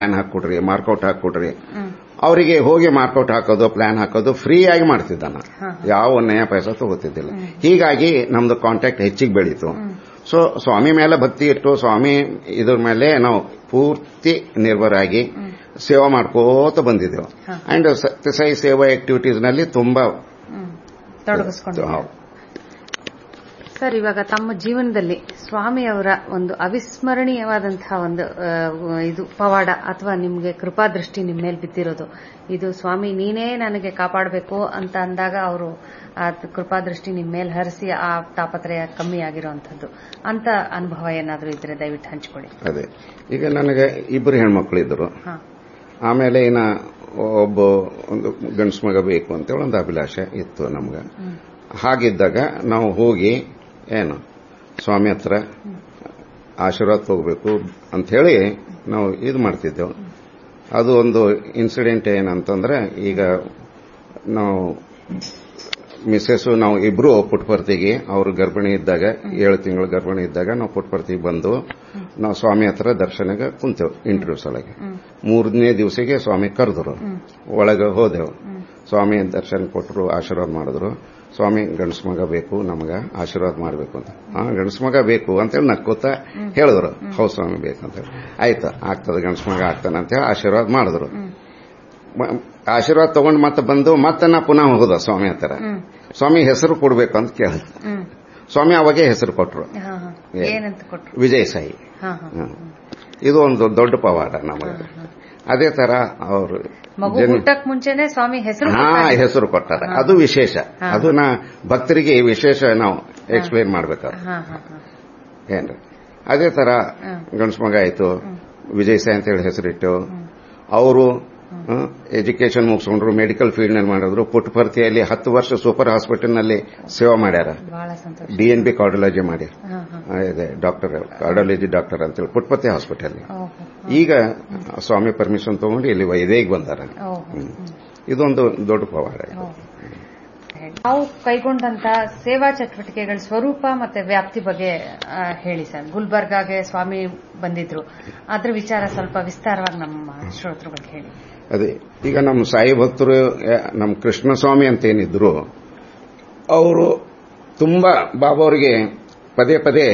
Plan ಹಾಕೊಡ್ರಿ mark out ಹಾಕೊಡ್ರಿ ಅವರಿಗೆ ಹೋಗಿ mark out ಹಾಕೋದು ಪ್ಲಾನ್ ಹಾಕೋದು ಫ್ರೀ ಆಗಿ ಮಾಡ್ತಿದ್ದಾನ ಯಾವ ನಯ ಪೈಸಾ ತಗೋತಿದ್ದಿಲ್ಲ ಹೀಗಾಗಿ ನಮ್ದು ಕಾಂಟ್ಯಾಕ್ಟ್ ಹೆಚ್ಚಿಗೆ ಬೆಳೀತು ಸೊ ಸ್ವಾಮಿ ಮೇಲೆ ಭಕ್ತಿ ಇಟ್ಟು ಸ್ವಾಮಿ ಇದ್ರ ಮೇಲೆ ನಾವು ಪೂರ್ತಿ ನಿರ್ಭರಾಗಿ ಸೇವಾ ಮಾಡ್ಕೋತ ಬಂದಿದ್ದೆವು ಅಂಡ್ ಸತ್ಯಸಾಯಿ ಸೇವಾ ಆಕ್ಟಿವಿಟೀಸ್ ನಲ್ಲಿ ತುಂಬಾ ತೊಡಗಿಸ್ಕೊಂಡು ಹೌದು. ಸರ್ ಇವಾಗ ತಮ್ಮ ಜೀವನದಲ್ಲಿ ಸ್ವಾಮಿಯವರ ಒಂದು ಅವಿಸ್ಮರಣೀಯವಾದಂತಹ ಒಂದು ಆ, ಇದು ಪವಾಡ ಅಥವಾ ನಿಮಗೆ ಕೃಪಾದೃಷ್ಟಿ ನಿಮ್ಮ ಮೇಲೆ ಬಿದ್ದಿರೋದು ಇದು ಸ್ವಾಮಿ ನೀನೇ ನನಗೆ ಕಾಪಾಡಬೇಕು ಅಂತ ಅಂದಾಗ ಅವರು ಆ ಕೃಪಾದೃಷ್ಟಿ ನಿಮ್ಮ ಮೇಲೆ ಹರಿಸಿ ಆ ತಾಪತ್ರಯ ಕಮ್ಮಿ ಆಗಿರುವಂತದ್ದು ಅಂತ ಅನುಭವ ಏನಾದರೂ ಇದ್ರೆ ದಯವಿಟ್ಟು ಹಂಚಿಕೊಳ್ಳಿ ಅದೇ ಈಗ ನನಗೆ ಇಬ್ಬರು ಹೆಣ್ಮಕ್ಳಿದ್ರು ಹಾ ಆಮೇಲೆ ಇನ್ನ ಒಬ್ಬ ಒಂದು ಗಂಡಸು ಮಗ ಬೇಕು ಅಂತೇಳಿ ಒಂದು ಅಭಿಲಾಷೆ ಇತ್ತು ನಮ್ಗೆ ಹಾಗಿದ್ದಾಗ ನಾವು ಹೋಗಿ ಏನು ಸ್ವಾಮಿ ಹತ್ರ ಆಶೀರ್ವಾದ ತಗೋಬೇಕು ಅಂತ ಹೇಳಿ ನಾವು ಇದು ಮಾಡ್ತಿದ್ದೆವು ಅದು ಒಂದು ಇನ್ಸಿಡೆಂಟ್ ಏನಂತಂದ್ರೆ ಈಗ ನಾವು ಮಿಸ್ಸೆಸ್ ನಾವು ಇಬ್ರು ಪುಟ್ಪರ್ತಿಗೆ ಅವರು ಗರ್ಭಿಣಿ ಇದ್ದಾಗ ಏಳು ತಿಂಗಳು ಗರ್ಭಿಣಿ ಇದ್ದಾಗ ನಾವು ಪುಟ್ಪರ್ತಿಗೆ ಬಂದು ನಾವು ಸ್ವಾಮಿ ಹತ್ರ ದರ್ಶನಕ್ಕೆ ಕುಂತೇವು ಇಂಟರ್ವ್ಯೂ ಸಲಗೆ ಮೂರನೇ ದಿವಸಿಗೆ ಸ್ವಾಮಿ ಕರೆದ್ರು ಒಳಗೆ ಹೋದೆವು ಸ್ವಾಮಿ ದರ್ಶನ ಕೊಟ್ಟರು ಆಶೀರ್ವಾದ ಮಾಡಿದ್ರು ಸ್ವಾಮಿ ಗಂಡಸ ಮಗ ಬೇಕು ನಮಗ ಆಶೀರ್ವಾದ ಮಾಡಬೇಕು ಅಂತ ಹಾ ಗಂಡಸ ಮಗ ಬೇಕು ಅಂತೇಳಿ ನಕ್ಕೋತ ಹೇಳಿದ್ರು ಹೌದು ಸ್ವಾಮಿ ಬೇಕಂತೇಳಿ ಆಯ್ತು ಆಗ್ತದೆ ಗಂಡಸ ಮಗ ಆಗ್ತಾನೆ ಅಂತೇಳಿ ಆಶೀರ್ವಾದ ಮಾಡಿದ್ರು ಮ- ಆಶೀರ್ವಾದ ತಗೊಂಡು ಮತ್ತೆ ಬಂದು ಮತ್ತೆ ನಾ ಪುನಃ ಹೋದ ಸ್ವಾಮಿ ಹತ್ರ ಸ್ವಾಮಿ ಹೆಸರು ಕೊಡ್ಬೇಕು ಅಂತ ಕೇಳಿದ ಹ್ಮ್ ಸ್ವಾಮಿ ಅವಾಗೇ ಹೆಸರು ಕೊಟ್ರು ಹಾ ಹಾ ಏ. ಏನಂತ ಕೊಟ್ರು ವಿಜಯ್ ಸಾಯಿ ಹಾ ಹಾ ಹ್ಮ್. ಇದು ಒಂದು ದೊಡ್ಡ ಪವಾಡ ನಮಗೆ ಅದೇ ತರ ಅವರು ಮಗು ಹುಟ್ಟಕ್ ಮುಂಚೆನೆ ಸ್ವಾಮಿ ಹೆಸರು ಹಾ ಹೆಸರು ಕೊಟ್ಟಾರ ಅದು ವಿಶೇಷ ಅದು ನಾ ಭಕ್ತರಿಗೆ ವಿಶೇಷ ನಾವು ಎಕ್ಸ್ಪ್ಲೇನ್ ಮಾಡ್ಬೇಕಾದ್ರೆ ಹಾ ಹಾ ಹಾ ಏನ್ರಿ ಅದೇ ತರ ಗಂಡಸ ಮಗ ಆಯ್ತು ವಿಜಯ್ ಸಾಯಿ ಅಂತ ಹೇಳಿ ಹೆಸರಿಟ್ಟು ಅವರು ಎಜುಕೇಶನ್ ಮುಗಿಸ್ಕೊಂಡ್ರು ಮೆಡಿಕಲ್ ಫೀಲ್ಡ್ ನಲ್ಲಿ ಮಾಡಿದ್ರು ಪುಟ್ಟಪರ್ತಿಯಲ್ಲಿ ಹತ್ತು ವರ್ಷ ಸೂಪರ್ ಹಾಸ್ಪಿಟಲ್ ನಲ್ಲಿ ಸೇವಾ ಮಾಡ್ಯಾರ ಬಹಳ ಸಂತೋಷ ಡಿ ಎನ್ ಬಿ ಕಾರ್ಡಿಯಾಲಜಿ ಮಾಡಿ ಹಾ ಹಾ ಆ, ಇದೆ ಡಾಕ್ಟರ್ ಕಾರ್ಡಿಯಾಲಜಿ ಡಾಕ್ಟರ್ ಅಂತೇಳಿ ಪುಟ್ಟಪರ್ತಿ ಹಾಸ್ಪಿಟಲ್ ಓಹೋ ಈಗ ಸ್ವಾಮಿ ಪರ್ಮಿಷನ್ ತಗೊಂಡು ಇಲ್ಲಿ ವೈದೇಗ್ ಬಂದಾರ ಓಹೋ ಹ್ಮ್. ಇದೊಂದು ದೊಡ್ಡ ಪವಾಡ ಇದು. ನಾವು ಕೈಗೊಂಡಂತ ಸೇವಾ ಚಟುವಟಿಕೆಗಳ ಸ್ವರೂಪ ಮತ್ತೆ ವ್ಯಾಪ್ತಿ ಬಗ್ಗೆ ಆ, ಹೇಳಿ ಸರ್ ಗುಲ್ಬರ್ಗಾಗೆ ಸ್ವಾಮಿ ಬಂದಿದ್ರು ಅದ್ರ ವಿಚಾರ ಸ್ವಲ್ಪ ವಿಸ್ತಾರವಾಗಿ ನಮ್ಮ ಶ್ರೋತೃಗಳಿಗೆ ಹೇಳಿ ಅದೇ ಈಗ ನಮ್ಮ ಸಾಯಿ ಭಕ್ತರು ಆ, ನಮ್ಮ ಕೃಷ್ಣಸ್ವಾಮಿ ಅಂತ ಏನಿದ್ರು ಅವರು ತುಂಬಾ ಬಾಬಾವರಿಗೆ ಪದೇ ಪದೇ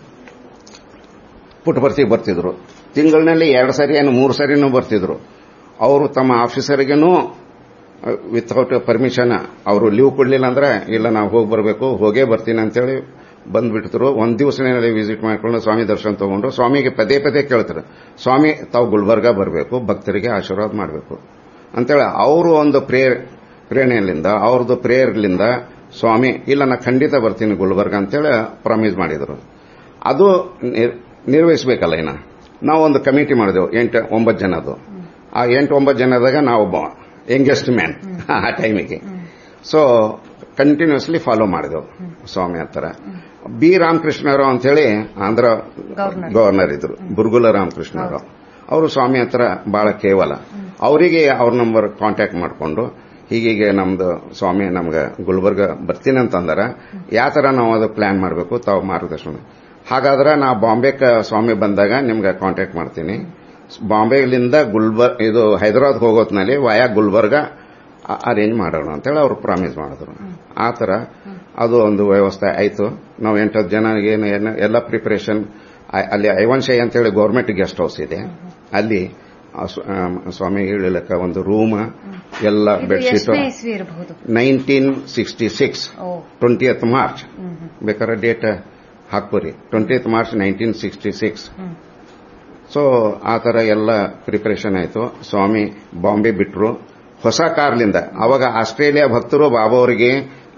ಪುಟ್ಟಪರ್ತಿಗೆ ಬರ್ತಿದ್ರು ತಿಂಗಳಿನಲ್ಲಿ ಎರಡು ಸರಿ ಏನು ಮೂರು ಸರಿನೂ ಬರ್ತಿದ್ರು ಅವರು ತಮ್ಮ ಆಫೀಸರ್ಗೆನೂ ವಿತೌಟ್ ಪರ್ಮಿಷನ್ ಅವರು ಲೀವ್ ಕೊಡ್ಲಿಲ್ಲ ಅಂದ್ರೆ ಇಲ್ಲ ನಾವು ಹೋಗಿ ಬರಬೇಕು ಹೋಗೇ ಬರ್ತೀನಿ ಅಂತೇಳಿ ಬಂದ್ಬಿಡ್ತಿರು ಒಂದ್ ದಿವಸನೇ ವಿಸಿಟ್ ಮಾಡ್ಕೊಂಡು ಸ್ವಾಮಿ ದರ್ಶನ ತಗೊಂಡು ಸ್ವಾಮಿಗೆ ಪದೇ ಪದೇ ಕೇಳ್ತಾರೆ ಸ್ವಾಮಿ ತಾವು ಗುಲ್ಬರ್ಗ ಬರಬೇಕು ಭಕ್ತರಿಗೆ ಆಶೀರ್ವಾದ ಮಾಡಬೇಕು ಅಂತೇಳಿ ಅವರು ಒಂದು ಪ್ರೇರ್ ಪ್ರೇರಣೆಯಲ್ಲಿಂದ ಅವ್ರದ್ದು ಪ್ರೇಯರ್ಲಿಂದ ಸ್ವಾಮಿ ಇಲ್ಲ ನಾ ಖಂಡಿತ ಬರ್ತೀನಿ ಗುಲ್ಬರ್ಗ ಅಂತೇಳಿ ಪ್ರಾಮಿಸ್ ಮಾಡಿದ್ರು ಅದು ನಿರ್- ನಿರ್ವಹಿಸಬೇಕಲ್ಲ ಇನ್ನ ನಾವು ಒಂದು ಕಮಿಟಿ ಮಾಡಿದೆವು ಎಂಟು ಒಂಬತ್ತು ಜನದ್ದು ಆ ಎಂಟು ಒಂಬತ್ತು ಜನದಾಗ ನಾವು ಯಂಗೆಸ್ಟ್ ಮ್ಯಾನ್ ಆ ಟೈಮಿಗೆ ಸೊ ಕಂಟಿನ್ಯೂಸ್ಲಿ ಫಾಲೋ ಮಾಡಿದೆವು ಸ್ವಾಮಿ ಹತ್ರ ಬಿ ರಾಮಕೃಷ್ಣರಾವ್ ಅಂತೇಳಿ ಆಂಧ್ರ ಗವರ್ನರ್. ಗವರ್ನರ್ ಇದ್ರು ಬುರ್ಗುಲ ರಾಮಕೃಷ್ಣರಾವ್ ಅವರು ಸ್ವಾಮಿ ಹತ್ರ ಬಹಳ ಕೇವಲ ಅವರಿಗೆ ಅವ್ರ ನಂಬರ್ ಕಾಂಟ್ಯಾಕ್ಟ್ ಮಾಡಿಕೊಂಡು ಹೀಗೀಗೆ ನಮ್ದು ಸ್ವಾಮಿ ನಮ್ಗೆ ಗುಲ್ಬರ್ಗ ಬರ್ತೀನಿ ಅಂತಂದಾರ ಯಾವ ತರ ನಾವು ಅದು ಪ್ಲಾನ್ ಮಾಡಬೇಕು ತಾವು ಮಾರ್ಗದರ್ಶನ ಹಾಗಾದ್ರೆ ನಾ ಬಾಂಬೆಕ ಸ್ವಾಮಿ ಬಂದಾಗ ನಿಮ್ಗೆ ಕಾಂಟ್ಯಾಕ್ಟ್ ಮಾಡ್ತೀನಿ ಬಾಂಬೆಲಿಂದ ಗುಲ್ಬರ್ ಇದು ಹೈದರಾಬಾದ್ ಹೋಗೋತ್ನಲ್ಲಿ ವಾಯಾ ಗುಲ್ಬರ್ಗ ಅರೇಂಜ್ ಮಾಡೋಣ ಅಂತೇಳಿ ಅವ್ರು ಪ್ರಾಮಿಸ್ ಮಾಡಿದ್ರು ಆ ತರ ಅದು ಒಂದು ವ್ಯವಸ್ಥೆ ಆಯ್ತು ನಾವು ಎಂಟತ್ತು ಜನ ಏನು ಏನು ಎಲ್ಲ ಪ್ರಿಪರೇಷನ್ ಅಲ್ಲಿ ಐವನ್ಶೈ ಅಂತೇಳಿ ಗೌರ್ಮೆಂಟ್ ಗೆಸ್ಟ್ ಹೌಸ್ ಇದೆ ಅಲ್ಲಿ ಆ ಸ್ವ- ಆ, ಸ್ವಾಮಿ ಇಳಿಲಕ್ಕ ಒಂದು ರೂಮ್ ಎಲ್ಲ ಇದು ಬೆಡ್ಶೀಟ್ ಎಷ್ಟನೇ ಇಸ್ವಿ ಇರಬಹುದು nineteen sixty six oh twentieth March ಬೇಕಾದ್ರೆ ಡೇಟ್ ಹಾಕ್ಬೋರಿ twentieth March nineteen sixty six so ಆ ತರ ಎಲ್ಲ ಪ್ರಿಪರೇಷನ್ ಆಯ್ತು ಸ್ವಾಮಿ ಬಾಂಬೆ ಬಿಟ್ರು ಹೊಸ ಕಾರ್ಲಿಂದ ಅವಾಗ ಆಸ್ಟ್ರೇಲಿಯಾ ಭಕ್ತರು ಬಾಬಾ ಅವರಿಗೆ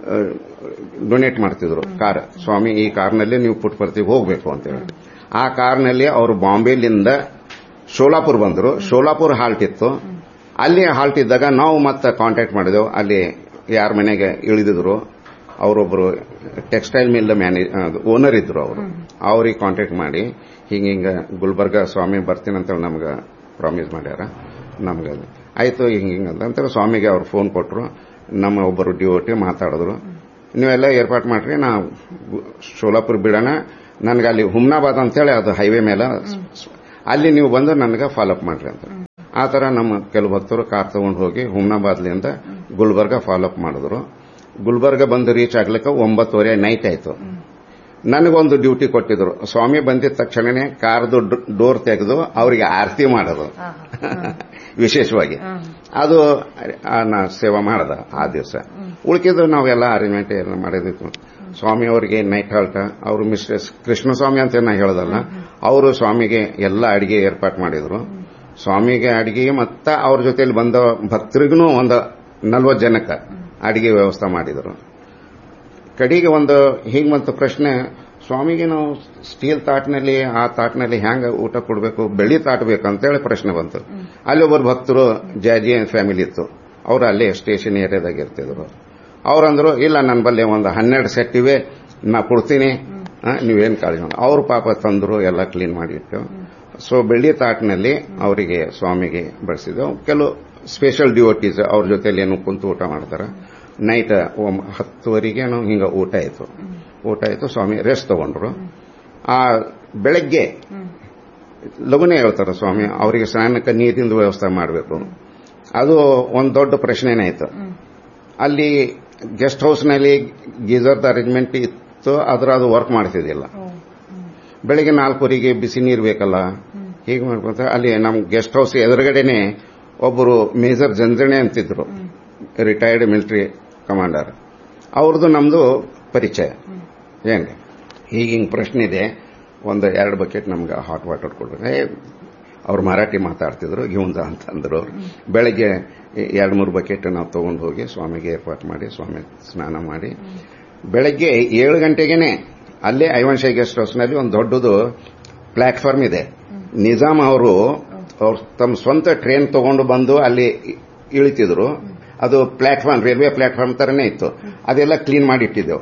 ಡೊನೇಟ್ ಮಾಡ್ತಿದ್ರು ಕಾರ್ ಸ್ವಾಮಿ ಈ ಕಾರ್ನಲ್ಲಿ ನೀವು ಪುಟ್ಪರ್ತಿಗೆ ಹೋಗಬೇಕು ಅಂತೇಳಿ ಆ ಕಾರ್ನಲ್ಲಿ ಅವರು ಬಾಂಬೆಲಿಂದ ಶೋಲಾಪುರ್ ಬಂದರು ಶೋಲಾಪುರ್ ಹಾಲ್ಟ್ ಇತ್ತು ಅಲ್ಲಿ ಹಾಲ್ಟ್ ಇದ್ದಾಗ ನಾವು ಮತ್ತೆ ಕಾಂಟ್ಯಾಕ್ಟ್ ಮಾಡಿದೆವು ಅಲ್ಲಿ ಯಾರ ಮನೆಗೆ ಇಳಿದಿದ್ರು ಅವರೊಬ್ಬರು ಟೆಕ್ಸ್ಟೈಲ್ ಮಿಲ್ ಮ್ಯಾನೇಜ್ ಓನರ್ ಇದ್ರು ಅವರು ಅವ್ರಿಗೆ ಕಾಂಟ್ಯಾಕ್ಟ್ ಮಾಡಿ ಹಿಂಗ ಹಿಂಗ ಗುಲ್ಬರ್ಗ ಸ್ವಾಮಿ ಬರ್ತೀನಿ ಅಂತೇಳಿ ನಮ್ಗೆ ಪ್ರಾಮಿಸ್ ಮಾಡ್ಯಾರ ನಮ್ಗೆ ಆಯ್ತು ಹಿಂಗ ಹಿಂಗ ಅಂತ ಸ್ವಾಮಿಗೆ ಅವ್ರು ಫೋನ್ ಕೊಟ್ಟರು ನಮ್ಮ ಒಬ್ಬರು ಡ್ಯೂಟಿ ಮಾತಾಡಿದ್ರು ನೀವೆಲ್ಲ ಏರ್ಪಾಟ್ ಮಾಡ್ರಿ ನಾ ಶೋಲಾಪುರ್ ಬಿಡೋಣ ನನಗೆ ಅಲ್ಲಿ ಹುಮ್ನಾಬಾದ್ ಅಂತೇಳಿ ಅದು ಹೈವೇ ಮೇಲೆ ಅಲ್ಲಿ ನೀವು ಬಂದು ನನಗೆ ಫಾಲೋಅಪ್ ಮಾಡ್ರಿ ಅಂತ ಆ ತರ ನಮ್ಮ ಕೆಲವು ಭಕ್ತರು ಕಾರ್ ತಗೊಂಡು ಹೋಗಿ ಹುಮ್ನಾಬಾದ್ಲಿಂದ ಗುಲ್ಬರ್ಗ ಫಾಲೋ ಅಪ್ ಮಾಡಿದ್ರು ಗುಲ್ಬರ್ಗ ಬಂದು ರೀಚ್ ಆಗ್ಲಿಕ್ಕೆ ಒಂಬತ್ತುವರೆ ನೈಟ್ ಆಯ್ತು ನನಗೊಂದು ಡ್ಯೂಟಿ ಕೊಟ್ಟಿದ್ರು ಸ್ವಾಮಿ ಬಂದಿದ ತಕ್ಷಣನೇ ಕಾರ್ದು ಡೋರ್ ತೆಗೆದು ಅವರಿಗೆ ಆರತಿ ಮಾಡೋದು ವಿಶೇಷವಾಗಿ ಅದು ಆ, ನಾ ಸೇವಾ ಮಾಡದ ಆ ದಿವಸ ಉಳ್ಕಿದ್ದು ನಾವೆಲ್ಲ ಅರೇಂಜ್ಮೆಂಟ್ ಎಲ್ಲ ಮಾಡಿದ್ವಿ ಸ್ವಾಮಿ ಅವರಿಗೆ ನೈಟ್ ಹಾಲ್ಟ ಅವರು ಮಿಸ್ಟರ್ ಕೃಷ್ಣಸ್ವಾಮಿ ಅಂತ ನಾ ಹೇಳೋದಲ್ಲ ಅವರು ಸ್ವಾಮಿಗೆ ಎಲ್ಲ ಅಡಿಗೆ ಏರ್ಪಾಟ್ ಮಾಡಿದ್ರು ಸ್ವಾಮಿಗೆ ಅಡಿಗೆ ಮತ್ತ ಅವ್ರ ಜೊತೆಲಿ ಬಂದ ಭಕ್ತರಿಗೂ ಒಂದು ನಲ್ವತ್ತು ಜನಕ್ಕೆ ಅಡಿಗೆ ವ್ಯವಸ್ಥೆ ಮಾಡಿದ್ರು ಕಡೆಗೆ ಒಂದು ಹೀಗೆ ಬಂತು ಪ್ರಶ್ನೆ ಸ್ವಾಮಿಗೆ ನಾವು ಸ್ಟೀಲ್ ತಾಟ್ನಲ್ಲಿ ಆ ತಾಟ್ನಲ್ಲಿ ಹ್ಯಾಂಗ ಊಟ ಕೊಡಬೇಕು ಬೆಳ್ಳಿ ತಾಟ್ ಬೇಕಂತೇಳಿ ಪ್ರಶ್ನೆ ಬಂತು ಅಲ್ಲಿ ಒಬ್ಬರು ಭಕ್ತರು ಜಾಜಿ ಫ್ಯಾಮಿಲಿ ಇತ್ತು ಅವರು ಅಲ್ಲೇ ಸ್ಟೇಷನ್ ಏರಿಯಾದಾಗ ಇರ್ತಿದ್ರು ಅವ್ರಂದ್ರು ಇಲ್ಲ ನನ್ನ ಬಲ್ಲಿ ಒಂದು ಹನ್ನೆರಡು ಸೆಟ್ ಇವೆ ನಾ ಕೊಡ್ತೀನಿ ಆ, ನೀವೇನ್ ಕಾಳಜಿ ಮಾಡಿ ಅವ್ರು ಪಾಪ ತಂದ್ರು ಎಲ್ಲ ಕ್ಲೀನ್ ಮಾಡಿಟ್ಟು ಸೊ ಬೆಳ್ಳಿ ತಾಟ್ನಲ್ಲಿ ಅವರಿಗೆ ಸ್ವಾಮಿಗೆ ಬಳಸಿದ್ದೆವು ಕೆಲವು ಸ್ಪೆಷಲ್ ಡ್ಯೂಟೀಸ್ ಅವ್ರ ಜೊತೆಲಿ ಏನು ಕುಂತು ಊಟ ಮಾಡ್ತಾರೆ ನೈಟ್ ಹತ್ತುವರೆಗೆ ನಾವು ಹಿಂಗ ಊಟ ಆಯ್ತು ಊಟ ಆಯ್ತು ಸ್ವಾಮಿ ರೆಸ್ಟ್ ತಗೊಂಡ್ರು ಆ ಬೆಳಗ್ಗೆ ಲಗುನೇ ಹೇಳ್ತಾರೆ ಸ್ವಾಮಿ ಅವರಿಗೆ ಸ್ನಾನಕ್ಕೆ ನೀರಿನ ವ್ಯವಸ್ಥೆ ಮಾಡಬೇಕು ಅದು ಒಂದು ದೊಡ್ಡ ಪ್ರಶ್ನೆನೇ ಆಯ್ತು ಅಲ್ಲಿ ಗೆಸ್ಟ್ ಹೌಸ್ನಲ್ಲಿ ಗೀಸರ್ದ ಅರೇಂಜ್ಮೆಂಟ್ ಇತ್ತು ಆದ್ರೆ ಅದು ವರ್ಕ್ ಮಾಡ್ತಿದ್ದಿಲ್ಲ ಬೆಳಿಗ್ಗೆ ನಾಲ್ಕೂವರೆಗೆ ಬಿಸಿ ನೀರು ಬೇಕಲ್ಲ ಹೀಗೆ ಮಾಡ್ಕೊಂತ ಅಲ್ಲಿ ನಮ್ಮ ಗೆಸ್ಟ್ ಹೌಸ್ ಎದುರುಗಡೆನೆ ಒಬ್ಬರು ಮೇಜರ್ ಜಂಜಣೆ ಅಂತಿದ್ರು ರಿಟೈರ್ಡ್ ಮಿಲಿಟರಿ ಕಮಾಂಡರ್ ಅವ್ರದ್ದು ನಮ್ದು ಪರಿಚಯ ಏನ್ರಿ ಈಗ ಹಿಂಗ್ ಪ್ರಶ್ನೆ ಇದೆ ಒಂದು ಎರಡು ಬಕೆಟ್ ನಮ್ಗೆ ಹಾಟ್ ವಾಟರ್ ಕೊಡ್ಬೇಕು ಏ ಅವ್ರು ಮರಾಠಿ ಮಾತಾಡ್ತಿದ್ರು ಇವಂದ ಅಂತಂದ್ರು ಅವ್ರು ಬೆಳಗ್ಗೆ ಎರಡು ಮೂರು ಬಕೆಟ್ ನಾವು ತಗೊಂಡು ಹೋಗಿ ಸ್ವಾಮಿಗೆ ಏರ್ಪಾಟ್ ಮಾಡಿ ಸ್ವಾಮಿ ಸ್ನಾನ ಮಾಡಿ ಬೆಳಗ್ಗೆ ಏಳು ಗಂಟೆಗೆನೆ ಅಲ್ಲೇ ಐವನ್ಶಾಹಿ ಗೆಸ್ಟ್ ಹೌಸ್ನಲ್ಲಿ ಒಂದು ದೊಡ್ಡದು ಪ್ಲಾಟ್ಫಾರ್ಮ್ ಇದೆ ನಿಜಾಮ್ ಅವರು ಅವ್ರ ತಮ್ಮ ಸ್ವಂತ ಟ್ರೈನ್ ತಗೊಂಡು ಬಂದು ಅಲ್ಲಿ ಇಳಿತಿದ್ರು ಅದು ಪ್ಲಾಟ್ಫಾರ್ಮ್ ರೈಲ್ವೆ ಪ್ಲಾಟ್ಫಾರ್ಮ್ ತರನೇ ಇತ್ತು ಅದೆಲ್ಲ ಕ್ಲೀನ್ ಮಾಡಿ ಇಟ್ಟಿದ್ದೆವು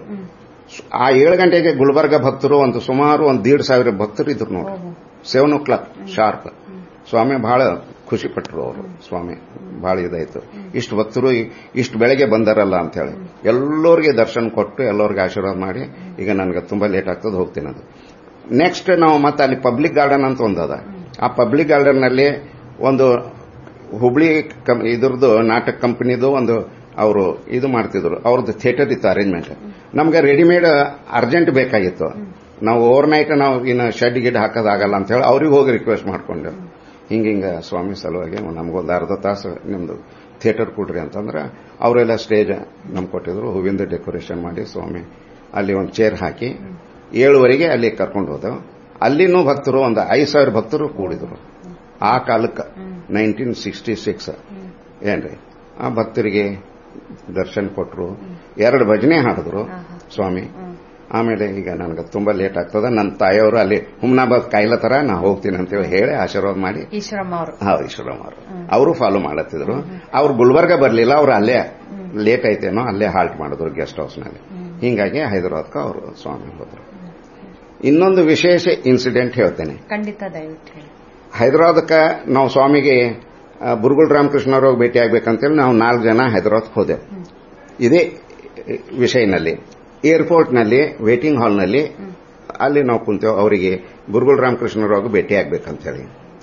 ಆ ಏಳು ಗಂಟೆಗೆ ಗುಲ್ಬರ್ಗ ಭಕ್ತರು ಒಂದು ಸುಮಾರು ಒಂದು ದೀಡ್ ಸಾವಿರ ಭಕ್ತರು ಇದ್ರು ನೋಡಿ ಸೆವೆನ್ ಓ ಕ್ಲಾಕ್ ಶಾರ್ಪ್ ಸ್ವಾಮಿ ಬಹಳ ಖುಷಿ ಪಟ್ಟರು ಅವರು ಸ್ವಾಮಿ ಬಹಳ ಇದಾಯ್ತು ಇಷ್ಟು ಭಕ್ತರು ಇಷ್ಟು ಬೆಳಗ್ಗೆ ಬಂದಾರಲ್ಲ ಅಂತ ಹೇಳಿ ಎಲ್ಲರಿಗೆ ದರ್ಶನ ಕೊಟ್ಟು ಎಲ್ಲರಿಗೆ ಆಶೀರ್ವಾದ ಮಾಡಿ ಈಗ ನನಗೆ ತುಂಬಾ ಲೇಟ್ ಆಗ್ತದೆ ಹೋಗ್ತೀನಿ ಅದು ನೆಕ್ಸ್ಟ್ ನಾವು ಮತ್ತೆ ಅಲ್ಲಿ ಪಬ್ಲಿಕ್ ಗಾರ್ಡನ್ ಅಂತ ಒಂದದ ಆ ಪಬ್ಲಿಕ್ ಗಾರ್ಡನ್ ನಲ್ಲಿ ಒಂದು ಹುಬ್ಳಿ ಕಂ- ಇದ್ರದ್ದು ನಾಟಕ ಕಂಪನಿದು ಒಂದು ಅವರು ಇದು ಮಾಡ್ತಿದ್ರು ಅವ್ರದ್ದು ಥಿಯೇಟರ್ ಇತ್ತು ಅರೇಂಜ್ಮೆಂಟ್ ನಮ್ಗೆ ರೆಡಿಮೇಡ್ ಅರ್ಜೆಂಟ್ ಬೇಕಾಗಿತ್ತು ನಾವು ಓವರ್ ನೈಟ್ ನಾವು ಇನ್ನು ಶೆಡ್ ಗಿಡ್ ಹಾಕೋದಾಗಲ್ಲ ಅಂತ ಹೇಳಿ ಅವ್ರಿಗೆ ಹೋಗಿ ರಿಕ್ವೆಸ್ಟ್ ಮಾಡ್ಕೊಂಡು ಹಿಂಗ ಹಿಂಗ ಸ್ವಾಮಿ ಸಲುವಾಗಿ ನಮ್ಗೊಂದು ಅರ್ಧ ತಾಸು ನಿಮ್ದು ಥಿಯೇಟರ್ ಕೊಡ್ರಿ ಅಂತಂದ್ರೆ ಅವರೆಲ್ಲ ಸ್ಟೇಜ್ ನಮ್ಗೆ ಕೊಟ್ಟಿದ್ರು ಹೂವಿಂದ ಡೆಕೋರೇಷನ್ ಮಾಡಿ ಸ್ವಾಮಿ ಅಲ್ಲಿ ಒಂದು ಚೇರ್ ಹಾಕಿ ಏಳುವರೆಗೆ ಅಲ್ಲಿ ಕರ್ಕೊಂಡು ಹೋದೆವು ಅಲ್ಲಿನೂ ಭಕ್ತರು ಒಂದು ಐದು ಸಾವಿರ ಭಕ್ತರು ಕೂಡಿದ್ರು ಆ ಕಾಲಕ್ಕೆ ನೈನ್ಟೀನ್ ಸಿಕ್ಸ್ಟಿ ಸಿಕ್ಸ್ ಏನ್ರಿ ಆ ಭಕ್ತರಿಗೆ ದರ್ಶನ ಕೊಟ್ಟರು ಎರಡು ಭಜನೆ ಹಾಡಿದ್ರು ಸ್ವಾಮಿ ಆಮೇಲೆ ಈಗ ನನಗೆ ತುಂಬಾ ಲೇಟ್ ಆಗ್ತದ ನನ್ನ ತಾಯಿಯವರು ಅಲ್ಲಿ ಹುಮ್ನಾಬಾದ್ ಕಾಯಿಲೆ ತರ ನಾ ಹೋಗ್ತೀನಿ ಅಂತೇಳಿ ಹೇಳಿ ಆಶೀರ್ವಾದ ಮಾಡಿ ಈಶ್ವರಮ್ಮ ಅವರು ಹೌದು ಈಶ್ವರಮ್ಮ ಅವರು ಅವರು ಫಾಲೋ ಮಾಡತ್ತಿದ್ರು ಅವ್ರು ಗುಲ್ಬರ್ಗ ಬರ್ಲಿಲ್ಲ ಅವ್ರು ಅಲ್ಲೇ ಲೇಟ್ ಐತೇನೋ ಅಲ್ಲೇ ಹಾಲ್ಟ್ ಮಾಡಿದ್ರು ಗೆಸ್ಟ್ ಹೌಸ್ನಲ್ಲಿ ಹಿಂಗಾಗಿ ಹೈದರಾಬಾದ್ಕ ಅವರು ಸ್ವಾಮಿ ಹೋದ್ರು ಇನ್ನೊಂದು ವಿಶೇಷ ಇನ್ಸಿಡೆಂಟ್ ಹೇಳ್ತೇನೆ ಖಂಡಿತ ದಯವಿಟ್ಟು ಹೇಳಿ ಹೈದರಾಬಾದ್ಕ ನಾವು ಸ್ವಾಮಿಗೆ ಆ, ಬುರುಗುಲ್ ರಾಮಕೃಷ್ಣವ್ರಿಗೆ ಭೇಟಿ ಆಗ್ಬೇಕಂತೇಳಿ ನಾವು ನಾಲ್ಕು ಜನ ಹೈದರಾಬಾದ್ಗೆ ಹೋದೆವು ಇದೇ ವಿಷಯನಲ್ಲಿ ಏರ್ಪೋರ್ಟ್ನಲ್ಲಿ ವೇಟಿಂಗ್ ಹಾಲ್ನಲ್ಲಿ ಅಲ್ಲಿ ನಾವು ಕುಂತೇವು ಅವರಿಗೆ ಬುರುಗುಲ್ ರಾಮಕೃಷ್ಣವ್ರಿಗೆ ಭೇಟಿ ಆಗ್ಬೇಕಂತೇಳಿ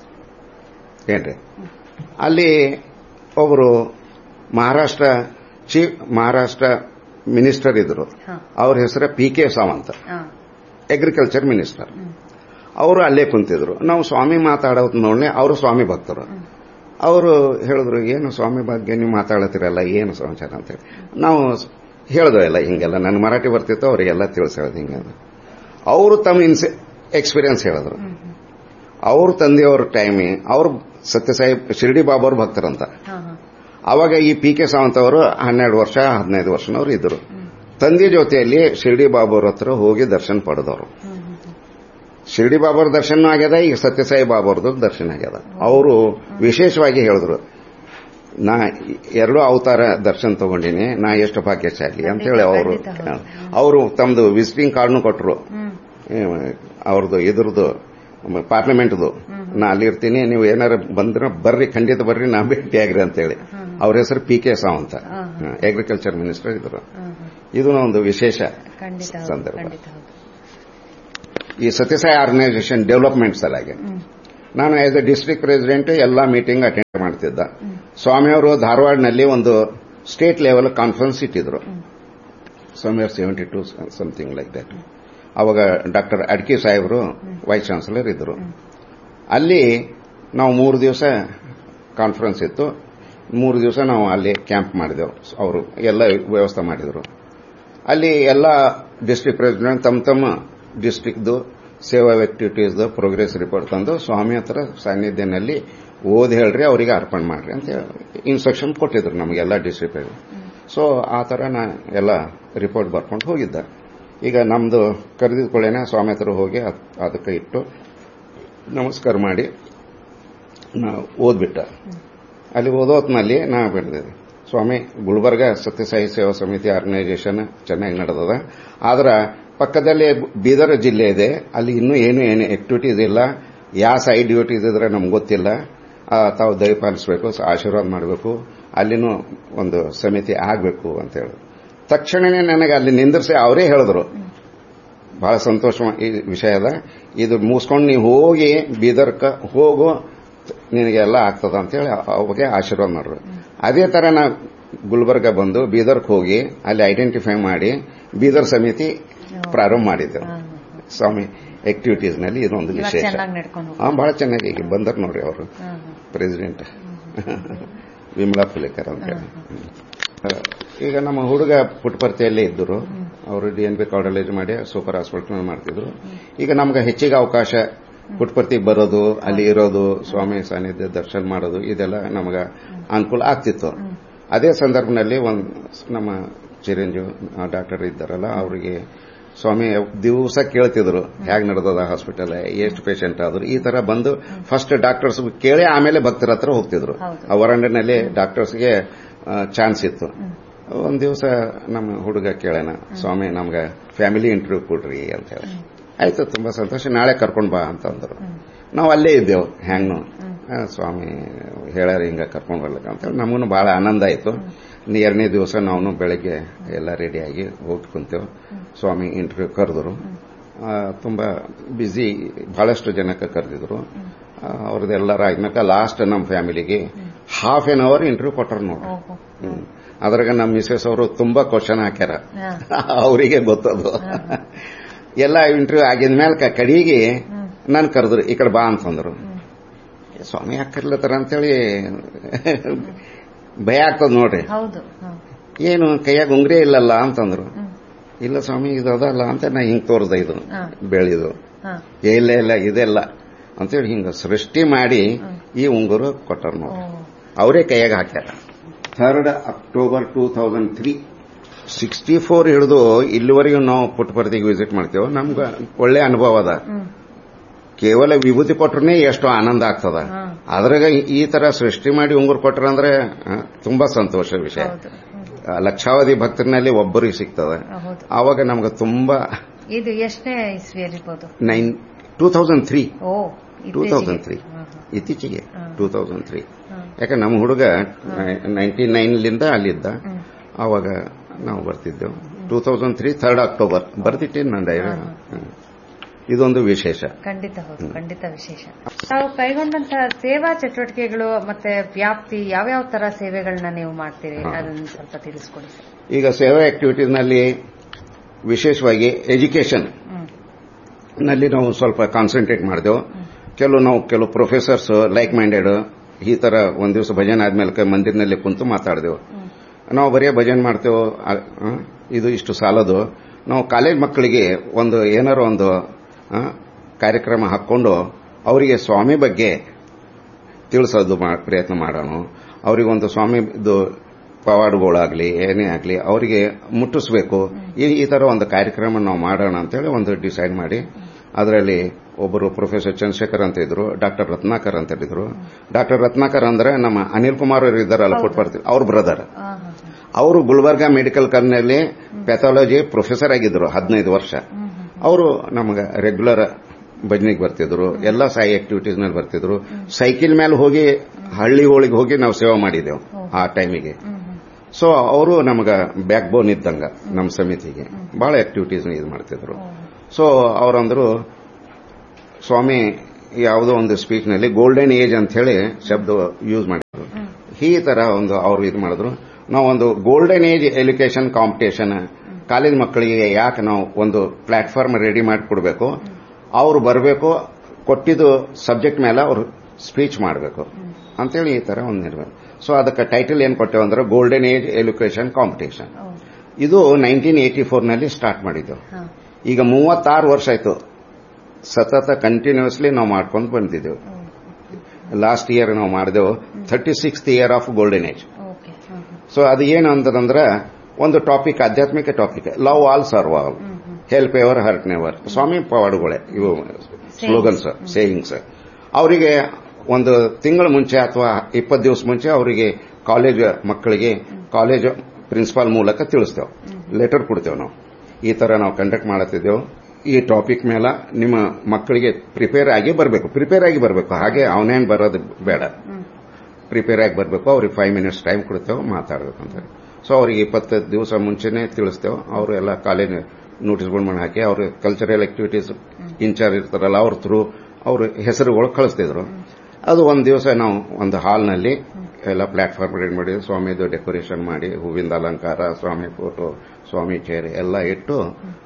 ಏನ್ರಿ ಅಲ್ಲಿ ಒಬ್ಬರು ಮಹಾರಾಷ್ಟ್ರ ಚೀಫ್ ಮಹಾರಾಷ್ಟ್ರ ಮಿನಿಸ್ಟರ್ ಇದ್ರು ಹಾ. ಅವ್ರ ಹೆಸರು ಪಿ ಕೆ ಸಾವಂತ್ ಹಾ. ಅಗ್ರಿಕಲ್ಚರ್ ಮಿನಿಸ್ಟರ್ ಅವರು ಅಲ್ಲೇ ಕುಂತಿದ್ರು ನಾವು ಸ್ವಾಮಿ ಮಾತಾಡೋದು ನೋಡ್ನೆ ಅವರು ಸ್ವಾಮಿ ಭಕ್ತರು ಅವರು ಹೇಳಿದ್ರು ಏನು ಸ್ವಾಮಿ ಬಗ್ಗೆ ನೀವು ಮಾತಾಡತ್ತಿರಲ್ಲ ಏನು ಸಮಾಚಾರ ಅಂತೇಳಿ ನಾವು ಹೇಳಿದ್ವು ಎಲ್ಲ ಹಿಂಗೆಲ್ಲ ನನ್ನ ಮರಾಠಿ ಬರ್ತಿತ್ತು ಅವರಿಗೆಲ್ಲ ತಿಳಿಸೋದು ಹಿಂಗೆ ಅವರು ತಮ್ಮ ಇನ್ಸ್ ಎಕ್ಸ್ಪೀರಿಯನ್ಸ್ ಹೇಳಿದ್ರು ಅವ್ರ ತಂದೆಯವ್ರ ಟೈಮಿಂಗ್ ಅವ್ರು ಸತ್ಯಸಾಯಿ ಶಿರ್ಡಿ ಬಾಬಾವ್ರ ಭಕ್ತರಂತ ಹಾ, ಹಾ. ಅವಾಗ ಈ ಪಿ ಕೆ ಸಾವಂತ್ ಅವರು ಹನ್ನೆರಡು ವರ್ಷ ಹದಿನೈದು ವರ್ಷನವ್ರು ಇದ್ರು ತಂದೆ ಜೊತೆಯಲ್ಲಿ ಶಿರ್ಡಿ ಬಾಬಾವ್ರ ಹತ್ರ ಹೋಗಿ ದರ್ಶನ ಪಡೆದವರು ಶಿರ್ಡಿ ಬಾಬಾವ್ರ ದರ್ಶನ ಆಗ್ಯದ ಈಗ ಸತ್ಯಸಾಯಿ ಬಾಬಾವ್ರದ್ದು ದರ್ಶನ ಆಗ್ಯದ ಅವರು ವಿಶೇಷವಾಗಿ ಹೇಳಿದ್ರು ನಾ ಎರಡು ಅವತಾರ ದರ್ಶನ ತಗೊಂಡಿನಿ ನಾ ಎಷ್ಟು ಭಾಗ್ಯಶಾಲಿ ಅಂತ ಹೇಳಿ ಅವರು ಖಂಡಿತ ಹೌದು. ಅವರು ತಮ್ದು ವಿಸಿಟಿಂಗ್ ಕಾರ್ಡ್ನು ಕೊಟ್ಟರು ಹ್ಮ್ ಅವ್ರದ್ದು ಇದ್ರದ್ದು ಪಾರ್ಲಿಮೆಂಟ್ದು ನಾ ಅಲ್ಲಿ ಇರ್ತೀನಿ ನೀವು ಏನಾರ ಬಂದ್ರೆ ಬರ್ರಿ ಖಂಡಿತ ಬರ್ರಿ ನಾ ಭೇಟಿ ಆಗ್ರಿ ಅಂತೇಳಿ ಅವ್ರ ಹೆಸರು P K Sawant agriculture minister ಇದ್ರು ಹ್ಮ್, ಹ್ಮ್. ಇದು ಒಂದು ವಿಶೇಷ ಖಂಡಿತ ಹೌದು, ಸಂದರ್ಭ ಖಂಡಿತ ಹೌದು ಈ ಸತ್ಯಸಾಯಿ ಆರ್ಗನೈಸೇಷನ್ ಡೆವಲಪ್ಮೆಂಟ್ ಸಲಾಗಿ ನಾನು ಆಸ್ ಎ ಡಿಸ್ಟ್ರಿಕ್ಟ್ ಪ್ರೆಸಿಡೆಂಟ್ ಎಲ್ಲ ಮೀಟಿಂಗ್ ಅಟೆಂಡ್ ಮಾಡ್ತಿದ್ದ ಸ್ವಾಮಿಯವರು ಧಾರವಾಡನಲ್ಲಿ ಒಂದು ಸ್ಟೇಟ್ ಲೆವೆಲ್ ಕಾನ್ಫರೆನ್ಸ್ ಇಟ್ಟಿದ್ರು somewhere seventy two something like that ಅವಾಗ ಡಾಕ್ಟರ್ ಅಡ್ಕಿ ಸಾಹೇಬರು ವೈಸ್ ಚಾನ್ಸಲರ್ ಇದ್ರು ಅಲ್ಲಿ ನಾವು ಮೂರು ದಿವಸ ಕಾನ್ಫರೆನ್ಸ್ ಇತ್ತು ಮೂರು ದಿವಸ ನಾವು ಅಲ್ಲಿ ಕ್ಯಾಂಪ್ ಮಾಡಿದೆವು ಅವರು ಎಲ್ಲ ವ್ಯವಸ್ಥೆ ಮಾಡಿದರು ಅಲ್ಲಿ ಎಲ್ಲ ಡಿಸ್ಟ್ರಿಕ್ಟ್ ಪ್ರೆಸಿಡೆಂಟ್ ತಮ್ಮ ತಮ್ಮ ಡಿಸ್ಟ್ರಿಕ್ಟ್ದು ಸೇವಾ ಆಕ್ಟಿವಿಟೀಸ್ದು ಪ್ರೋಗ್ರೆಸ್ ರಿಪೋರ್ಟ್ ತಂದು ಸ್ವಾಮಿ ಹತ್ರ ಸಾನ್ನಿಧ್ಯನಲ್ಲಿ ಓದಿ ಹೇಳ್ರಿ ಅವರಿಗೆ ಅರ್ಪಣೆ ಮಾಡ್ರಿ ಅಂತ ಇನ್ಸ್ಟ್ರಕ್ಷನ್ ಕೊಟ್ಟಿದ್ರು ನಮಗೆಲ್ಲ ಡಿಸ್ಟ್ರಿಕ್ಟ್ ಸೊ ಆ ಥರ ನಾ ಎಲ್ಲ ರಿಪೋರ್ಟ್ ಬರ್ಕೊಂಡು ಹೋಗಿದ್ದ ಈಗ ನಮ್ದು ಕರೆದಿದ್ಕೊಳ್ಳೇನೆ ಸ್ವಾಮಿ ಹತ್ರ ಹೋಗಿ ಅದ್- ಅದಕ್ಕೆ ಇಟ್ಟು ನಮಸ್ಕಾರ ಮಾಡಿ ನಾ ಓದ್ಬಿಟ್ಟ ಅಲ್ಲಿ ಓದೋತ್ನಲ್ಲಿ ನಾ ಬಿಡ್ದಿದೆ ಸ್ವಾಮಿ ಗುಲ್ಬರ್ಗ ಸತ್ಯಸಾಯಿ ಸೇವಾ ಸಮಿತಿ ಆರ್ಗನೈಸೇಷನ್ ಚೆನ್ನಾಗಿ ನಡೆದದ ಆದ್ರೆ ಪಕ್ಕದಲ್ಲಿ ಬೀದರ್ ಜಿಲ್ಲೆ ಇದೆ ಅಲ್ಲಿ ಇನ್ನೂ ಏನು ಏನು ಆಕ್ಟಿವಿಟೀಸ್ ಇಲ್ಲ ಯಾವ ಸೈಡ್ ಡ್ಯೂಟೀಸ್ ಇದ್ರೆ ನಮ್ಗೆ ಗೊತ್ತಿಲ್ಲ ಆ, ತಾವು ದಯಪಾಲಿಸಬೇಕು ಆಶೀರ್ವಾದ ಮಾಡಬೇಕು ಅಲ್ಲಿನೂ ಒಂದು ಸಮಿತಿ ಆಗಬೇಕು ಅಂತ ಹೇಳಿ ತಕ್ಷಣನೇ ನನಗೆ ಅಲ್ಲಿ ನಿಂದಿರಿಸಿ ಅವರೇ ಹೇಳಿದ್ರು ಬಹಳ ಸಂತೋಷ ಈ ವಿಷಯದ ಇದು ಮುಗಿಸ್ಕೊಂಡು ನೀವು ಹೋಗಿ ಬೀದರ್ಕ ಹೋಗು ನಿನಗೆಲ್ಲ ಆಗ್ತದ ಅಂತೇಳಿ ಅವಾಗೆ ಆಶೀರ್ವಾದ ಮಾಡ್ರು ಅದೇ ತರ ನಾ ಗುಲ್ಬರ್ಗ ಬಂದು ಬೀದರ್ಕ್ ಹೋಗಿ ಅಲ್ಲಿ ಐಡೆಂಟಿಫೈ ಮಾಡಿ ಬೀದರ್ ಸಮಿತಿ ಪ್ರಾರಂಭ ಮಾಡಿದ್ದೆವು ಹಾ, ಸ್ವಾಮಿ ಆಕ್ಟಿವಿಟೀಸ್ ನಲ್ಲಿ ಇದೊಂದು ಇವಾಗ ವಿಶೇಷ ಚೆನ್ನಾಗಿ ನಡ್ಕೊಂಡು ಹೋಗ್ತಾರೆ. ಹಾ ಬಹಳ ಚೆನ್ನಾಗಿ ಈಗ ಬಂದರ್ ನೋಡ್ರಿ ಅವರು ಹಾ, ಹಾ. ಪ್ರೆಸಿಡೆಂಟ್ ವಿಮಲಾ ಫುಲೇಕರ್ ಅಂತ ಹೇಳಿ ಈಗ ನಮ್ಮ ಹುಡುಗ ಪುಟ್ಪರ್ತಿಯಲ್ಲೇ ಇದ್ದರು ಅವರು ಡಿ ಎನ್ ಬಿ ಕಾಲೇಜ್ ಮಾಡಿ ಸೂಪರ್ ಹಾಸ್ಪಿಟಲ್ ಮಾಡ್ತಿದ್ರು ಈಗ ನಮ್ಗೆ ಹೆಚ್ಚಿಗೆ ಅವಕಾಶ ಪುಟ್ಪರ್ತಿಗೆ ಬರೋದು ಅಲ್ಲಿ ಇರೋದು ಸ್ವಾಮಿ ಸಾನ್ನಿಧ್ಯ ದರ್ಶನ ಮಾಡೋದು ಇದೆಲ್ಲ ನಮಗ ಅನುಕೂಲ ಆಗ್ತಿತ್ತು ಅದೇ ಸಂದರ್ಭದಲ್ಲಿ ಒಂದು ನಮ್ಮ ಚಿರಂಜೀವ್ ಡಾಕ್ಟರ್ ಇದ್ದಾರಲ್ಲ ಅವರಿಗೆ ಸ್ವಾಮಿ ದಿವಸ ಕೇಳ್ತಿದ್ರು ಹೇಗ್ ನಡೆದದ ಹಾಸ್ಪಿಟಲ್ ಎಷ್ಟು ಪೇಷಂಟ್ ಆದ್ರು ಈ ತರ ಬಂದು ಫಸ್ಟ್ ಡಾಕ್ಟರ್ಸ್ ಕೇಳಿ ಆಮೇಲೆ ಭಕ್ತರ ಹತ್ರ ಹೋಗ್ತಿದ್ರು ಹೌದು. ಆ ವರಂಡನಲ್ಲಿ ಡಾಕ್ಟರ್ಸ್ಗೆ ಚಾನ್ಸ್ ಇತ್ತು ಒಂದ್ ದಿವಸ ನಮ್ಮ ಹುಡುಗ ಕೇಳೋಣ ಸ್ವಾಮಿ ನಮ್ಗೆ ಫ್ಯಾಮಿಲಿ ಇಂಟರ್ವ್ಯೂ ಕೊಡ್ರಿ ಅಂತ ಹೇಳಿ ಆಯ್ತು ತುಂಬಾ ಸಂತೋಷ ನಾಳೆ ಕರ್ಕೊಂಡ್ ಬಾ ಅಂತಂದ್ರು ನಾವು ಅಲ್ಲೇ ಇದ್ದೆವು ಹ್ಯಾಂಗ್ನು ಆ, ಸ್ವಾಮಿ ಹೇಳ್ಯಾರ ಹಿಂಗ ಕರ್ಕೊಂಡ್ ಬರ್ಲಿಕ್ಕೆ ಅಂತ ಹೇಳಿ ನಮಗೂ ಬಹಳ ಆನಂದ ಆಯ್ತು ಎರಡನೇ ದಿವಸ ನಾವು ಬೆಳಗ್ಗೆ ಎಲ್ಲ ರೆಡಿಯಾಗಿ ಹೋಗಿ ಕುಂತೇವು ಸ್ವಾಮಿ ಇಂಟರ್ವ್ಯೂ ಕರೆದ್ರು ಆ, ತುಂಬಾ ಬ್ಯುಸಿ ಬಹಳಷ್ಟು ಜನಕ್ಕೆ ಕರೆದಿದ್ರು ಅವ್ರದ್ದೆಲ್ಲರ ಆದ್ಮೇಲೆ ಲಾಸ್ಟ್ ನಮ್ಮ ಫ್ಯಾಮಿಲಿಗೆ ಹಾಫ್ ಎನ್ ಅವರ್ ಇಂಟರ್ವ್ಯೂ ಕೊಟ್ಟರು ನೋಡ್ರಿ ಓಹೋ. ಹ್ಮ್. ಅದ್ರಾಗ ನಮ್ಮ ಮಿಸೆಸ್ ಅವರು ತುಂಬಾ ಕ್ವಶನ್ ಹಾಕ್ಯಾರ ಹಾ. ಅವರಿಗೆ ಗೊತ್ತದು ಎಲ್ಲ ಇಂಟರ್ವ್ಯೂ ಆಗಿದ್ಮೇಲೆ ಕ- ಕಡೆಗೆ ನಾನು ಕರೆದ್ರು ಈ ಕಡೆ ಬಾ ಅಂತಂದ್ರು ಸ್ವಾಮಿ ಯಾಕೆ ಕರ್ಲತ್ತಾರ ಅಂತೇಳಿ ಭಯ ಆಗ್ತದ ನೋಡ್ರಿ ಹೌದು ಹಾ. ಏನು ಕೈಯಾಗ ಉಂಗ್ರೇ ಇಲ್ಲಲ್ಲ ಅಂತಂದ್ರು ಹ್ಮ್. ಇಲ್ಲ ಸ್ವಾಮಿ ಇದು ಅದಲ್ಲ ಅಂತ ನಾ ಹಿಂಗ್ ತೋರ್ದ ಇದು ಹಾ. ಬೆಳೆದು ಹಾ. ಏ, ಇಲ್ಲ ಇಲ್ಲ ಇದೆಲ್ಲ ಅಂತೇಳಿ ಹಿಂಗ ಸೃಷ್ಟಿ ಮಾಡಿ ಈ ಉಂಗುರು ಕೊಟ್ಟಾರ ಓ. ನೋಡಿ ಅವರೇ ಕೈಯಾಗ ಹಾಕ್ಯಾರ third October two thousand three sixty four ಹಿಡಿದು ಇಲ್ಲಿವರೆಗೂ ನಾವು ಪುಟ್ಟಪರ್ತಿಗೆ ವಿಸಿಟ್ ಮಾಡ್ತೇವೆ ನಮ್ಗೆ ಒಳ್ಳೆ ಅನುಭವ ಅದ ಹ್ಮ್. ಕೇವಲ ವಿಭೂತಿ ಕೊಟ್ರನೇ ಎಷ್ಟು ಆನಂದ ಆಗ್ತದ ಹಾ. ಅದ್ರಾಗ ಈ ತರ ಸೃಷ್ಟಿ ಮಾಡಿ ಉಂಗುರು ಕೊಟ್ರ ಅಂದ್ರೆ ಆ, ತುಂಬಾ ಸಂತೋಷ ವಿಷಯ ಹೌದು ಹ್ಮ್. ಆ, ಲಕ್ಷಾವಧಿ ಭಕ್ತರಿನಲ್ಲಿ ಒಬ್ಬರಿಗೆ ಸಿಗ್ತದ ಹೌದು ಆವಾಗ ನಮ್ಗೆ ತುಂಬಾ ಇದು ಎಷ್ಟನೇ ಇಸ್ವಿಯಲ್ಲಿರ್ಬೋದು nine two thousand three oh two ಇತ್ತೀಚೆಗೆ. ತೌಸಂಡ್ ತ್ರೀ ಹಾ, ಹಾ. ಇತ್ತೀಚೆಗೆ ಹಾ. ಟೂ ತೌಸಂಡ್ ತ್ರೀ ಹಾ. ಯಾಕೆ ನಮ್ಮ ಹುಡುಗ ನೈನ್ಟಿ ನೈನ್ಲಿಂದ ಅಲ್ಲಿದ್ದ ಹ್ಮ್. ಆವಾಗ ನಾವು ಬರ್ತಿದ್ದೆವು two thousand three third October ಬರ್ದಿಟ್ಟೇನು ನನ್ನ ಡೈರಿ ಇದೊಂದು ವಿಶೇಷ ಖಂಡಿತ ಹೌದು ಖಂಡಿತ ವಿಶೇಷ ತಾವು ಕೈಗೊಂಡಂತಹ ಸೇವಾ ಚಟುವಟಿಕೆಗಳು ಮತ್ತೆ ವ್ಯಾಪ್ತಿ ಯಾವ್ಯಾವ ತರ ಸೇವೆಗಳನ್ನ ನೀವು ಮಾಡ್ತೀರಿ ಹಾ. ಅದನ್ನ ಸ್ವಲ್ಪ ತಿಳಿಸ್ಕೊಡಿ ಸರ್. ಈಗ ಸೇವಾ ಆಕ್ಟಿವಿಟೀಸ್ನಲ್ಲಿ ವಿಶೇಷವಾಗಿ ಎಜುಕೇಷನ್ ಹ್ಮ್. ನಲ್ಲಿ ನಾವು ಸ್ವಲ್ಪ ಕಾನ್ಸಂಟ್ರೇಟ್ ಮಾಡಿದೆವು ಕೆಲವು ನಾವು ಕೆಲವು ಪ್ರೊಫೆಸರ್ಸ್ ಲೈಕ್ ಮೈಂಡೆಡ್ ಈ ತರ ಒಂದ್ ದಿವಸ ಭಜನೆ ಆದ್ಮೇಲೆ ಮಂದಿರ್ನಲ್ಲಿ ಕುಂತು ಮಾತಾಡಿದೆವು ಹ್ಮ್. ನಾವು ಬರೀ ಭಜನೆ ಮಾಡ್ತೇವೆ ಆ, ಆ, ಇದು ಇಷ್ಟು ಸಾಲದು ನಾವು ಕಾಲೇಜ್ ಮಕ್ಕಳಿಗೆ ಒಂದು ಏನಾರ ಒಂದು ಆ, ಕಾರ್ಯಕ್ರಮ ಹಾಕೊಂಡು ಅವರಿಗೆ ಸ್ವಾಮಿ ಬಗ್ಗೆ ತಿಳಿಸೋದು ಮಾ- ಪ್ರಯತ್ನ ಮಾಡೋಣ ಅವರಿಗೊಂದು ಸ್ವಾಮಿದು ಪವಾಡಗಳಾಗ್ಲಿ ಏನೇ ಆಗಲಿ ಅವರಿಗೆ ಮುಟ್ಟಿಸ್ಬೇಕು ಈ ಈ ತರ ಒಂದು ಕಾರ್ಯಕ್ರಮ ನಾವು ಮಾಡೋಣ ಅಂತೇಳಿ ಒಂದು ಡಿಸೈಡ್ ಮಾಡಿ ಅದರಲ್ಲಿ ಒಬ್ಬರು ಪ್ರೊಫೆಸರ್ ಚಂದ್ರಶೇಖರ್ ಅಂತ ಇದ್ರು ಡಾಕ್ಟರ್ ರತ್ನಾಕರ್ ಅಂತ ಇದ್ರು ಡಾಕ್ಟರ್ ರತ್ನಾಕರ್ ಅಂದ್ರೆ ನಮ್ಮ ಅನಿಲ್ ಕುಮಾರ್ ಅವರು ಇದ್ದಾರಲ್ಲ ಪುಟ್ಪರ್ತಿ ಅವ್ರ ಬ್ರದರ್ ಹಾ, ಹಾ, ಹಾ. ಅವರು ಗುಲ್ಬರ್ಗಾ ಮೆಡಿಕಲ್ ಕಾಲೇಜ್ನಲ್ಲಿ ಪ್ಯಾಥಾಲಜಿ ಪ್ರೊಫೆಸರ್ ಆಗಿದ್ರು ಹದಿನೈದು ವರ್ಷ ಹ್ಮ್, ಹ್ಮ್. ಅವರು ನಮಗೆ ರೆಗ್ಯುಲರ್ ಭಜನೆಗೆ ಬರ್ತಿದ್ರು ಎಲ್ಲ ಸಾಯಿ ಆಕ್ಟಿವಿಟೀಸ್ ನಲ್ಲಿ ಬರ್ತಿದ್ರು ಸೈಕಲ್ ಮೇಲೆ ಹೋಗಿ ಹಳ್ಳಿಗಳಿಗೆ ಹೋಗಿ ನಾವು ಸೇವೆ ಮಾಡಿದೆವು ಆ ಟೈಮಿಗೆ ಹ್ಮ್, ಹ್ಮ್. ಸೊ ಅವರು ನಮಗ ಬ್ಯಾಕ್ ಬೋನ್ ಇದ್ದಂಗ ನಮ್ಮ ಸಮಿತಿಗೆ ಬಹಳ ಆಕ್ಟಿವಿಟೀಸ್ ಇದು ಮಾಡ್ತಿದ್ರು ಸೊ ಅವರಂದ್ರು ಸ್ವಾಮಿ ಯಾವುದೋ ಒಂದು ಸ್ಪೀಚ್ ನಲ್ಲಿ ಗೋಲ್ಡನ್ ಏಜ್ ಅಂತ ಹೇಳಿ ಶಬ್ದ ಯೂಸ್ ಮಾಡಿದ್ರು ಈ ತರ ಒಂದು ಅವರು ಇದು ಮಾಡಿದ್ರು ನಾವು ಒಂದು golden age education competition college ಮಕ್ಕಳಿಗೆ ಯಾಕೆ ನಾವು ಒಂದು ಪ್ಲಾಟ್ಫಾರ್ಮ್ ರೆಡಿ ಮಾಡಿ ಕೊಡಬೇಕು ಅವ್ರು ಬರಬೇಕು ಕೊಟ್ಟಿದ್ದು ಸಬ್ಜೆಕ್ಟ್ ಮೇಲೆ ಅವರು ಸ್ಪೀಚ್ ಮಾಡಬೇಕು ಅಂತೇಳಿ ಈ ತರ ಒಂದು ನಿರ್ಮಾಣ ಸೊ ಅದಕ್ಕೆ ಟೈಟಲ್ ಏನ್ ಕೊಟ್ಟೆವು ಅಂದ್ರೆ ಗೋಲ್ಡನ್ ಏಜ್ ಎಜುಕೇಶನ್ ಕಾಂಪಿಟೇಷನ್ ಇದು ನೈನ್ಟೀನ್ ಏಟಿ ಫೋರ್ ನಲ್ಲಿ ಸ್ಟಾರ್ಟ್ ಮಾಡಿದ್ದು ಈಗ ಮೂವತ್ತಾರು ವರ್ಷ ಆಯ್ತು ಸತತ ಕಂಟಿನ್ಯೂಸ್ಲಿ ನಾವು ಮಾಡ್ಕೊಂಡು ಬಂದಿದ್ದೆವು ಲಾಸ್ಟ್ ಇಯರ್ ನಾವು ಮಾಡಿದೆವು thirty sixth year of golden age okay so ಅದು ಏನು ಅಂತಂದ್ರೆ ಒಂದು ಟಾಪಿಕ್ ಆಧ್ಯಾತ್ಮಿಕ topic love all serve all help ever hurt never Swami ಪವಾಡುಗಳೇ ಇವು ಸ್ಲೋಗನ್ಸ್ ಸೇಯಿಂಗ್ಸ್ ಅವರಿಗೆ ಒಂದು ತಿಂಗಳ ಮುಂಚೆ ಅಥವಾ ಇಪ್ಪತ್ತು ದಿವಸ ಮುಂಚೆ ಅವರಿಗೆ ಕಾಲೇಜ್ ಮಕ್ಕಳಿಗೆ ಕಾಲೇಜ್ ಪ್ರಿನ್ಸಿಪಾಲ್ ಮೂಲಕ ತಿಳಿಸ್ತೇವೆ ಲೆಟರ್ ಕೊಡ್ತೇವೆ ನಾವು ಈ ತರ ನಾವು ಕಂಡಕ್ಟ್ ಮಾಡತ್ತಿದ್ದೇವೆ ಈ ಟಾಪಿಕ್ ಮೇಲೆ ನಿಮ್ಮ ಮಕ್ಕಳಿಗೆ ಪ್ರಿಪೇರ್ ಆಗಿ ಬರಬೇಕು ಪ್ರಿಪೇರ್ ಆಗಿ ಬರಬೇಕು ಹಾಗೆ ಅವನೇನ್ ಬರೋದು ಬೇಡ ಪ್ರಿಪೇರ್ ಆಗಿ ಬರಬೇಕು ಅವ್ರಿಗೆ ಫೈವ್ ಮಿನಿಟ್ಸ್ ಟೈಮ್ ಕೊಡ್ತೇವೆ ಮಾತಾಡಬೇಕು ಅಂತ ಸೊ ಅವ್ರಿಗೆ ಇಪ್ಪತ್ತು ದಿವಸ ಮುಂಚೆನೆ ತಿಳಿಸ್ತೇವೆ ಅವರು ಎಲ್ಲ ಕಾಲೇಜ್ ನೋಟಿಸ್ಗಳು ಮಾಡಿ ಹಾಕಿ ಅವ್ರ ಕಲ್ಚರಲ್ ಆಕ್ಟಿವಿಟೀಸ್ ಇನ್ಚಾರ್ಜ್ ಇರ್ತಾರಲ್ಲ ಅವ್ರ ಥ್ರೂ ಅವ್ರ ಹೆಸರುಗಳು ಕಳಿಸ್ತಿದ್ರು ಅದು ಒಂದು ದಿವಸ ನಾವು ಒಂದು ಹಾಲ್ನಲ್ಲಿ ಎಲ್ಲ ಪ್ಲಾಟ್ಫಾರ್ಮ್ ರೆಡಿ ಮಾಡಿ ಸ್ವಾಮಿದು ಡೆಕೋರೇಷನ್ ಮಾಡಿ ಹೂವಿಂದ ಅಲಂಕಾರ ಸ್ವಾಮಿ ಫೋಟೋ ಸ್ವಾಮಿ ಚೇರ್ ಎಲ್ಲ ಇಟ್ಟು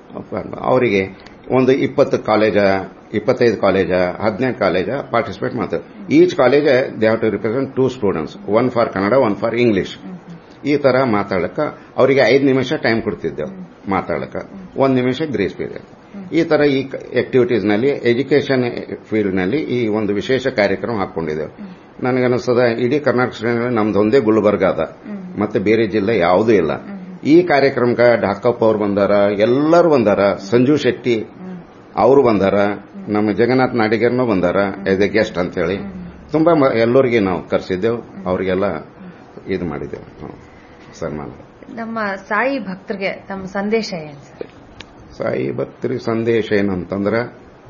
ಅವರಿಗೆ ಒಂದು ಇಪ್ಪತ್ತು ಕಾಲೇಜ ಇಪ್ಪತ್ತೈದು ಕಾಲೇಜ ಹದಿನೈದು ಕಾಲೇಜ ಪಾರ್ಟಿಸಿಪೇಟ್ ಮಾಡ್ತಾರೆ each college they have to represent two students one for Kannada one for English ಈ ತರ ಮಾತಾಡಕ ಅವರಿಗೆ ಐದು ನಿಮಿಷ ಟೈಮ್ ಕೊಡ್ತಿದ್ದೆವು ಮಾತಾಡಕ ಒಂದ್ ನಿಮಿಷ ಗ್ರೇಸ್ ಪೀರಿಯಡ್ ಈ ತರ ಈ ಆಕ್ಟಿವಿಟೀಸ್ ನಲ್ಲಿ ಎಜುಕೇಶನ್ ಫೀಲ್ಡ್ ನಲ್ಲಿ ಈ ಒಂದು ವಿಶೇಷ ಕಾರ್ಯಕ್ರಮ ಹಾಕೊಂಡಿದ್ದೆವು ನನಗನ್ನಿಸ್ತದ ಇಡೀ ಕರ್ನಾಟಕ ಶ್ರೇಣಿಯಲ್ಲಿ ನಮ್ದೊಂದೇ ಗುಲ್ಬರ್ಗ ಅದ ಮತ್ತೆ ಬೇರೆ ಜಿಲ್ಲೆ ಯಾವುದೂ ಇಲ್ಲ ಈ ಕಾರ್ಯಕ್ರಮಕ್ಕೆ ಢಾಕಪ್ಪ ಅವ್ರು ಬಂದಾರ ಎಲ್ಲರೂ ಬಂದಾರ ಸಂಜು ಶೆಟ್ಟಿ ಅವರು ಬಂದಾರ ನಮ್ಮ ಜಗನ್ನಾಥ್ ನಾಡಿಗರ್ನೂ ಬಂದಾರ ಎಸ್ ಎ ಗೆಸ್ಟ್ ಅಂತೇಳಿ ತುಂಬಾ ಮ- ಎಲ್ಲರಿಗೆ ನಾವು ಕರೆಸಿದ್ದೆವು ಅವರಿಗೆಲ್ಲ ಇದು ಮಾಡಿದ್ದೆವು ನಾವು ಸನ್ಮಾನ ನಮ್ಮ ಸಾಯಿ ಭಕ್ತರಿಗೆ ತಮ್ಮ ಸಂದೇಶ ಏನು ಸರ್ ಸಾಯಿ ಭಕ್ತರಿಗೆ ಸಂದೇಶ ಏನಂತಂದ್ರೆ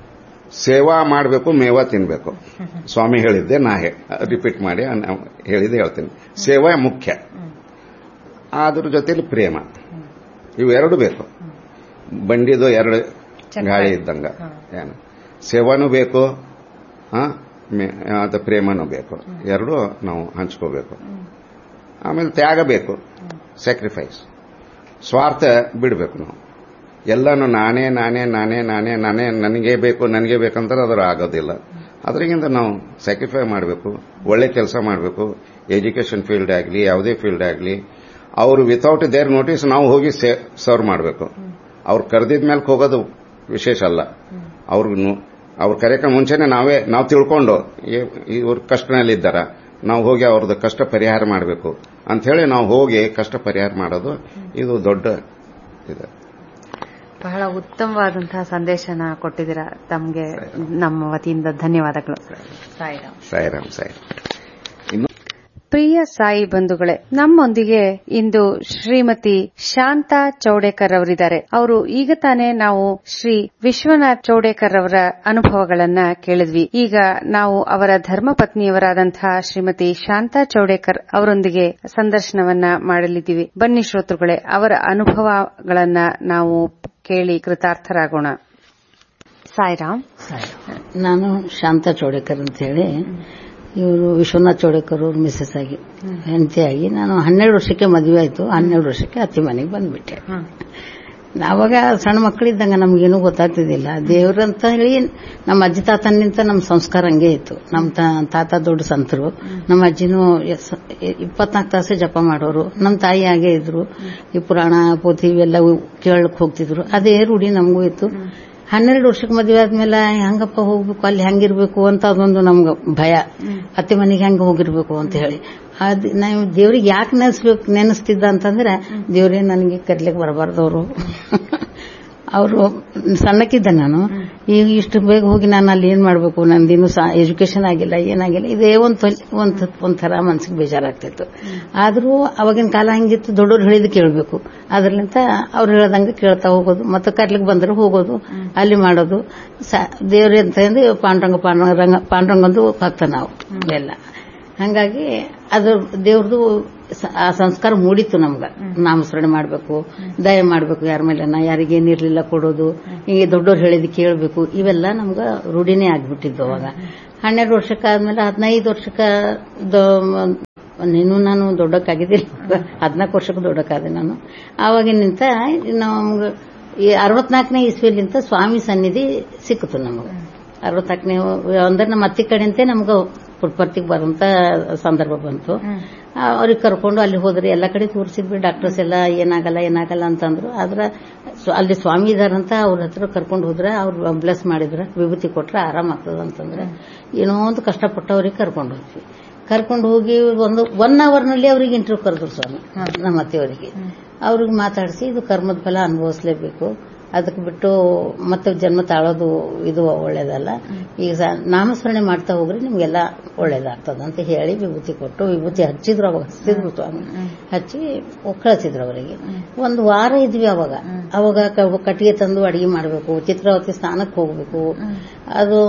ಸೇವಾ ಮಾಡಬೇಕು ಮೇವ ತಿನ್ಬೇಕು ಸ್ವಾಮಿ ಹೇಳಿದ್ದೆ ನಾ ರಿಪೀಟ್ ಮಾಡಿ ನಾ ಹೇಳಿದ್ದೆ ಹೇಳ್ತೀನಿ ಸೇವಾ ಮುಖ್ಯ ಅದ್ರ ಜೊತೆಲಿ ಪ್ರೇಮ ಇವೆರಡು ಬೇಕು ಬಂಡಿದು ಎರಡು ಗಾಳಿ ಇದ್ದಂಗ ಏನು ಸೇವಾನೂ ಬೇಕು ಆ, ಮೇ- ಅದು ಪ್ರೇಮನೂ ಬೇಕು ಎರಡು ನಾವು ಹಂಚ್ಕೋಬೇಕು ಆಮೇಲೆ ತ್ಯಾಗ ಬೇಕು ಸ್ಯಾಕ್ರಿಫೈಸ್ ಸ್ವಾರ್ಥ ಬಿಡಬೇಕು ನಾವು ಎಲ್ಲಾನು ನಾನೇ ನಾನೇ ನಾನೇ ನಾನೇ ನಾನೇ ನನಗೆ ಬೇಕು ನನಗೆ ಬೇಕಂದ್ರೆ ಅದರ ಆಗೋದಿಲ್ಲ ಅದರಿಂದ ನಾವು ಸ್ಯಾಕ್ರಿಫೈ ಮಾಡಬೇಕು ಒಳ್ಳೆ ಕೆಲಸ ಮಾಡಬೇಕು ಎಜುಕೇಶನ್ ಫೀಲ್ಡ್ ಆಗಲಿ ಯಾವುದೇ ಫೀಲ್ಡ್ ಆಗಲಿ ಅವರು ವಿತೌಟ್ ದೇರ್ ನೋಟಿಸ್ ನಾವು ಹೋಗಿ ಸರ್ವ್ ಮಾಡಬೇಕು ಅವ್ರು ಕರೆದಿದ ಮೇಲೆ ಹೋಗೋದು ವಿಶೇಷ ಅಲ್ಲ ಅವ್ರಿಗೆ ಅವ್ರ ಕರೆಯಕ್ಕೆ ಮುಂಚೆನೆ ನಾವೇ ನಾವು ತಿಳ್ಕೊಂಡು ಇ- ಇವ್ರು ಕಷ್ಟನಲ್ಲಿದ್ದಾರ ನಾವು ಹೋಗಿ ಅವ್ರದ್ದು ಕಷ್ಟ ಪರಿಹಾರ ಮಾಡಬೇಕು ಅಂತ ಹೇಳಿ ನಾವು ಹೋಗಿ ಕಷ್ಟ ಪರಿಹಾರ ಮಾಡೋದು ಇದು ದೊಡ್ಡ ಇದೆ ಬಹಳ ಉತ್ತಮವಾದಂತಹ ಸಂದೇಶನ ಕೊಟ್ಟಿದ್ದೀರಾ ತಮಗೆ ನಮ್ಮ ವತಿಯಿಂದ ಧನ್ಯವಾದಗಳು ಸಾಯಿರಾಮ್ ಸಾಯಿರಾಮ್ ಸಾಯಿರಾಮ್ ಪ್ರಿಯ ಸಾಯಿ ಬಂಧುಗಳೇ ನಮ್ಮೊಂದಿಗೆ ಇಂದು ಶ್ರೀಮತಿ ಶಾಂತಾ ಚೌಡೇಕರ್ ಅವರಿದ್ದಾರೆ ಅವರು ಈಗ ತಾನೇ ನಾವು ಶ್ರೀ ವಿಶ್ವನಾಥ್ ಚೌಡೇಕರ್ ಅವರ ಅನುಭವಗಳನ್ನ ಕೇಳಿದ್ವಿ ಈಗ ನಾವು ಅವರ ಧರ್ಮಪತ್ನಿಯವರಾದಂತಹ ಶ್ರೀಮತಿ ಶಾಂತಾ ಚೌಡೇಕರ್ ಅವರೊಂದಿಗೆ ಸಂದರ್ಶನವನ್ನ ಮಾಡಲಿದ್ದೀವಿ ಬನ್ನಿ ಶ್ರೋತೃಗಳೇ ಅವರ ಅನುಭವಗಳನ್ನ ನಾವು ಕೇಳಿ ಕೃತಾರ್ಥರಾಗೋಣ ಸಾಯಿರಾಮ್ ನಾನು ಶಾಂತಾ ಚೌಡೇಕರ್ ಅಂತ ಹೇಳಿ ಇವರು ವಿಶ್ವನಾಥ್ ಚೌಡೇಕರ್ ಅವ್ರ ಮಿಸ್ಸಸ್ ಆಗಿ ಹೆಂಡತಿಯಾಗಿ ನಾನು ಹನ್ನೆರಡು ವರ್ಷಕ್ಕೆ ಮದುವೆ ಆಯ್ತು ಹನ್ನೆರಡು ವರ್ಷಕ್ಕೆ ಅತ್ತಿ ಮನೆಗೆ ಬಂದ್ಬಿಟ್ಟೆ ಅವಾಗ ಸಣ್ಣ ಮಕ್ಕಳಿದ್ದಂಗ ನಮ್ಗೇನು ಗೊತ್ತಾಗ್ತಿದ್ದಿಲ್ಲ ದೇವ್ರಂತ ಹೇಳಿ ನಮ್ಮ ಅಜ್ಜಿ ತಾತನಿಂದ ನಮ್ಮ ಸಂಸ್ಕಾರ ಹಂಗೆ ಇತ್ತು ನಮ್ಮ ತಾ- ತಾತ ದೊಡ್ಡ ಸಂತರು ನಮ್ಮ ಅಜ್ಜಿನೂ ಇಪ್ಪತ್ನಾಲ್ಕು ತಾಸು ಜಪ ಮಾಡೋರು ನಮ್ಮ ತಾಯಿ ಹಾಗೆ ಇದ್ರು ಈ ಪುರಾಣ ಪೋಥಿ ಇವೆಲ್ಲ ಕೇಳಕ್ ಹೋಗ್ತಿದ್ರು ಅದೇ ರೂಢಿ ನಮಗೂ ಇತ್ತು ಹನ್ನೆರಡು ವರ್ಷಕ್ಕೆ ಮದುವೆ ಆದ್ಮೇಲೆ ಹೆಂಗಪ್ಪ ಹೋಗ್ಬೇಕು ಅಲ್ಲಿ ಹೆಂಗಿರ್ಬೇಕು ಅಂತ ಅದೊಂದು ನಮ್ಗೆ ಭಯ ಅತ್ತೆ ಮನೆಗೆ ಹೆಂಗ ಹೋಗಿರ್ಬೇಕು ಅಂತ ಹೇಳಿ ಅದ್ ನಾವು ದೇವ್ರಿಗೆ ಯಾಕೆ ನೆನೆಸ್ಬೇಕು ನೆನೆಸ್ತಿದ್ದ ಅಂತಂದ್ರೆ ದೇವ್ರೇ ನನಗೆ ಕರ್ಲಿಕ್ಕೆ ಬರಬಾರ್ದವ್ರು ಅವರು ಸಣ್ಣಕ್ಕಿದ್ದೆ ನಾನು ಈಗ ಇಷ್ಟು ಬೇಗ ಹೋಗಿ ನಾನು ಅಲ್ಲಿ ಏನ್ ಮಾಡ್ಬೇಕು ನಂದಿನ್ನು ಎಜುಕೇಶನ್ ಆಗಿಲ್ಲ ಏನಾಗಿಲ್ಲ ಇದೇ ಒಂದು ಒಂದ್ ಒಂಥರ ಮನ್ಸಿಗೆ ಬೇಜಾರಾಗ್ತಿತ್ತು ಆದ್ರೂ ಅವಾಗಿನ ಕಾಲ ಹಂಗಿತ್ತು ದೊಡ್ಡವ್ರು ಹೇಳಿದ್ ಕೇಳಬೇಕು ಅದ್ರಲ್ಲಿಂತ ಅವ್ರು ಹೇಳ್ದಂಗೆ ಕೇಳ್ತಾ ಹೋಗೋದು ಮತ್ತೆ ಕರ್ಲಿಕ್ಕೆ ಬಂದ್ರೆ ಹೋಗೋದು ಅಲ್ಲಿ ಮಾಡೋದು ದೇವ್ರ ಅಂತ ಅಂದ್ರೆ ಪಾಂಡುರಂಗ ಪಾಂಡುರಂಗ ಪಾಂಡುರಂಗಂದು ಭಕ್ತ ನಾವು ಎಲ್ಲ ಹಂಗಾಗಿ ಅದು ದೇವ್ರದು ಸ- ಆ ಸಂಸ್ಕಾರ ಮೂಡಿತ್ತು ನಮ್ಗ ನಾಮಸ್ಮರಣೆ ಮಾಡಬೇಕು ದಯ ಮಾಡಬೇಕು ಯಾರ ಮೇಲೆನ ಯಾರಿಗೇನಿರ್ಲಿಲ್ಲ ಕೊಡೋದು ಹಿಂಗೆ ದೊಡ್ಡವ್ರು ಹೇಳಿದ್ ಕೇಳಬೇಕು ಇವೆಲ್ಲ ನಮ್ಗ ರೂಢಿನೇ ಆಗ್ಬಿಟ್ಟಿದ್ದು ಅವಾಗ ಹನ್ನೆರಡು ವರ್ಷಕ್ಕಾದ್ಮೇಲೆ ಹದಿನೈದು ವರ್ಷಕ್ಕ ದ- ನೀನು ನಾನು ದೊಡ್ಡಕ್ಕಾಗಿದ್ದಿಲ್ಲ ಹದಿನಾಲ್ಕು ವರ್ಷಕ್ಕೆ ದೊಡ್ಡಕ್ಕಾದೆ ನಾನು ಆವಾಗಿನಿಂತ ನಮ್ಗೆ ಈ ಅರವತ್ನಾಲ್ಕನೇ ಇಸ್ವಿಲಿಂತ ಸ್ವಾಮಿ ಸನ್ನಿಧಿ ಸಿಕ್ಕಿತು ನಮಗೆ ಅರವತ್ನಾಲ್ಕನೇ ಅಂದ್ರೆ ನಮ್ಮ ಅತ್ತಿ ಕಡೆಂತೆ ನಮ್ಗೆ ಪುಟ್ಪರ್ತಿಗೆ ಬರುವಂತ ಸಂದರ್ಭ ಬಂತು ಅವ್ರಿಗೆ ಕರ್ಕೊಂಡು ಅಲ್ಲಿ ಹೋದ್ರೆ ಎಲ್ಲ ಕಡೆ ತೋರಿಸಿದ್ವಿ ಡಾಕ್ಟರ್ಸ್ ಎಲ್ಲ ಏನಾಗಲ್ಲ ಏನಾಗಲ್ಲ ಅಂತಂದ್ರು ಆದ್ರೆ ಸ್ವ- ಅಲ್ಲಿ ಸ್ವಾಮಿ ಇದಾರಂತ ಅವ್ರ ಹತ್ರ ಕರ್ಕೊಂಡು ಹೋದ್ರೆ ಅವ್ರು ಬ್ಲೆಸ್ ಮಾಡಿದ್ರ ವಿಭೂತಿ ಕೊಟ್ರೆ ಆರಾಮ ಆಗ್ತದ ಅಂತಂದ್ರೆ ಏನೋ ಒಂದು ಕಷ್ಟಪಟ್ಟವ್ರಿಗೆ ಕರ್ಕೊಂಡು ಹೋದ್ವಿ ಕರ್ಕೊಂಡು ಹೋಗಿ ಒಂದು ಒನ್ ಅವರ್ನಲ್ಲಿ ಅವ್ರಿಗೆ ಇಂಟರ್ವ್ಯೂ ಕರೆದ್ರು ಸ್ವಾಮಿ ನಮ್ಮ ಅತ್ತೆಯವರಿಗೆ ಅವ್ರಿಗೆ ಮಾತಾಡಿಸಿ ಇದು ಕರ್ಮದ ಫಲ ಅನುಭವಿಸ್ಲೇಬೇಕು ಅದಕ್ಕೆ ಬಿಟ್ಟು ಮತ್ತೆ ಜನ್ಮ ತಾಳೋದು ಇದು ಒಳ್ಳೇದಲ್ಲ ಈಗ ಸ- ನಾಮಸ್ಮರಣೆ ಮಾಡ್ತಾ ಹೋಗ್ರಿ ನಿಮ್ಗೆಲ್ಲ ಒಳ್ಳೇದಾಗ್ತದ ಅಂತ ಹೇಳಿ ವಿಭೂತಿ ಕೊಟ್ಟು ವಿಭೂತಿ ಹಚ್ಚಿದ್ರು ಅವಾಗ ಹಚ್ಚಿದ್ರು ಸ್ವಾಮಿ ಹಚ್ಚಿ ಕಳಿಸಿದ್ರು ಅವರಿಗೆ ಒಂದು ವಾರ ಇದ್ವಿ ಅವಾಗ ಅವಾಗ ಕ- ಕಟ್ಟಿಗೆ ತಂದು ಅಡಿಗೆ ಮಾಡಬೇಕು ಚಿತ್ರಾವತಿ ಸ್ನಾನಕ್ಕೆ ಹೋಗ್ಬೇಕು ಅದು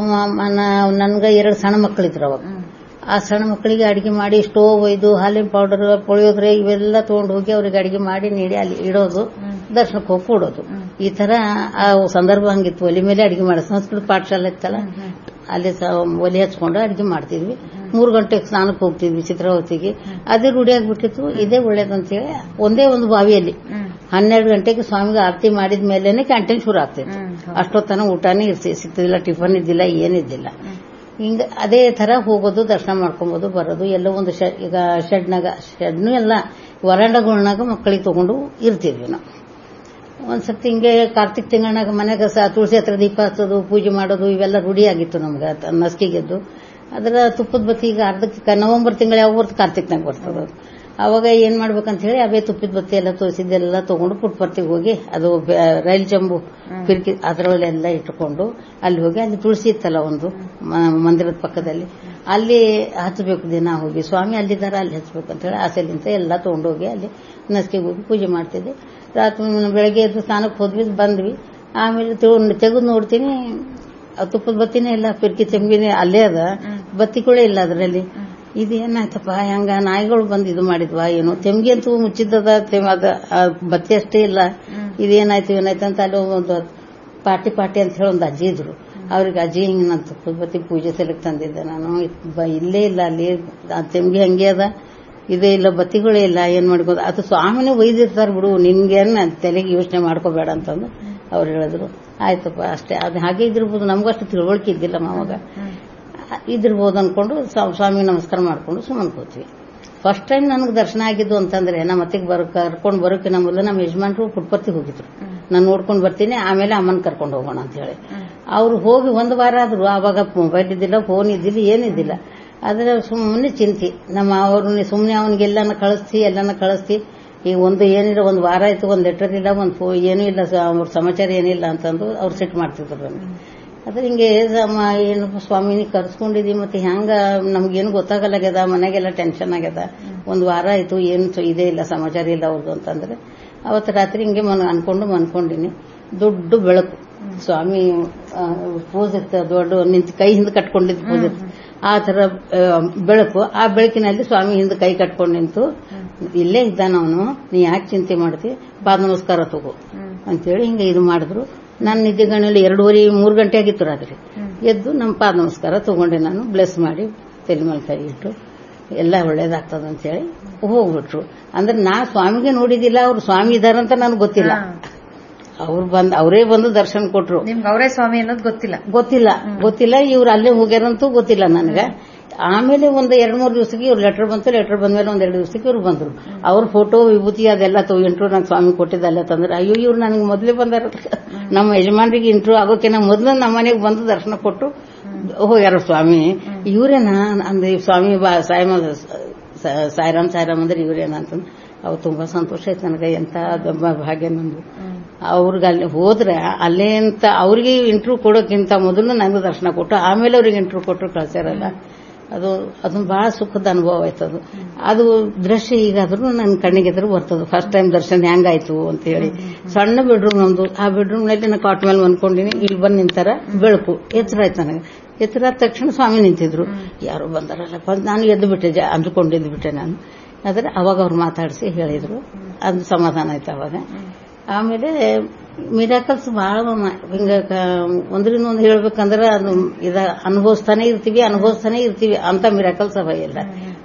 ನನ್ಗೆ ಎರಡು ಸಣ್ಣ ಮಕ್ಕಳಿದ್ರು ಅವಾಗ ಆ ಸಣ್ಣ ಮಕ್ಕಳಿಗೆ ಅಡಿಗೆ ಮಾಡಿ ಸ್ಟೋವ್ ಒಯ್ದು ಹಾಲಿನ ಪೌಡರ್ ಪುಳಿಯೋಗರೆ ಇವೆಲ್ಲ ತಗೊಂಡು ಹೋಗಿ ಅವ್ರಿಗೆ ಅಡಿಗೆ ಮಾಡಿ ನೀಡಿ ಅಲ್ಲಿ ಇಡೋದು ದರ್ಶನಕ್ಕೆ ಹೋಗಿ ಕೊಡೋದು ಈ ತರ ಆ ಸಂದರ್ಭ ಹಂಗಿತ್ತು ಒಲಿ ಮೇಲೆ ಅಡಿಗೆ ಮಾಡಿ ಸಂಸ್ಕೃತ ಪಾಠಶಾಲೆ ಇತ್ತಲ್ಲ ಅಲ್ಲಿ ಸ- ಒಲೆ ಹಚ್ಕೊಂಡು ಅಡಿಗೆ ಮಾಡ್ತಿದ್ವಿ ಮೂರು ಗಂಟೆಗೆ ಸ್ನಾನಕ್ಕೆ ಹೋಗ್ತಿದ್ವಿ ಚಿತ್ರಾವತಿಗೆ ಅದೇ ರೂಢಿ ಆಗ್ಬಿಟ್ಟಿತ್ತು ಇದೇ ಒಳ್ಳೇದಂತೇಳಿ ಒಂದೇ ಒಂದು ಬಾವಿಯಲ್ಲಿ ಹನ್ನೆರಡು ಗಂಟೆಗೆ ಸ್ವಾಮಿಗೆ ಆರತಿ ಮಾಡಿದ ಮೇಲೇನೆ ಕ್ಯಾಂಟೀನ್ ಶುರು ಆಗ್ತಿತ್ತು ಅಷ್ಟೊತ್ತನ ಊಟನೇ ಇರ್ತಿ ಸಿಗ್ತಿದ್ದಿಲ್ಲ ಟಿಫನ್ ಇದ್ದಿಲ್ಲ ಏನಿದ್ದಿಲ್ಲ ಹಿಂಗ ಅದೇ ತರ ಹೋಗೋದು ದರ್ಶನ ಮಾಡ್ಕೊಬೋದು ಬರೋದು ಎಲ್ಲೋ ಒಂದು ಶೆ- ಈಗ ಶೆಡ್ನಾಗ ಶೆಡ್ನು ಎಲ್ಲ ವರಾಂಡಗಳನ್ನಾಗ ಮಕ್ಕಳಿಗೆ ತಗೊಂಡು ಇರ್ತಿದ್ವಿ ನಾವು ಒಂದ್ಸತಿ ಹಿಂಗೆ ಕಾರ್ತಿಕ್ ತಿಂಗಳಾಗ ಮನೆಗೆ ಸಹ ತುಳಸಿ ಹತ್ರ ದೀಪ ಹಚ್ಚೋದು ಪೂಜೆ ಮಾಡೋದು ಇವೆಲ್ಲ ರೂಢಿ ಆಗಿತ್ತು ನಮ್ಗೆ ತ- ನಸ್ಕಿಗೆದ್ದು ಅದರ ತುಪ್ಪದ ಬತ್ತಿ ಈಗ ಅರ್ಧಕ್ಕೆ ನವೆಂಬರ್ ತಿಂಗಳು ಯಾವ ಬರ್ತು ಕಾರ್ತಿಕ್ನಾಗ ಬರ್ತದೆ ಅದು. ಅವಾಗ ಏನ್ ಮಾಡ್ಬೇಕಂತ ಹೇಳಿ ಅವೇ ತುಪ್ಪದ ಬತ್ತಿ ಎಲ್ಲ ತೋರಿಸಿದ್ದೆಲ್ಲ ತಗೊಂಡು ಪುಟ್ಪರ್ತಿಗೆ ಹೋಗಿ ಅದು ಬೆ- ರೈಲ್ ಜಂಬು ಫಿರ್ಕಿ ಅದರಲ್ಲೆಲ್ಲ ಇಟ್ಕೊಂಡು ಅಲ್ಲಿ ಹೋಗಿ ಅಲ್ಲಿ ತುಳಸಿ ಇತ್ತಲ್ಲ ಒಂದು ಮ- ಮಂದಿರದ ಪಕ್ಕದಲ್ಲಿ ಅಲ್ಲಿ ಹಚ್ಚಬೇಕು ದಿನ ಹೋಗಿ ಸ್ವಾಮಿ ಅಲ್ಲಿದ್ದಾರ ಅಲ್ಲಿ ಹಚ್ಬೇಕು ಅಂತ ಹೇಳಿ ಆಸೆಲಿಂದ ಎಲ್ಲ ತಗೊಂಡೋಗಿ ಅಲ್ಲಿ ನಸ್ಕಿಗೆ ಹೋಗಿ ಪೂಜೆ ಮಾಡ್ತಿದ್ದೆ ರಾತ್ರಿ ಬೆಳಗ್ಗೆ ಎದ್ದು ಸ್ನಾನಕ್ಕೆ ಹೋದ್ವಿ ಬಂದ್ವಿ ಆಮೇಲೆ ತೆಗೆದು ನೋಡ್ತೀನಿ ಆ ತುಪ್ಪದ ಬತ್ತಿನೇ ಇಲ್ಲ ಪಿರ್ಕಿ ತೆಂಗಿನೇ ಅಲ್ಲೇ ಅದ ಬತ್ತಿಗಳೇ ಇಲ್ಲ ಅದರಲ್ಲಿ ಇದೇನಾಯ್ತಪ್ಪ ಹೆಂಗ ನಾಯಿಗಳು ಬಂದು ಇದು ಮಾಡಿದ್ವಾ ಏನು ತೆಮ್ಗೆ ಅಂತೂ ಮುಚ್ಚಿದ್ದದ ತೆಮ್- ಅದ ಆ ಬತ್ತಿ ಅಷ್ಟೇ ಇಲ್ಲ ಇದೇನಾಯ್ತು ಏನಾಯ್ತು ಅಂತ ಅಲ್ಲಿ ಒಂದು ಪಾಟಿ ಪಾಟಿ ಅಂತ ಹೇಳಿ ಒಂದು ಅಜ್ಜಿ ಇದ್ರು ಅವ್ರಿಗೆ ಅಜ್ಜಿ ಹಿಂಗೆ ನಾನು ತುಪ್ಪದ ಬತ್ತಿ ಪೂಜೆ ಸಲಕ್ಕೆ ತಂದಿದ್ದೆ ನಾನು ಇದ್ ಬ- ಇಲ್ಲೇ ಇಲ್ಲ ಅಲ್ಲಿ ಆ ತೆಮ್ಗೆ ಹಂಗೆ ಅದ ಇದೇ ಇಲ್ಲ ಬತ್ತಿಗಳೇ ಇಲ್ಲ ಏನ್ ಮಾಡ್ಬೋದು ಅದು ಸ್ವಾಮಿನೇ ಒಯ್ದಿರ್ತಾರ ಬಿಡು ನಿನ್ಗೇನ್ ತಲೆಗೆ ಯೋಚನೆ ಮಾಡ್ಕೋಬೇಡ ಅಂತಂದು ಅವ್ರು ಹೇಳಿದ್ರು ಆಯ್ತಪ್ಪ ಅಷ್ಟೇ ಅದು ಹಾಗೆ ಇದಿರ್ಬೋದು ನಮಗೂ ಅಷ್ಟು ತಿಳುವಳಿಕೆ ಇದ್ದಿಲ್ಲ ಅವಾಗ ಇದಿರ್ಬೋದು ಅನ್ಕೊಂಡು ಸ್ವಾ- ಸ್ವಾಮಿ ನಮಸ್ಕಾರ ಮಾಡ್ಕೊಂಡು ಸುಮ್ಮನೆ ಕೂತ್ವಿ ಫಸ್ಟ್ ಟೈಮ್ ನನಗೆ ದರ್ಶನ ಆಗಿದ್ದು ಅಂತಂದ್ರೆ ನಮ್ಮ ಅತ್ತಿಗೆ ಬರೋ ಕರ್ಕೊಂಡು ಬರೋಕಿನ ಮೊದಲು ನಮ್ಮ ಯಜಮಾನ್ರು ಪುಟ್ಪತ್ತಿ ಹೋಗಿದ್ರು ನಾನು ನೋಡ್ಕೊಂಡು ಬರ್ತೀನಿ ಆಮೇಲೆ ಅಮ್ಮನ ಕರ್ಕೊಂಡು ಹೋಗೋಣ ಅಂತ ಹೇಳಿ ಅವ್ರು ಹೋಗಿ ಒಂದು ವಾರ ಆದ್ರು ಆವಾಗ ಮೊಬೈಲ್ ಇದ್ದಿಲ್ಲ ಫೋನ್ ಇದ್ದಿಲ್ಲ ಏನಿದ್ದಿಲ್ಲ ಆದ್ರೆ ಸುಮ್ಮನೆ ಚಿಂತೆ ನಮ್ಮ ಅವ್ರನ್ನ ಸುಮ್ಮನೆ ಅವನಿಗೆಲ್ಲನ ಕಳಿಸ್ತಿ ಎಲ್ಲನ ಕಳಿಸ್ತಿ ಈಗ ಒಂದು ಏನಿಲ್ಲ ಒಂದು ವಾರ ಆಯ್ತು ಒಂದು ಲೆಟರ್ ಇಲ್ಲ ಒಂದು ಫೋ ಏನೂ ಇಲ್ಲ ಸ- ಅವ್ರ ಸಮಾಚಾರ ಏನಿಲ್ಲ ಅಂತಂದು ಅವ್ರು ಸಿಟ್ಟು ಮಾಡ್ತಿದ್ರು ನನಗೆ ಅದ್ರ ಹಿಂಗೆ ಸಮ ಏನಪ್ಪ ಸ್ವಾಮಿನಿ ಕರ್ಸ್ಕೊಂಡಿದೀವಿ ಮತ್ತೆ ಹೆಂಗ ನಮ್ಗೇನು ಗೊತ್ತಾಗಲ್ಲಾಗ್ಯದ ಮನೆಗೆಲ್ಲ ಟೆನ್ಷನ್ ಆಗ್ಯದ ಒಂದು ವಾರ ಆಯ್ತು ಏನು ಸ- ಇದೇ ಇಲ್ಲ ಸಮಾಚಾರ ಇಲ್ಲ ಅವ್ರದ್ದು ಅಂತಂದ್ರೆ ಅವತ್ತು ರಾತ್ರಿ ಹಿಂಗೆ ಮನ್ ಅನ್ಕೊಂಡು ಮನ್ಕೊಂಡಿನಿ ದೊಡ್ಡ ಬೆಳಕು ಸ್ವಾಮಿ ಆ, ಪೂಜೆ ಇರ್ತದೆ ದೊಡ್ಡ ನಿಂತು ಕೈ ಹಿಂದೆ ಕಟ್ಕೊಂಡಿದ್ದು ಪೂಜೆ ಇರ್ತದೆ. ಆ ತರ ಆ, ಬೆಳಕು ಆ ಬೆಳಕಿನಲ್ಲಿ ಸ್ವಾಮಿ ಹಿಂದೆ ಕೈ ಕಟ್ಕೊಂಡು ನಿಂತು ಇಲ್ಲೇ ಇದ್ದಾನ ಅವನು ನೀ ಯಾಕೆ ಚಿಂತೆ ಮಾಡ್ತಿ ಪಾದ ನಮಸ್ಕಾರ ತಗೋ ಅಂತೇಳಿ ಹಿಂಗೆ ಇದು ಮಾಡಿದ್ರು ನನ್ನ ನಿದ್ದೆಗಣ್ಣಲ್ಲಿ ಎರಡೂವರೆ ಮೂರು ಗಂಟೆ ಆಗಿತ್ತು ರಾತ್ರಿ ಎದ್ದು ನಮ್ಮ ಪಾದ ನಮಸ್ಕಾರ ತಗೊಂಡೆ ನಾನು ಬ್ಲೆಸ್ ಮಾಡಿ ತಲೆ ಮೇಲೆ ಕೈ ಇಟ್ಟು ಎಲ್ಲ ಒಳ್ಳೇದಾಗ್ತದ ಅಂತೇಳಿ ಹೋಗ್ಬಿಟ್ರು ಅಂದ್ರೆ ನಾ ಸ್ವಾಮಿಗೆ ನೋಡಿದಿಲ್ಲ ಅವ್ರು ಸ್ವಾಮಿ ಇದಾರಂತ ನನಗೆ ಗೊತ್ತಿಲ್ಲ ಅವ್ರು ಬಂದ್ ಅವರೇ ಬಂದು ದರ್ಶನ ಕೊಟ್ರು ನಿಮ್ಗೆ ಅವರೇ ಸ್ವಾಮಿ ಅನ್ನೋದು ಗೊತ್ತಿಲ್ಲ ಗೊತ್ತಿಲ್ಲ ಗೊತ್ತಿಲ್ಲ ಇವ್ರು ಅಲ್ಲೇ ಹೋಗ್ಯಾರಂತೂ ಗೊತ್ತಿಲ್ಲ ನನಗೆ ಆಮೇಲೆ ಒಂದು ಎರಡ್ ಮೂರು ದಿವಸಕ್ಕೆ ಇವ್ರು ಲೆಟರ್ ಬಂತು ಲೆಟರ್ ಬಂದ್ಮೇಲೆ ಒಂದ್ ಎರಡು ದಿವಸಕ್ಕೆ ಇವ್ರು ಬಂದ್ರು ಅವ್ರ ಫೋಟೋ ವಿಭೂತಿ ಅದೆಲ್ಲ ತಗೋ ಇಂಟ್ರೂ ನಂಗೆ ಸ್ವಾಮಿ ಕೊಟ್ಟಿದ್ದೆಲ್ಲ ತಂದ್ರೆ ಅಯ್ಯೋ ಇವ್ರು ನನಗೆ ಮೊದಲೇ ಬಂದಾರ ನಮ್ಮ ಯಜಮಾನ್ರಿಗೆ ಇಂಟ್ರೂ ಆಗೋಕಿನ ಮೊದಲು ನಮ್ಮ ಮನೆಗೆ ಬಂದು ದರ್ಶನ ಕೊಟ್ಟು ಹೋಗ್ಯಾರ ಸ್ವಾಮಿ ಇವ್ರೇನಾ ಅಂದ್ರೆ ಈ ಸ್ವಾಮಿ ಬಾ ಸಾಯಮ ಸ- ಸಾಯಿರಾಮ್ ಸಾಯಿರಾಮ್ ಅಂದ್ರೆ ಇವ್ರೇನ ಅಂತಂದು ಅವು ತುಂಬಾ ಸಂತೋಷ ಆಯ್ತು ನನಗೆ ಎಂತ ದೊಡ್ಡ ಭಾಗ್ಯ ನಂದು ಅವ್ರಿಗೆ ಅಲ್ಲಿ ಹೋದ್ರೆ ಅಲ್ಲೇ ಅಂತ ಅವ್ರಿಗೆ ಇಂಟ್ರ್ಯೂ ಕೊಡೋಕ್ಕಿಂತ ಮೊದಲು ನಂಗೆ ದರ್ಶನ ಕೊಟ್ಟು ಆಮೇಲೆ ಅವ್ರಿಗೆ ಇಂಟ್ರ್ಯೂ ಕೊಟ್ಟರು ಕಳ್ಸ್ಯಾರಲ್ಲ ಅದು ಅದೊಂದು ಬಹಳ ಸುಖದ ಅನುಭವ ಆಯ್ತು ಅದು ಅದು ದೃಶ್ಯ ಈಗಾದ್ರೂ ನನ್ನ ಕಣ್ಣಿಗೆ ಎದುರು ಬರ್ತದೆ ಫಸ್ಟ್ ಟೈಮ್ ದರ್ಶನ ಹೆಂಗಾಯ್ತು ಅಂತ ಹೇಳಿ ಸಣ್ಣ ಬೆಡ್ರೂಮ್ ನಮ್ದು ಆ ಬೆಡ್ರೂಮ್ ನಲ್ಲಿ ನಾನು ಕಾಟ್ ಮೇಲೆ ಮನ್ಕೊಂಡಿನಿ ಇಲ್ಲಿ ಬಂದು ನಿಂತಾರ ಬೆಳಕು ಎಚ್ಚರ ಆಯ್ತು ನನಗೆ ಎತ್ತರ ತಕ್ಷಣ ಸ್ವಾಮಿ ನಿಂತಿದ್ರು ಯಾರು ಬಂದಾರಲ್ಲಪ್ಪ ಅಂತ ನಾನು ಎದ್ದು ಬಿಟ್ಟೆ ಜ- ಅಂದ್ಕೊಂಡಿದ್ದು ಬಿಟ್ಟೆ ನಾನು ಆದರೆ ಅವಾಗ ಅವ್ರು ಮಾತಾಡಿಸಿ ಹೇಳಿದ್ರು ಅದು ಸಮಾಧಾನ ಆಯ್ತು ಅವಾಗ ಆಮೇಲೆ ಮಿರಾಕಲ್ಸ್ ಬಹಳ ಹಿಂಗ ಕ- ಒಂದ್ರಿಂದ ಒಂದು ಹೇಳ್ಬೇಕಂದ್ರೆ ಅದು ಇದ ಅನುಭವಿಸ್ತಾನೆ ಇರ್ತೀವಿ ಅನುಭವಿಸ್ತಾನೆ ಇರ್ತೀವಿ ಅಂತ ಮಿರಾಕಲ್ಸ್ ಅವ ಎಲ್ಲ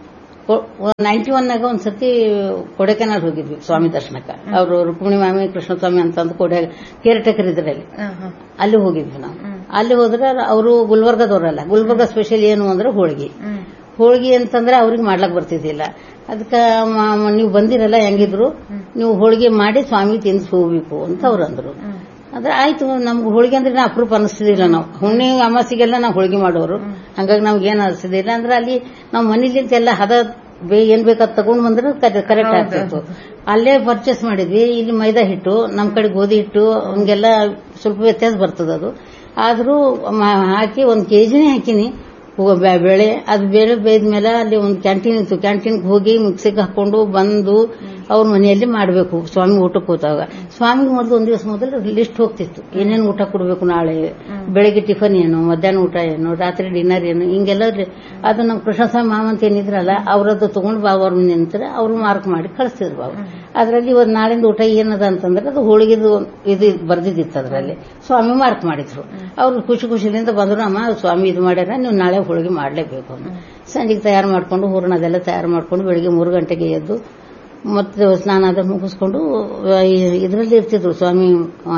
ನೈಂಟಿ ಒನ್ನಾಗ ಒಂದ್ಸತಿ ಕೊಡೆಕೆನಾಲ್ ಹೋಗಿದ್ವಿ ಸ್ವಾಮಿ ದರ್ಶನಕ್ಕೆ ಅವರು ರುಕ್ಮಿಣಿ ಮಾಮಿ ಕೃಷ್ಣಸ್ವಾಮಿ ಅಂತಂದು ಕೊಡೆ ಕೇರ್ ಟೇಕರ್ ಇದ್ರಲ್ಲಿ ಅಲ್ಲಿ ಹೋಗಿದ್ವಿ ನಾವು ಅಲ್ಲಿ ಹೋದ್ರೆ ಅವರು ಗುಲ್ಬರ್ಗದವರಲ್ಲ ಗುಲ್ಬರ್ಗ ಸ್ಪೆಷಲ್ ಏನು ಅಂದ್ರೆ ಹೋಳಿಗೆ ಹೋಳಿಗೆ ಅಂತಂದ್ರೆ ಅವ್ರಿಗೆ ಮಾಡ್ಲಕ್ ಬರ್ತಿದ್ದಿಲ್ಲ ಅದಕ್ಕೆ ನೀವು ಬಂದಿರಲ್ಲ ಹೆಂಗಿದ್ರು ನೀವು ಹೋಳಿಗೆ ಮಾಡಿ ಸ್ವಾಮಿ ತಿನ್ಸಿ ಹೋಗ್ಬೇಕು ಅಂತ ಅವ್ರು ಅಂದ್ರು ಆದ್ರೆ ಆಯ್ತು ನಮ್ಗೆ ಹೋಳಿಗೆ ಅಂದ್ರೆ ನಾ ಅಪರೂಪ ಅನಿಸ್ತಿದಿಲ್ಲ ನಾವು ಹುಣ್ಣಿ ಅಮಾಸಿಗೆಲ್ಲ ನಾವು ಹೋಳಿಗೆ ಮಾಡೋರು ಹಂಗಾಗಿ ನಮ್ಗೆ ಏನು ಅನಿಸ್ತಿದಿಲ್ಲ ಅಂದ್ರೆ ಅಲ್ಲಿ ನಾವು ಮನೇಲಿಂತ ಎಲ್ಲ ಹದ ಬೇ- ಏನ್ ಬೇಕಾದ್ ತಗೊಂಡ್ ಬಂದ್ರೆ ಕರೆಕ್ಟ್ ಆಗ್ತಿತ್ತು ಅಲ್ಲೇ ಪರ್ಚೇಸ್ ಮಾಡಿದ್ವಿ ಇಲ್ಲಿ ಮೈದಾ ಹಿಟ್ಟು ನಮ್ ಕಡೆ ಗೋಧಿ ಹಿಟ್ಟು ಹಂಗೆಲ್ಲ ಸ್ವಲ್ಪ ವ್ಯತ್ಯಾಸ ಬರ್ತದ ಅದು ಆದ್ರೂ ಮ- ಹಾಕಿ ಒಂದ್ ಕೆಜಿನೇ ಹಾಕಿನಿ ಹೂವ- ಬೆ- ಬೇಳೆ ಅದು ಬೇಳೆ ಬೇಯ್ದ್ಮೇಲೆ ಅಲ್ಲಿ ಒಂದು ಕ್ಯಾಂಟೀನ್ ಇತ್ತು ಕ್ಯಾಂಟೀನ್ಗೆ ಹೋಗಿ ಮಿಕ್ಸಿಗೆ ಹಾಕೊಂಡು ಬಂದು ಅವ್ರ ಮನೆಯಲ್ಲಿ ಮಾಡಬೇಕು ಸ್ವಾಮಿ ಊಟಕ್ಕೆ ಹೋದಾಗ ಸ್ವಾಮಿಗೆ ಮೊದಲು ಒಂದ್ ದಿವಸ ಮೊದಲು ಲಿಸ್ಟ್ ಹೋಗ್ತಿತ್ತು ಏನೇನು ಊಟ ಕೊಡಬೇಕು ನಾಳೆ ಬೆಳಿಗ್ಗೆ ಟಿಫನ್ ಏನು ಮಧ್ಯಾಹ್ನ ಊಟ ಏನು ರಾತ್ರಿ ಡಿನ್ನರ್ ಏನು ಹಿಂಗೆಲ್ಲ ರಿ- ಅದು ನಮ್ಮ ಕೃಷ್ಣಸ್ವಾಮಿ ಮಾಮ ಅಂತ ಏನಿದ್ರಲ್ಲ ಅವರದ್ದು ತಗೊಂಡು ಬಾ ಅವ್ರ ಮನೆ ನಿಂತಾರೆ ಅವ್ರು ಮಾರ್ಕ್ ಮಾಡಿ ಕಳಿಸ್ತಿದ್ರು ಬಾವು ಅದರಲ್ಲಿ ಇವತ್ತು ನಾಳಿಂದ ಊಟ ಏನದ ಅಂತಂದ್ರೆ ಅದು ಹೋಳಿಗೆದು ಇದು ಬರ್ದಿದ್ದಿತ್ತು ಅದರಲ್ಲಿ ಸ್ವಾಮಿ ಮಾರ್ಕ್ ಮಾಡಿದ್ರು ಅವ್ರು ಖುಷಿ ಖುಷಿಯಿಂದ ಬಂದ್ರು ಅಮ್ಮ ಸ್ವಾಮಿ ಇದು ಮಾಡ್ಯಾರ ನೀವು ನಾಳೆ ಹೋಳಿಗೆ ಮಾಡಲೇಬೇಕು ಅಂತ ಸಂಜೆಗೆ ತಯಾರು ಮಾಡ್ಕೊಂಡು ಹೂರಣ ಅದೆಲ್ಲ ತಯಾರು ಮಾಡ್ಕೊಂಡು ಬೆಳಿಗ್ಗೆ ಮೂರು ಗಂಟೆಗೆ ಎದ್ದು ಮತ್ತೆ ಸ್ನಾನ ಅದ ಮುಗಿಸ್ಕೊಂಡು ಇದರಲ್ಲಿ ಇರ್ತಿದ್ರು ಸ್ವಾಮಿ ಆ,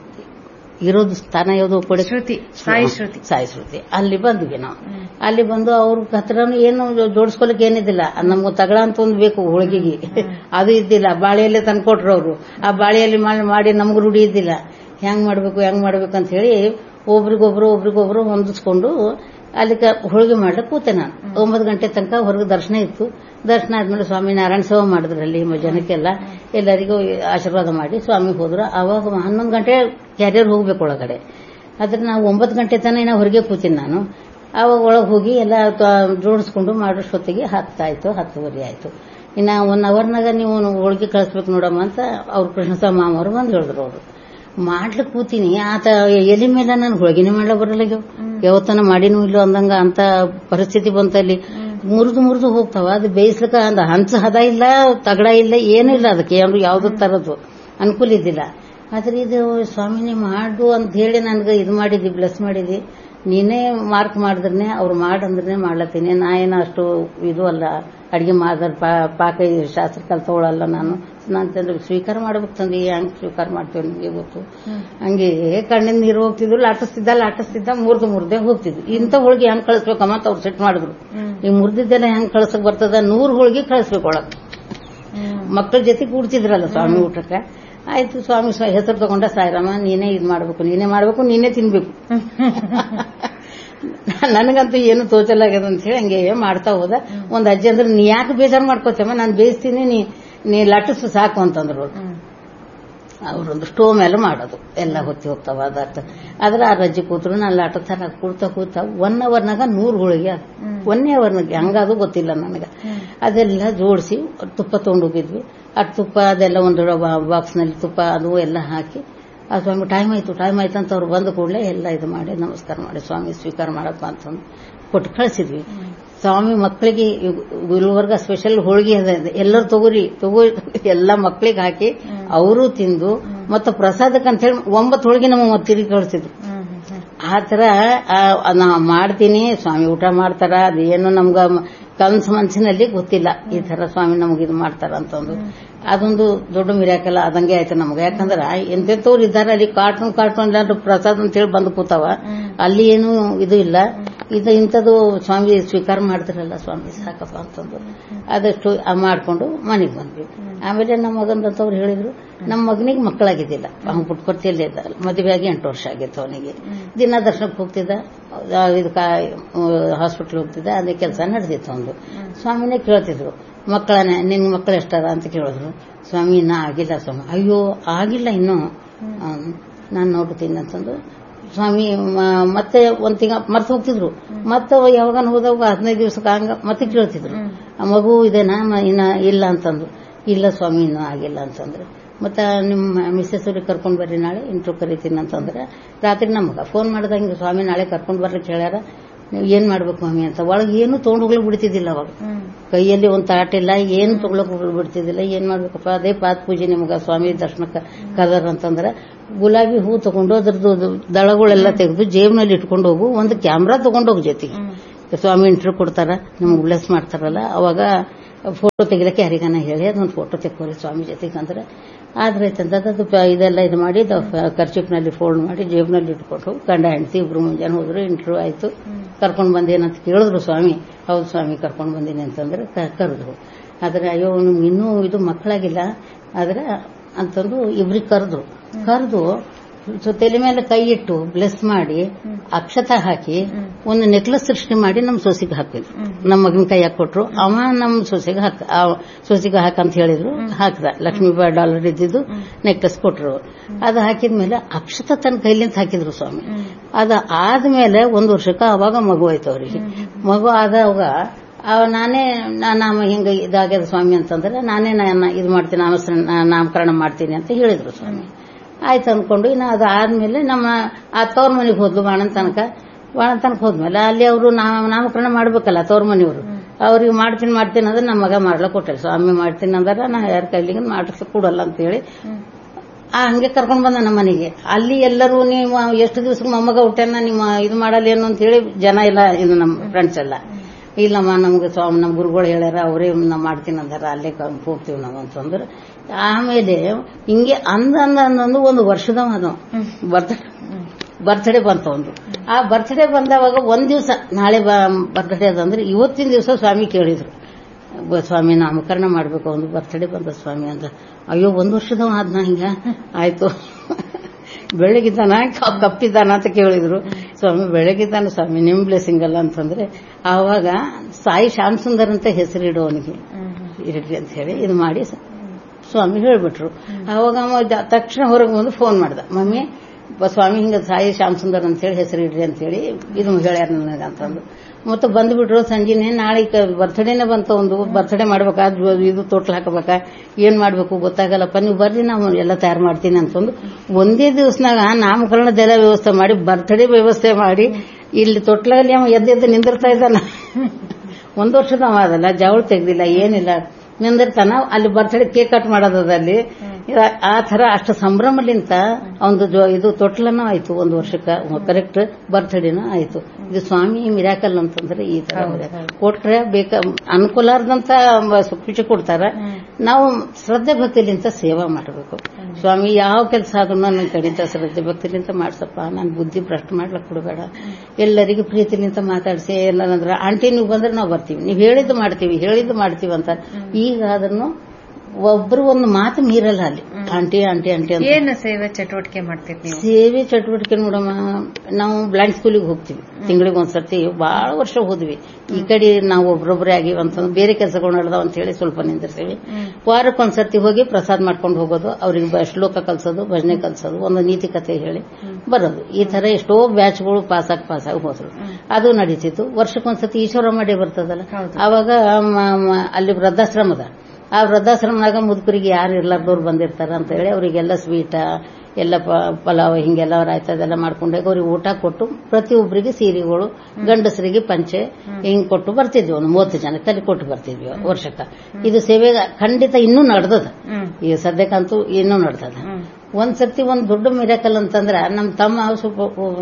ಇರೋದು ಸ್ಥಾನ ಯಾವುದು ಕೊಡೆ ಶ್ರುತಿ ಸಾಯಿ ಶ್ರುತಿ ಸಾಯಿ ಶ್ರುತಿ ಅಲ್ಲಿ ಬಂದ್ವಿ ನಾವು ಅಲ್ಲಿ ಬಂದು ಅವ್ರ ಹತ್ರನು ಏನು ಜೋಡಿಸ್ಕೊಳಕ್ ಏನಿದ್ದಿಲ್ಲ ನಮ್ಗೆ ತಗಳ ಅಂತ ಒಂದು ಬೇಕು ಹೋಳಿಗೆಗೆ ಅದು ಇದ್ದಿಲ್ಲ ಬಾಳೆಯಲ್ಲೇ ತಂದ್ಕೊಟ್ರು ಅವರು ಆ ಬಾಳೆಯಲ್ಲಿ ಮಾಡಿ- ಮಾಡಿ ನಮ್ಗೆ ರೂಢಿ ಇದ್ದಿಲ್ಲ ಹೆಂಗ್ ಮಾಡ್ಬೇಕು ಹೆಂಗ್ ಮಾಡ್ಬೇಕು ಅಂತ ಹೇಳಿ ಒಬ್ರಿಗೊಬ್ರು ಒಬ್ರಿಗೊಬ್ರು ಹೊಂದಿಸ್ಕೊಂಡು ಅಲ್ಲಿ ಹೋಳಿಗೆ ಮಾಡ್ಲಿಕ್ಕೆ ಕೂತೆ ನಾನು ಒಂಬತ್ತು ಗಂಟೆ ತನಕ ಹೊರಗೆ ದರ್ಶನ ಇತ್ತು ದರ್ಶನ ಆದ್ಮೇಲೆ ಸ್ವಾಮಿ ನಾರಾಯಣ ಸೇವೆ ಮಾಡಿದ್ರಲ್ಲಿ ಮ- ಜನಕ್ಕೆಲ್ಲ ಎಲ್ಲರಿಗೂ ಆಶೀರ್ವಾದ ಮಾಡಿ ಸ್ವಾಮಿ ಹೋದ್ರು ಅವಾಗ ಹನ್ನೊಂದು ಗಂಟೆ ಕ್ಯಾರಿಯರ್ ಹೋಗ್ಬೇಕು ಒಳಗಡೆ ಆದ್ರೆ ನಾವು ಒಂಬತ್ತು ಗಂಟೆ ತನಕ ಇನ್ನ ಹೊರಗೆ ಕೂತೀನಿ ನಾನು ಆವಾಗ ಒಳಗೆ ಹೋಗಿ ಎಲ್ಲ ತ- ಜೋಡಿಸ್ಕೊಂಡು ಮಾಡೋಷ್ಟೊತ್ತಿಗೆ ಹತ್ತಾಯ್ತು ಹತ್ತುವರೆ ಆಯ್ತು ಇನ್ನ ಒನ್ ಅವರ್ನಾಗ ನೀವು ಹೋಳಿಗೆ ಕಳಿಸ್ಬೇಕು ನೋಡಮ್ಮ ಅಂತ ಅವ್ರು ಕೃಷ್ಣಸ್ವಾಮಿ ಮಾಮವರು ಬಂದು ಹೇಳಿದ್ರು ಅವರು ಮಾಡ್ಲಿಕ್ಕೆ ಕೂತೀನಿ ಆತ ಎಲಿ ಮೇಲೆ ನಾನು ಹೋಳಿಗೆನೇ ಮಾಡ್ಲಕ್ ಬರಲ್ಲ ಯಾವತ್ತನ ಮಾಡಿನೂ ಇಲ್ಲೋ ಅಂದಂಗ ಅಂತ ಪರಿಸ್ಥಿತಿ ಬಂತಲ್ಲಿ ಮುರಿದು ಮುರಿದು ಹೋಗ್ತಾವ ಅದು ಬೇಯಿಸ್ಲಿಕ್ಕ ಅಂದ ಹಂಚ ಹದ ಇಲ್ಲ ತಗಡ ಇಲ್ಲ ಏನೂ ಇಲ್ಲ ಅದಕ್ಕೆ ಯಾವ್ದು ಯಾವ್ದು ತರದ್ದು ಅನುಕೂಲ ಇದ್ದಿಲ್ಲ ಆದ್ರೆ ಇದು ಸ್ವಾಮಿನೇ ಮಾಡು ಅಂತ ಹೇಳಿ ನನ್ಗೆ ಇದು ಮಾಡಿದ್ವಿ ಬ್ಲೆಸ್ ಮಾಡಿದ್ವಿ ನೀನೇ ಮಾರ್ಕ್ ಮಾಡಿದ್ರೆ ಅವ್ರು ಮಾಡಂದ್ರೆ ಮಾಡ್ಲತ್ತೀನಿ ನಾ ಏನೋ ಅಷ್ಟು ಇದು ಅಲ್ಲ ಅಡಿಗೆ ಮಾಡಿದ್ರೆ ಪಾಕ ಈ ಶಾಸ್ತ್ರ ಕಲ್ತವಳಲ್ಲ ನಾನು ನಾನು ತಂದ್ರೆ ಸ್ವೀಕಾರ ಮಾಡ್ಬೇಕು ತಂದೆ ಹೆಂಗ್ ಸ್ವೀಕಾರ ಮಾಡ್ತೇವೆ ನಿಮಗೆ ಗೊತ್ತು ಹಂಗೆ ಕಣ್ಣಿನ ನೀರು ಹೋಗ್ತಿದ್ರು ಲಾಟಿಸ್ತಿದ್ದ ಲಾಟಿಸ್ತಿದ್ದ ಮುರಿದು ಮುರಿದೇ ಹೋಗ್ತಿದ್ವು ಇಂಥ ಹೋಳಿಗೆ ಹೆಂಗ್ ಕಳಿಸ್ಬೇಕಮ್ಮ ಅಂತ ಅವ್ರು ಸೆಟ್ ಮಾಡಿದ್ರು ಈ ಮುರಿದಿದ್ದೆಲ್ಲ ಹೆಂಗ್ ಕಳ್ಸಕ್ ಬರ್ತದ ನೂರು ಹೋಳಿಗೆ ಕಳಿಸ್ಬೇಕು ಒಳಗೆ ಮಕ್ಕಳ ಜೊತೆ ಕೂಡ್ತಿದ್ರಲ್ಲ ಸ್ವಾಮಿ ಊಟಕ್ಕೆ ಆಯ್ತು ಸ್ವಾಮಿ ಸ್ವ- ಹೆಸರು ತಗೊಂಡ ಸಾಯಿರಮ್ಮ ನೀನೇ ಇದು ಮಾಡ್ಬೇಕು ನೀನೇ ಮಾಡ್ಬೇಕು ನೀನೇ ತಿನ್ಬೇಕು ನನಗಂತೂ ಏನು ತೋಚಲಾಗ್ಯದ ಅಂತ ಹೇಳಿ ಹಂಗೆ ಮಾಡ್ತಾ ಹೋದ ಒಂದ್ ಅಜ್ಜಿ ಅಂದ್ರೆ ನೀ ಯಾಕೆ ಬೇಜಾರು ಮಾಡ್ಕೋತಮ್ಮ ನಾನು ಬೇಯಿಸ್ತೀನಿ ನೀ ನೀ ಲಟ್ಟಿಸು ಸಾಕು ಅಂತಂದ್ರು ಅವ್ರು. ಅವ್ರೊಂದು ಸ್ಟೋವ್ ಮೇಲೆ ಮಾಡೋದು ಎಲ್ಲ ಹೊತ್ತಿ ಹೋಗ್ತಾವ ಅದಾರ್ಥ ಆದ್ರೆ ಆ ರಜ್ಜಿ ಕೂತ್ರು ನಾನು ಲಾಟ ತರ ಕೂಡ್ತಾ ಕೂತಾ ಒನ್ ಅವರ್ನಾಗ ನೂರು ಹೋಳಿಗೆ ಒನ್ನೇ ಅವರ್ನಾಗ ಹಂಗಾದು ಗೊತ್ತಿಲ್ಲ ನನಗೆ ಅದೆಲ್ಲ ಜೋಡಿಸಿ ತುಪ್ಪ ತಗೊಂಡು ಹೋಗಿದ್ವಿ ಆ ತುಪ್ಪ ಅದೆಲ್ಲ ಒಂದು ಬಾಕ್ಸ್ನಲ್ಲಿ ತುಪ್ಪ ಅದು ಎಲ್ಲ ಹಾಕಿ ಆ ಸ್ವಾಮಿ ಟೈಮ್ ಆಯ್ತು ಟೈಮ್ ಆಯ್ತು ಅಂತ ಅವ್ರು ಬಂದ ಕೂಡಲೇ ಎಲ್ಲ ಇದು ಮಾಡಿ ನಮಸ್ಕಾರ ಮಾಡಿ ಸ್ವಾಮಿ ಸ್ವೀಕಾರ ಮಾಡಪ್ಪ ಅಂತಂದು ಕೊಟ್ಟು ಕಳಿಸಿದ್ವಿ ಸ್ವಾಮಿ ಮಕ್ಕಳಿಗೆ ಗುಲ್ಬರ್ಗ ಸ್ಪೆಷಲ್ ಹೋಳಿಗೆ ಅದ ಇದೆ. ಎಲ್ಲರೂ ತಗೋರಿ ತಗೋ ಎಲ್ಲ ಮಕ್ಕಳಿಗೆ ಹಾಕಿ ಅವರು ತಿಂದು ಮತ್ತು ಪ್ರಸಾದಕ್ಕೆ ಅಂತ ಹೇಳಿ ಒಂಬತ್ತು ಹೋಳಿಗೆ ನಮ್ಮ ಮತ್ತೆ ತಿರುಗಿ ಕಳಿಸಿದ್ರು ಆ ತರ ಆ, ನಾ ಮಾಡ್ತೀನಿ ಸ್ವಾಮಿ ಊಟ ಮಾಡ್ತಾರ ಅದೇನು ನಮ್ಗ ಮ- ಕನ್ಸ್ ಮನ್ಸಿನಲ್ಲಿ ಗೊತ್ತಿಲ್ಲ ಈ ತರ ಸ್ವಾಮಿ ನಮ್ಗೆ ಇದು ಮಾಡ್ತಾರ ಅಂತಂದು ಅದೊಂದು ದೊಡ್ಡ ಮಿರಾಕಲ್ಲ ಅದಂಗೆ ಆಯ್ತು ನಮ್ಗೆ ಯಾಕಂದ್ರ ಎಂತೆಂತವ್ರು ಇದ್ದಾರೆ ಅಲ್ಲಿ ಕಾರ್ಟೂನ್ ಕಾರ್ಟೂನ್ ಎಲ್ಲಾರು ಪ್ರಸಾದ್ ಅಂತ ಹೇಳಿ ಬಂದು ಕೂತಾವ ಅಲ್ಲಿ ಏನು ಇದು ಇಲ್ಲ ಇದು ಇಂಥದ್ದು ಸ್ವಾಮಿ ಸ್ವೀಕಾರ ಮಾಡ್ತಿರಲ್ಲ ಸ್ವಾಮಿ ಸಾಕಪ್ಪ ಅಂತಂದು ಅದಷ್ಟು ಆ ಮಾಡ್ಕೊಂಡು ಮನೆಗೆ ಬಂದ್ವಿ ಆಮೇಲೆ ನಮ್ಮ ಮಗಂದಂತವ್ರು ಹೇಳಿದ್ರು ನಮ್ಮ ಮಗನಿಗೆ ಮಕ್ಕಳಾಗಿದ್ದಿಲ್ಲ ಅವ್ನು ಪುಟ್ಕೊರ್ತಿಯಲ್ಲೇ ಇದ್ದ ಮದುವೆ ಆಗಿ ಎಂಟು ವರ್ಷ ಆಗಿತ್ತು ಅವನಿಗೆ ದಿನ ದರ್ಶನಕ್ಕೆ ಹೋಗ್ತಿದ್ದ ಆ, ಇದಕ್ಕ ಹಾಸ್ಪಿಟ್ಲ್ ಹೋಗ್ತಿದ್ದ ಅದೇ ಕೆಲಸ ನಡೆದಿತ್ತು ಒಂದು ಸ್ವಾಮಿನೇ ಕೇಳ್ತಿದ್ರು ಮಕ್ಕಳನ್ನ ನಿನ್ ಮಕ್ಕಳು ಎಷ್ಟಾರ ಅಂತ ಕೇಳಿದ್ರು ಸ್ವಾಮಿ ಇನ್ನ ಆಗಿಲ್ಲ ಸ್ವಾಮಿ ಅಯ್ಯೋ ಆಗಿಲ್ಲ ಇನ್ನೂ ನಾನು ನೋಡ್ತೀನಿ ಅಂತಂದು ಸ್ವಾಮಿ ಮ- ಮತ್ತೆ ಒಂದ್ ತಿಂಗ ಮರ್ತು ಹೋಗ್ತಿದ್ರು ಮತ್ತೆ ಯಾವಾಗ ಹೋದಾಗ ಹದಿನೈದು ದಿವಸಕ್ಕೆ ಹಂಗ ಮತ್ತೆ ಕೇಳ್ತಿದ್ರು ಆ ಮಗು ಇದೇನಾ ಮ- ಇನ್ನ ಇಲ್ಲ ಅಂತಂದ್ರು ಇಲ್ಲ ಸ್ವಾಮಿ ಇನ್ನೂ ಆಗಿಲ್ಲ ಅಂತಂದ್ರೆ ಮತ್ತೆ ನಿಮ್ಮ ಮಿಸ್ಸಸ್ ಅವ್ರಿಗೆ ಕರ್ಕೊಂಡ್ ಬರ್ರಿ ನಾಳೆ ಇಂಟ್ರೂ ಕರಿತೀನಿ ಅಂತಂದ್ರೆ ರಾತ್ರಿ ನಮಗ ಫೋನ್ ಮಾಡಿದ ಹಿಂಗೆ ಸ್ವಾಮಿ ನಾಳೆ ಕರ್ಕೊಂಡ್ ಬರ್ಲಿಕ್ಕೆ ಹೇಳ್ಯಾರ ನೀವು ಏನ್ ಮಾಡ್ಬೇಕು ಮಮ್ಮಿ ಅಂತ ಒಳಗೆ ಏನು ತೊಗೊಂಡು ಹೋಗ್ಲಿಕ್ಕೆ ಬಿಡ್ತಿದ್ದಿಲ್ಲ ಅವಾಗ ಕೈಯಲ್ಲಿ ಒಂದು ತಾಟಿಲ್ಲ ಏನು ತಗೊಳಕ್ ಬಿಡ್ತಿದ್ದಿಲ್ಲ ಏನ್ ಮಾಡ್ಬೇಕಪ್ಪ ಅದೇ ಪಾತ್ ಪೂಜೆ ನಿಮ್ಗ ಸ್ವಾಮಿ ದರ್ಶನಕ್ಕೆ ಕದರ್ ಅಂತಂದ್ರೆ ಗುಲಾಬಿ ಹೂ ತಗೊಂಡು ಅದ್ರದ್ದು ದಳಗಳೆಲ್ಲ ತೆಗೆದು ಜೇಬ್ನಲ್ಲಿ ಇಟ್ಕೊಂಡು ಹೋಗು ಒಂದು ಕ್ಯಾಮ್ರಾ ತಗೊಂಡು ಹೋಗು ಜೊತೆಗೆ ಸ್ವಾಮಿ ಇಂಟರ್ವ್ಯೂ ಕೊಡ್ತಾರ ನಿಮ್ಗೆ ಬ್ಲೆಸ್ ಮಾಡ್ತಾರಲ್ಲ ಅವಾಗ ಫೋಟೋ ತೆಗಿಲಕ್ಕೆ ಯಾರಿಗಾನ ಹೇಳಿ ಅದೊಂದು ಫೋಟೋ ತೆಕ್ಕೋರಿ ಸ್ವಾಮಿ ಜೊತೆಗೆ ಅಂದ್ರೆ ಆದ್ರೆ ಆಯ್ತಂತ ಅದು ಪ- ಇದೆಲ್ಲ ಇದು ಮಾಡಿ ಖರ್ಚಿಪ್ನಲ್ಲಿ ಫೋಲ್ಡ್ ಮಾಡಿ ಜೇಬ್ನಲ್ಲಿ ಇಟ್ಕೊಟ್ಟು ಗಂಡ ಹೆಂಡತಿ ಇಬ್ರು ಮುಂಜಾನೆ ಹೋದ್ರು ಇಂಟರ್ವ್ಯೂ ಆಯ್ತು ಕರ್ಕೊಂಡು ಬಂದೇನಂತ ಕೇಳಿದ್ರು ಸ್ವಾಮಿ ಹೌದು ಸ್ವಾಮಿ ಕರ್ಕೊಂಡು ಬಂದೀನಿ ಅಂತಂದ್ರೆ ಕ- ಕರೆದ್ರು ಆದ್ರೆ ಅಯ್ಯೋ ನಿಮ್ಗೆ ಇನ್ನೂ ಇದು ಮಕ್ಕಳಾಗಿಲ್ಲ ಆದ್ರೆ ಅಂತಂದು ಇಬ್ರಿಗೆ ಕರೆದ್ರು ಕರೆದು ಸೊ ತಲೆ ಮೇಲೆ ಕೈ ಇಟ್ಟು ಬ್ಲೆಸ್ ಮಾಡಿ ಅಕ್ಷತ ಹಾಕಿ ಒಂದು ನೆಕ್ಲೆಸ್ ಸೃಷ್ಟಿ ಮಾಡಿ ನಮ್ಮ ಸೊಸೆಗೆ ಹಾಕಿದ್ರು ನಮ್ಮ ಮಗನ ಕೈಯಾಗ ಕೊಟ್ರು ಅವ ನಮ್ಮ ಸೊಸೆಗೆ ಹಾಕ ಆ ಸೊಸೆಗೆ ಹಾಕಂತ ಹೇಳಿದ್ರು ಹಾಕ್ದ ಲಕ್ಷ್ಮೀಬಾಯಿ ಡಾಲರ್ ಇದ್ದಿದ್ದು ನೆಕ್ಲೆಸ್ ಕೊಟ್ರು ಅದು ಹಾಕಿದ್ಮೇಲೆ ಅಕ್ಷತ ತನ್ನ ಕೈಲಿಂದ ಹಾಕಿದ್ರು ಸ್ವಾಮಿ ಅದು ಆದ್ಮೇಲೆ ಒಂದು ವರ್ಷಕ್ಕೆ ಅವಾಗ ಮಗು ಆಯ್ತು ಅವ್ರಿಗೆ ಮಗು ಆದವಾಗ ಅವ ನಾನೇ ನಾ- ನಾಮ ಹಿಂಗ ಇದಾಗ್ಯದ ಸ್ವಾಮಿ ಅಂತಂದ್ರೆ ನಾನೇ ನಾನು ಇದು ಮಾಡ್ತೀನಿ ನಾಮಸ್ರ- ನಾ- ನಾಮಕರಣ ಮಾಡ್ತೀನಿ ಅಂತ ಹೇಳಿದ್ರು ಸ್ವಾಮಿ ಆಯ್ತು ಅಂದ್ಕೊಂಡು ಇನ್ನು ಅದು ಆದ್ಮೇಲೆ ನಮ್ಮ ಆ ತವ್ರ ಮನೆಗೆ ಹೋದ್ಲು ಬಾಣನ್ ತನಕ ಬಾಣನ್ ತನಕ ಹೋದ್ಮೇಲೆ ಅಲ್ಲಿ ಅವರು ನಾಮಕರಣ ಮಾಡ್ಬೇಕಲ್ಲ ತವ್ರ ಮನೆಯವರು ಅವ್ರಿಗೆ ಮಾಡ್ತೀನಿ ಮಾಡ್ತೀನಿ ಅಂದ್ರೆ ನಮ್ಮ ಮಗ ಮಾಡ್ಲಕ್ ಕೊಟ್ಟೆ ಸ್ವಾಮಿ ಮಾಡ್ತೀನಿ ಅಂದ್ರೆ ನಾ ಯಾರ ಕೈಲಿಗೆ ಮಾಡಿಸ್ಲಿಕ್ಕೆ ಕೊಡಲ್ಲ ಅಂತ ಹೇಳಿ ಆ ಹಂಗೆ ಕರ್ಕೊಂಡ್ ಬಂದ ನಮ್ಮ ಮನೆಗೆ ಅಲ್ಲಿ ಎಲ್ಲರೂ ನೀವು ಎಷ್ಟು ದಿವಸಕ್ಕೆ ಮೊಮ್ಮಗ ಹುಟ್ಟ್ಯಾನ ನಿಮ್ಮ ಇದು ಮಾಡಲ್ಲೇನು ಅಂತ ಹೇಳಿ ಜನ ಎಲ್ಲ ಇದು ನಮ್ಮ ಫ್ರೆಂಡ್ಸ್ ಎಲ್ಲ ಇಲ್ಲಮ್ಮ ನಮ್ಗೆ ಸ್ವಾಮಿ ನಮ್ಮ ಗುರುಗಳು ಹೇಳ್ಯಾರ ಅವರೇ ನಾವು ಮಾಡ್ತೀನಿ ಅಂದಾರ ಅಲ್ಲೇ ಕ- ಹೋಗ್ತೀವಿ ನಾವು ಅಂತಂದ್ರೆ ಆಮೇಲೆ ಹಿಂಗೆ ಅಂದ ಅಂದ ಅಂದಂದು ಒಂದು ವರ್ಷದವ ಅದು ಬರ್ತ ಬರ್ತ್ಡೇ ಬಂತ ಒಂದು ಆ ಬರ್ತ್ಡೇ ಬಂದವಾಗ ಒಂದ್ ದಿವಸ ನಾಳೆ ಬರ್ತ್ಡೇ ಅದಂದ್ರೆ ಇವತ್ತಿನ ದಿವಸ ಸ್ವಾಮಿ ಕೇಳಿದ್ರು ಬ- ಸ್ವಾಮಿ ನಾಮಕರಣ ಮಾಡ್ಬೇಕು ಒಂದು ಬರ್ತ್ಡೇ ಬಂದ ಸ್ವಾಮಿ ಅಂತ ಅಯ್ಯೋ ಒಂದ್ ವರ್ಷದವ ಆದ್ನ ಹಿಂಗ ಆಯ್ತು ಬೆಳಗಿದ್ದಾನ ಕ- ಕಪ್ಪಿದ್ದಾನ ಅಂತ ಕೇಳಿದ್ರು ಸ್ವಾಮಿ ಬೆಳಗಿದ್ದಾನ ಸ್ವಾಮಿ ನಿಮ್ ಬ್ಲೆಸಿಂಗ್ ಅಲ್ಲ ಅಂತಂದ್ರೆ ಆವಾಗ ಸಾಯಿ ಶ್ಯಾಮ್ ಸುಂದರ್ ಅಂತ ಹೆಸರಿಡು ಅವನಿಗೆ ಇರ್ಲಿ ಅಂತ ಹೇಳಿ ಇದು ಮಾಡಿ ಸ- ಸ್ವಾಮಿ ಹೇಳ್ಬಿಟ್ರು ಆವಾಗ ಅವ ದ- ತಕ್ಷಣ ಹೊರಗೆ ಬಂದು ಫೋನ್ ಮಾಡ್ದ ಮಮ್ಮಿ ಬ- ಸ್ವಾಮಿ ಹಿಂಗ ಸಾಯಿ ಶ್ಯಾಮ್ ಸುಂದರ್ ಅಂತ ಹೇಳಿ ಹೆಸರು ಇಡ್ರಿ ಅಂತ ಹೇಳಿ ಇದು ಹೇಳ್ಯಾರ ನನಗೆ ಅಂತಂದು ಮತ್ತೆ ಬಂದ್ಬಿಟ್ರು ಸಂಜೆನೆ ನಾಳೆ ಬರ್ತ್ಡೇನೆ ಬಂತ ಒಂದು ಬರ್ತ್ಡೇ ಮಾಡ್ಬೇಕಾ ಜೊ- ಇದು ತೊಟ್ಲು ಹಾಕಬೇಕಾ ಏನ್ ಮಾಡ್ಬೇಕು ಗೊತ್ತಾಗಲ್ಲಪ್ಪ ನೀವು ಬರ್ರಿ ನಾವು ಎಲ್ಲ ತಯಾರು ಮಾಡ್ತೀನಿ ಅಂತಂದು ಒಂದೇ ದಿವಸನಾಗ ನಾಮಕರಣದೆಲ್ಲ ವ್ಯವಸ್ಥೆ ಮಾಡಿ ಬರ್ತ್ಡೇ ವ್ಯವಸ್ಥೆ ಮಾಡಿ ಇಲ್ಲಿ ತೊಟ್ಲಲ್ಲಿ ಅವ ಎದ್ದೆದ್ದು ನಿಂದಿರ್ತಾ ಇದ್ದಾನ ಒಂದು ವರ್ಷದ ಅವ ಅದಲ್ಲ ಜವಳ ತೆಗ್ದಿಲ್ಲ ಏನಿಲ್ಲ ನಿಂದಿರ್ತಾನ ಅಲ್ಲಿ ಬರ್ತ್ಡೇ ಕೇಕ್ ಕಟ್ ಮಾಡೋದದ ಅಲ್ಲಿ ಇದ- ಆ ತರ ಅಷ್ಟು ಸಂಭ್ರಮಲಿಂತ ಒಂದು ಜೊ- ಇದು ತೊಟ್ಲನೂ ಆಯ್ತು ಒಂದು ವರ್ಷಕ್ಕೆ ಕರೆಕ್ಟ್ ಬರ್ತ್ಡೇನೂ ಆಯ್ತು ಇದು ಸ್ವಾಮಿ ಮಿರಾಕಲ್ ಅಂತಂದ್ರೆ ಈ ತರ ಕೊಟ್ರೆ ಬೇಕ ಅನುಕೂಲಾರ್ದಂತ ಖುಷಿ ಕೊಡ್ತಾರ ನಾವು ಶ್ರದ್ಧೆ ಭಕ್ತಿಲಿಂತ ಸೇವಾ ಮಾಡಬೇಕು ಸ್ವಾಮಿ ಯಾವ ಕೆಲಸ ಆದ್ರೂ ನನ್ನ ಕಡೆಯಿಂದ ಶ್ರದ್ಧೆ ಭಕ್ತಿಲಿಂತ ಮಾಡ್ಸಪ್ಪ ನಾನು ಬುದ್ಧಿ ಭ್ರಷ್ಟ ಮಾಡ್ಲಕ್ ಕೊಡಬೇಡ ಎಲ್ಲರಿಗೂ ಪ್ರೀತಿಲಿಂತ ಮಾತಾಡಿಸಿ ಎಲ್ಲಂದ್ರೆ ಆಂಟಿ ನೀವು ಬಂದ್ರೆ ನಾವು ಬರ್ತೀವಿ ನೀವು ಹೇಳಿದ್ದು ಮಾಡ್ತೀವಿ ಹೇಳಿದ್ದು ಮಾಡ್ತೀವಿ ಅಂತ ಈಗ ಅದನ್ನು ಒಬ್ರು ಒಂದು ಮಾತು ಮೀರಲ್ಲ ಅಲ್ಲಿ ಆಂಟಿ ಆಂಟಿ ಆಂಟಿ ಅಂತ ಏನು ಸೇವೆ ಚಟುವಟಿಕೆ ಮಾಡ್ತೀರಿ ನೀವು ಸೇವೆ ಚಟುವಟಿಕೆ ನೋಡಮ್ಮ ನಾವು ಬ್ಲೈಂಡ್ ಸ್ಕೂಲಿಗೆ ಹೋಗ್ತೀವಿ ತಿಂಗಳಿಗೆ ಒಂದ್ಸರ್ತಿ ಬಹಳ ವರ್ಷ ಹೋದ್ವಿ ಈ ಕಡೆ ನಾವು ಒಬ್ರೊಬ್ರೇ ಆಗಿವಿ ಅಂತಂದ್ರೆ ಬೇರೆ ಕೆಲಸಗಳು ನಡೆದಾವ ಅಂತ ಹೇಳಿ ಸ್ವಲ್ಪ ನಿಂದಿರ್ತೀವಿ ವಾರಕ್ಕೆ ಒಂದ್ಸರ್ತಿ ಹೋಗಿ ಪ್ರಸಾದ ಮಾಡ್ಕೊಂಡು ಹೋಗೋದು ಅವ್ರಿಗೆ ಬ- ಶ್ಲೋಕ ಕಲ್ಸೋದು ಭಜನೆ ಕಲ್ಸೋದು ಒಂದು ನೀತಿ ಕಥೆ ಹೇಳಿ ಬರೋದು ಈ ತರ ಎಷ್ಟೋ ಬ್ಯಾಚ್ಗಳು ಪಾಸಾಗಿ ಪಾಸಾಗಿ ಹೋದ್ರು ಅದು ನಡೀತಿತ್ತು ವರ್ಷಕ್ಕೊಂದ್ಸತಿ ಈಶ್ವರಮ್ಮ ಡೇ ಬರ್ತದಲ್ಲ ಹೌದು. ಅವಾಗ ಮ- ಮ- ಅಲ್ಲಿ ವೃದ್ಧಾಶ್ರಮದ ಆ ವೃದ್ಧಾಶ್ರಮದಾಗ ಮುದುಕರಿಗೆ ಯಾರು ಇರ್ಲಾರ್ದವ್ರು ಬಂದಿರ್ತಾರ ಅಂತ ಹೇಳಿ ಅವರಿಗೆಲ್ಲ ಸ್ವೀಟ ಎಲ್ಲ ಪ- ಪಲಾವ್ ಹಿಂಗೆಲ್ಲ ರಾಯ್ತ ಅದೆಲ್ಲ ಮಾಡ್ಕೊಂಡು ಹೋಗಿ ಅವ್ರಿಗೆ ಊಟ ಕೊಟ್ಟು ಪ್ರತಿಯೊಬ್ಬರಿಗೆ ಸೀರೆಗಳು ಗಂಡಸರಿಗೆ ಪಂಚೆ ಹಿಂಗ್ ಕೊಟ್ಟು ಬರ್ತಿದ್ವಿ ಒಂದು ಮೂವತ್ತು ಜನಕ್ಕೆ ಅಲ್ಲಿ ಕೊಟ್ಟು ಬರ್ತಿದ್ವಿ ವರ್ಷಕ್ಕೆ ಇದು ಸೇವೆ ಖಂಡಿತ ಇನ್ನೂ ನಡೆದದ ಹ್ಮ್ ಈ ಸದ್ಯಕ್ಕಂತೂ ಇನ್ನೂ ನಡೆದದ ಹ್ಮ್ ಒಂದ್ ಸರ್ತಿ ಒಂದು ದೊಡ್ಡ ಮಿರಾಕಲ್ ಅಂತಂದ್ರ ನಮ್ಮ ತಮ್ಮ ಸ್ವಲ್ಪ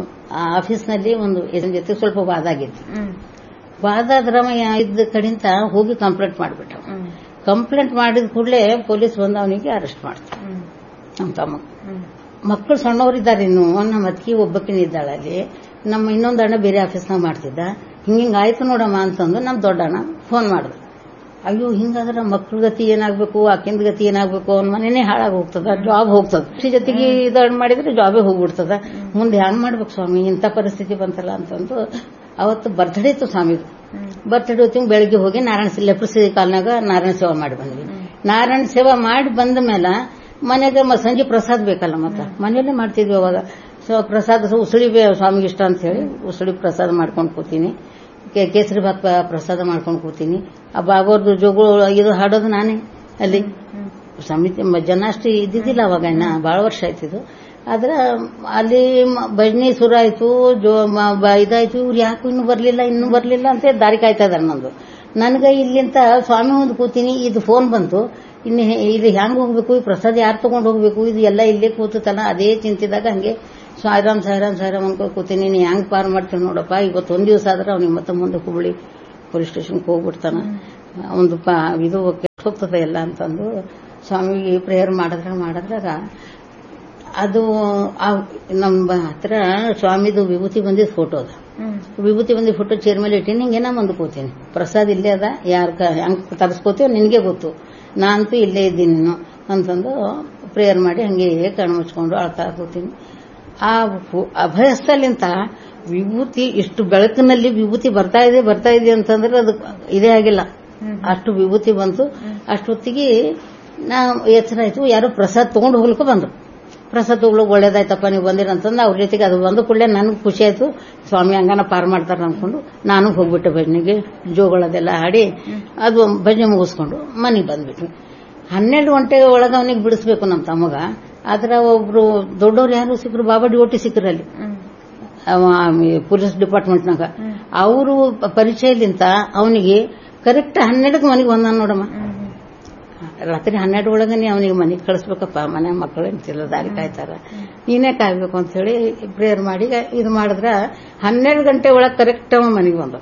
ಆಫೀಸ್ನಲ್ಲಿ ಒಂದು ಇದನ್ ಜೊತೆ ಸ್ವಲ್ಪ ವಾದ ಆಗಿತ್ತು ಹ್ಮ್ ವಾದ ಅದ್ರಮಯ ಇದ್ದ ಕಡೆಯಿಂದ ಹೋಗಿ ಕಂಪ್ಲೇಂಟ್ ಮಾಡ್ಬಿಟ್ಟ ಹ್ಮ್ ಕಂಪ್ಲೇಂಟ್ ಮಾಡಿದ ಕೂಡಲೇ ಪೊಲೀಸ್ ಬಂದು ಅವನಿಗೆ ಅರೆಸ್ಟ್ ಮಾಡ್ತಾರೆ ಹ್ಮ್ ನಮ್ಮ ತಮ್ಮ ಹ್ಮ್ ಮಕ್ಕಳು ಸಣ್ಣವರಿದ್ದಾರೆ ಇನ್ನು ನಮ್ಮ ಅತ್ತಿಗೆ ಒಬ್ಬಕ್ಕಿನ ಇದ್ದಾಳೆ ಅಲ್ಲಿ ನಮ್ಮ ಇನ್ನೊಂದು ಅಣ್ಣ ಬೇರೆ ಆಫೀಸ್ನಾಗ ಮಾಡ್ತಿದ್ದ ಹಿಂಗಿಂಗ್ ಆಯ್ತು ನೋಡಮ್ಮ ಅಂತಂದು ನಮ್ಮ ದೊಡ್ಡ ಅಣ್ಣ ಫೋನ್ ಮಾಡ್ದ ಅಯ್ಯೋ ಹಿಂಗಾದ್ರೆ ಮಕ್ಳ ಗತಿ ಏನಾಗ್ಬೇಕು ಆಕಿಂದ ಗತಿ ಏನಾಗ್ಬೇಕು ಅವ್ನ ಮನೆನೇ ಹಾಳಾಗಿ ಹೋಗ್ತದ ಜಾಬ್ ಹೋಗ್ತದ ಅಷ್ಟ್ ಜೊತೆಗೆ ಇದು ಮಾಡಿದ್ರೆ ಜಾಬೇ ಹೋಗ್ಬಿಡ್ತದ ಮುಂದೆ ಹ್ಯಾಂಗ್ ಮಾಡ್ಬೇಕು ಸ್ವಾಮಿ ಇಂಥ ಪರಿಸ್ಥಿತಿ ಬಂತಲ್ಲ ಅಂತಂದು ಅವತ್ತು ಬರ್ತ್ಡೇ ಇತ್ತು ಸ್ವಾಮಿದು ಬರ್ತ್ಡೇ ಹೊತ್ತಿಗೆ ಬೆಳಗ್ಗೆ ಹೋಗಿ ನಾರಾಯಣ ಸೇ- ಲೆಪ್ರಸಿ ಕಾಲ್ನಾಗ ನಾರಾಯಣ ಸೇವಾ ಮಾಡಿ ಬಂದ್ವಿ ನಾರಾಯಣ ಸೇವಾ ಮಾಡಿ ಬಂದ ಮೇಲೆ ಮನೆಗೆ ಮ- ಸಂಜೆ ಪ್ರಸಾದ ಬೇಕಲ್ಲ ಮತ್ತ ಮನೆಯಲ್ಲೇ ಮಾಡ್ತಿದ್ವಿ ಅವಾಗ ಸೊ ಪ್ರಸಾದ ಸೊ ಉಸುಳಿ ಬೇ- ಸ್ವಾಮಿಗೆ ಇಷ್ಟ ಅಂತ ಹೇಳಿ ಉಸುಳಿ ಪ್ರಸಾದ ಮಾಡ್ಕೊಂಡು ಕೂತೀನಿ ಕೆ- ಕೇಸರಿ ಭಾತ್ ಪ- ಪ್ರಸಾದ ಮಾಡ್ಕೊಂಡು ಕೂತೀನಿ ಆ ಬಾಗೋರ್ದು ಜೋಗಳು ಇದು ಹಾಡೋದು ನಾನೇ ಅಲ್ಲಿ ಸಮಿತಿ ಮ- ಜನ ಅಷ್ಟು ಇದ್ದಿದ್ದಿಲ್ಲ ಅವಾಗ ಇನ್ನ ಬಹಳ ವರ್ಷ ಆಯ್ತಿದ್ದು ಆದ್ರೆ ಅಲ್ಲಿ ಮ- ಭಜನೆ ಶುರು ಆಯ್ತು ಜೋ ಮ- ಬ- ಇದಾಯ್ತು ಇವ್ರು ಯಾಕೆ ಇನ್ನೂ ಬರ್ಲಿಲ್ಲ ಇನ್ನೂ ಬರ್ಲಿಲ್ಲ ಅಂತ ದಾರಿ ಕಾಯ್ತಾ ಇದಾರೆ ನಂದು ನನಗೆ ಇಲ್ಲಿಂತ ಸ್ವಾಮಿ ಮುಂದೆ ಕೂತೀನಿ ಇದು ಫೋನ್ ಬಂತು ಇನ್ನು ಹೆ- ಇದು ಹೆಂಗ್ ಹೋಗ್ಬೇಕು ಈ ಪ್ರಸಾದ ಯಾರು ತಗೊಂಡು ಹೋಗ್ಬೇಕು ಇದು ಎಲ್ಲ ಇಲ್ಲೇ ಕೂತತನ ಅದೇ ಚಿಂತಿದಾಗ ಹಂಗೆ ಸಾಯಿರಾಮ್ ಸಾಯಿರಾಮ್ ಸಾಯಿರಾಮ್ ಅನ್ಕೊಂಡು ಕೂತೀನಿ ನೀನು ಹೆಂಗ್ ಪಾರ್ ಮಾಡ್ತೀನಿ ನೋಡಪ್ಪ ಇವತ್ತು ಒಂದ್ ದಿವಸ ಆದ್ರೆ ಅವ್ನಿಗೆ ಮತ್ತೆ ಮುಂದೆ ಹುಬ್ಬಳ್ಳಿ ಪೊಲೀಸ್ ಸ್ಟೇಷನ್ಗೆ ಹೋಗ್ಬಿಡ್ತಾನ ಒಂದು ಪ ಇದು ಕೆಟ್ಟ ಹೋಗ್ತದೆ ಎಲ್ಲ ಅಂತಂದು ಸ್ವಾಮಿಗೆ ಪ್ರೇಯರ್ ಮಾಡಿದ್ರೆ ಮಾಡಿದ್ರಾಗ ಅದು ಆ ನಮ್ಮ ಹತ್ರ ಸ್ವಾಮಿದು ವಿಭೂತಿ ಬಂದಿದ್ದು ಫೋಟೋ ಅದ ವಿಭೂತಿ ಬಂದಿ ಫೋಟೋ ಚೇರ್ ಮೇಲೆ ಇಟ್ಟಿನಿ ಹಿಂಗೇನ ಮುಂದೆ ಕೂತೀನಿ ಪ್ರಸಾದ್ ಇಲ್ಲೇ ಅದ ಯಾರ ಹೆಂಗ್ ತರಿಸ್ಕೋತೀವೋ ನಿನಗೆ ಗೊತ್ತು ನಾನಂತೂ ಇಲ್ಲೇ ಇದ್ದೀನಿ ನೀನು ಅಂತಂದು ಪ್ರೇಯರ್ ಮಾಡಿ ಹಂಗೆ ಕಣ್ಣು ಮುಚ್ಕೊಂಡು ಅಳ್ತಾ ಕೂತೀನಿ ಆ ಫು- ಅಭಯಸ್ಥಲಿಂತ ವಿಭೂತಿ ಇಷ್ಟು ಬೆಳಕಿನಲ್ಲಿ ವಿಭೂತಿ ಬರ್ತಾ ಇದೆ ಬರ್ತಾ ಇದೆ ಅಂತಂದ್ರೆ ಅದು ಇದೇ ಆಗಿಲ್ಲ ಅಷ್ಟು ವಿಭೂತಿ ಬಂತು ಅಷ್ಟೊತ್ತಿಗೆ ನಾ ಎಚ್ಚರ ಆಯ್ತು ಯಾರೋ ಪ್ರಸಾದ್ ತಗೊಂಡು ಹೋಗ್ಲಿಕ್ಕೆ ಬಂದ್ರು ಪ್ರಸಾದ್ ತಗೊಳ್ಳೋಕೆ ಒಳ್ಳೇದಾಯ್ತಪ್ಪ ನೀವು ಬಂದಿರಂತಂದು ಅವ್ರ ಜೊತೆಗೆ ಅದು ಬಂದ ಕೂಡಲೇ ನನಗೆ ಖುಷಿ ಆಯ್ತು ಸ್ವಾಮಿ ಹಂಗನ ಪಾರ್ ಮಾಡ್ತಾರೆ ಅನ್ಕೊಂಡು ನಾನು ಹೋಗ್ಬಿಟ್ಟೆ ಭಜನೆಗೆ ಜೋಗಳದೆಲ್ಲ ಹಾಡಿ ಅದು ಭಜನೆ ಮುಗಿಸ್ಕೊಂಡು ಮನೆಗೆ ಬಂದ್ಬಿಟ್ವಿ ಹನ್ನೆರಡು ಗಂಟೆ ಒಳಗೆ ಅವನಿಗೆ ಬಿಡಿಸ್ಬೇಕು ನಮ್ಮ ತಮ್ಮಗ ಆದ್ರೆ ಒಬ್ರು ದೊಡ್ಡವ್ರು ಯಾರು ಸಿಕ್ಕರು ಬಾಬಾ ಡ್ಯೂಟಿ ಸಿಕ್ಕರಲ್ಲಿ ಅವ ಪೊಲೀಸ್ ಡಿಪಾರ್ಟ್ಮೆಂಟ್ನಾಗ ಅವರು ಪರಿಚಯದಿಂದ ಅವನಿಗೆ ಕರೆಕ್ಟ್ ಹನ್ನೆರಡಕ್ಕೆ ಮನೆಗೆ ಬಂದ ನೋಡಮ್ಮ ರಾತ್ರಿ ಹನ್ನೆರಡು ಒಳಗೆ ನೀ ಅವನಿಗೆ ಮನೆಗೆ ಕಳಿಸ್ಬೇಕಪ್ಪ ಮನೆ ಮಕ್ಕಳು ಎಂತಿಲ್ಲ ದಾರಿ ಕಾಯ್ತಾರ ನೀನೇ ಕಾಯ್ಬೇಕು ಅಂತ ಹೇಳಿ ಪ್ರೇಯರ್ ಮಾಡಿ ಇದು ಮಾಡಿದ್ರ ಹನ್ನೆರಡು ಗಂಟೆ ಒಳಗೆ ಕರೆಕ್ಟ್ ಅವ ಮನೆಗೆ ಬಂದ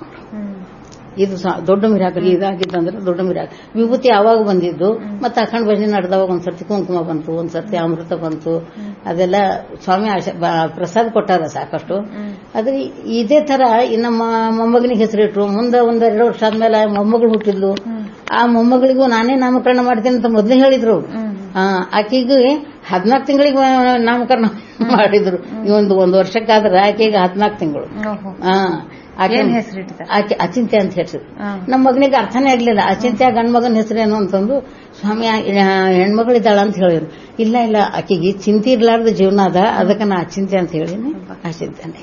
ಇದು ಸ- ದೊಡ್ಡ ಮಿರಾಕಲ್ ಇದಾಗಿದ್ದಂದ್ರೆ ದೊಡ್ಡ ಮಿರಾಕಲ್ ವಿಭೂತಿ ಯಾವಾಗ ಬಂದಿದ್ದು ಮತ್ತೆ ಅಖಂಡ ಭಜನೆ ನಡೆದವಾಗ ಒಂದ್ಸರ್ತಿ ಕುಂಕುಮ ಬಂತು ಒಂದ್ಸರ್ತಿ ಅಮೃತ ಬಂತು ಅದೆಲ್ಲ ಸ್ವಾಮಿ ಆಶ ಬ- ಪ್ರಸಾದ ಕೊಟ್ಟಾರ ಸಾಕಷ್ಟು ಆದ್ರೆ ಇದೇ ತರ ಈ ನಮ್ಮ ಮೊಮ್ಮಗನಿಗೆ ಹೆಸರಿಟ್ರು ಮುಂದೆ ಒಂದ್ ಎರಡು ವರ್ಷ ಆದ್ಮೇಲೆ ಮೊಮ್ಮಗಳು ಹುಟ್ಟಿದ್ಲು ಆ ಮೊಮ್ಮಗಳಿಗೂ ನಾನೇ ನಾಮಕರಣ ಮಾಡ್ತೀನಿ ಅಂತ ಮೊದಲೇ ಹೇಳಿದ್ರು ಅವ್ರು. ಆ, ಆಕೆಗೆ ಹದಿನಾಲ್ಕು ತಿಂಗಳಿಗೆ ನಾಮಕರಣ ಮಾಡಿದ್ರು ಈ ಒಂದು ಒಂದು ವರ್ಷಕ್ಕಾದ್ರೆ ಆಕೆಗೆ ಹದಿನಾಲ್ಕು ತಿಂಗಳು ಆ, ಆಕೆ ಏನ್ ಹೆಸರಿಟ್ಟಿದ ಆಕೆ ಅಚಿಂತ್ಯ ಅಂತ ಹೆಸರು ನಮ್ಮ ಮಗನಿಗೆ ಅರ್ಥನೇ ಆಗ್ಲಿಲ್ಲ ಅಚಿಂತ್ಯ ಗಂಡ್ ಮಗನ ಹೆಸರೇನು ಅಂತಂದು ಸ್ವಾಮಿ ಆ, ಹೆಣ್ಮಗಳಿದ್ದಾಳ ಅಂತ ಹೇಳಿದ್ರು ಇಲ್ಲ ಇಲ್ಲ ಆಕೆಗೆ ಚಿಂತೆ ಇರ್ಲಾರ್ದ ಜೀವನ ಅದ ಅದಕ್ಕೆ ನಾ ಅಚಿಂತ್ಯ ಅಂತ ಹೇಳಿನಿ ಅಚಿಂತ್ಯನೇ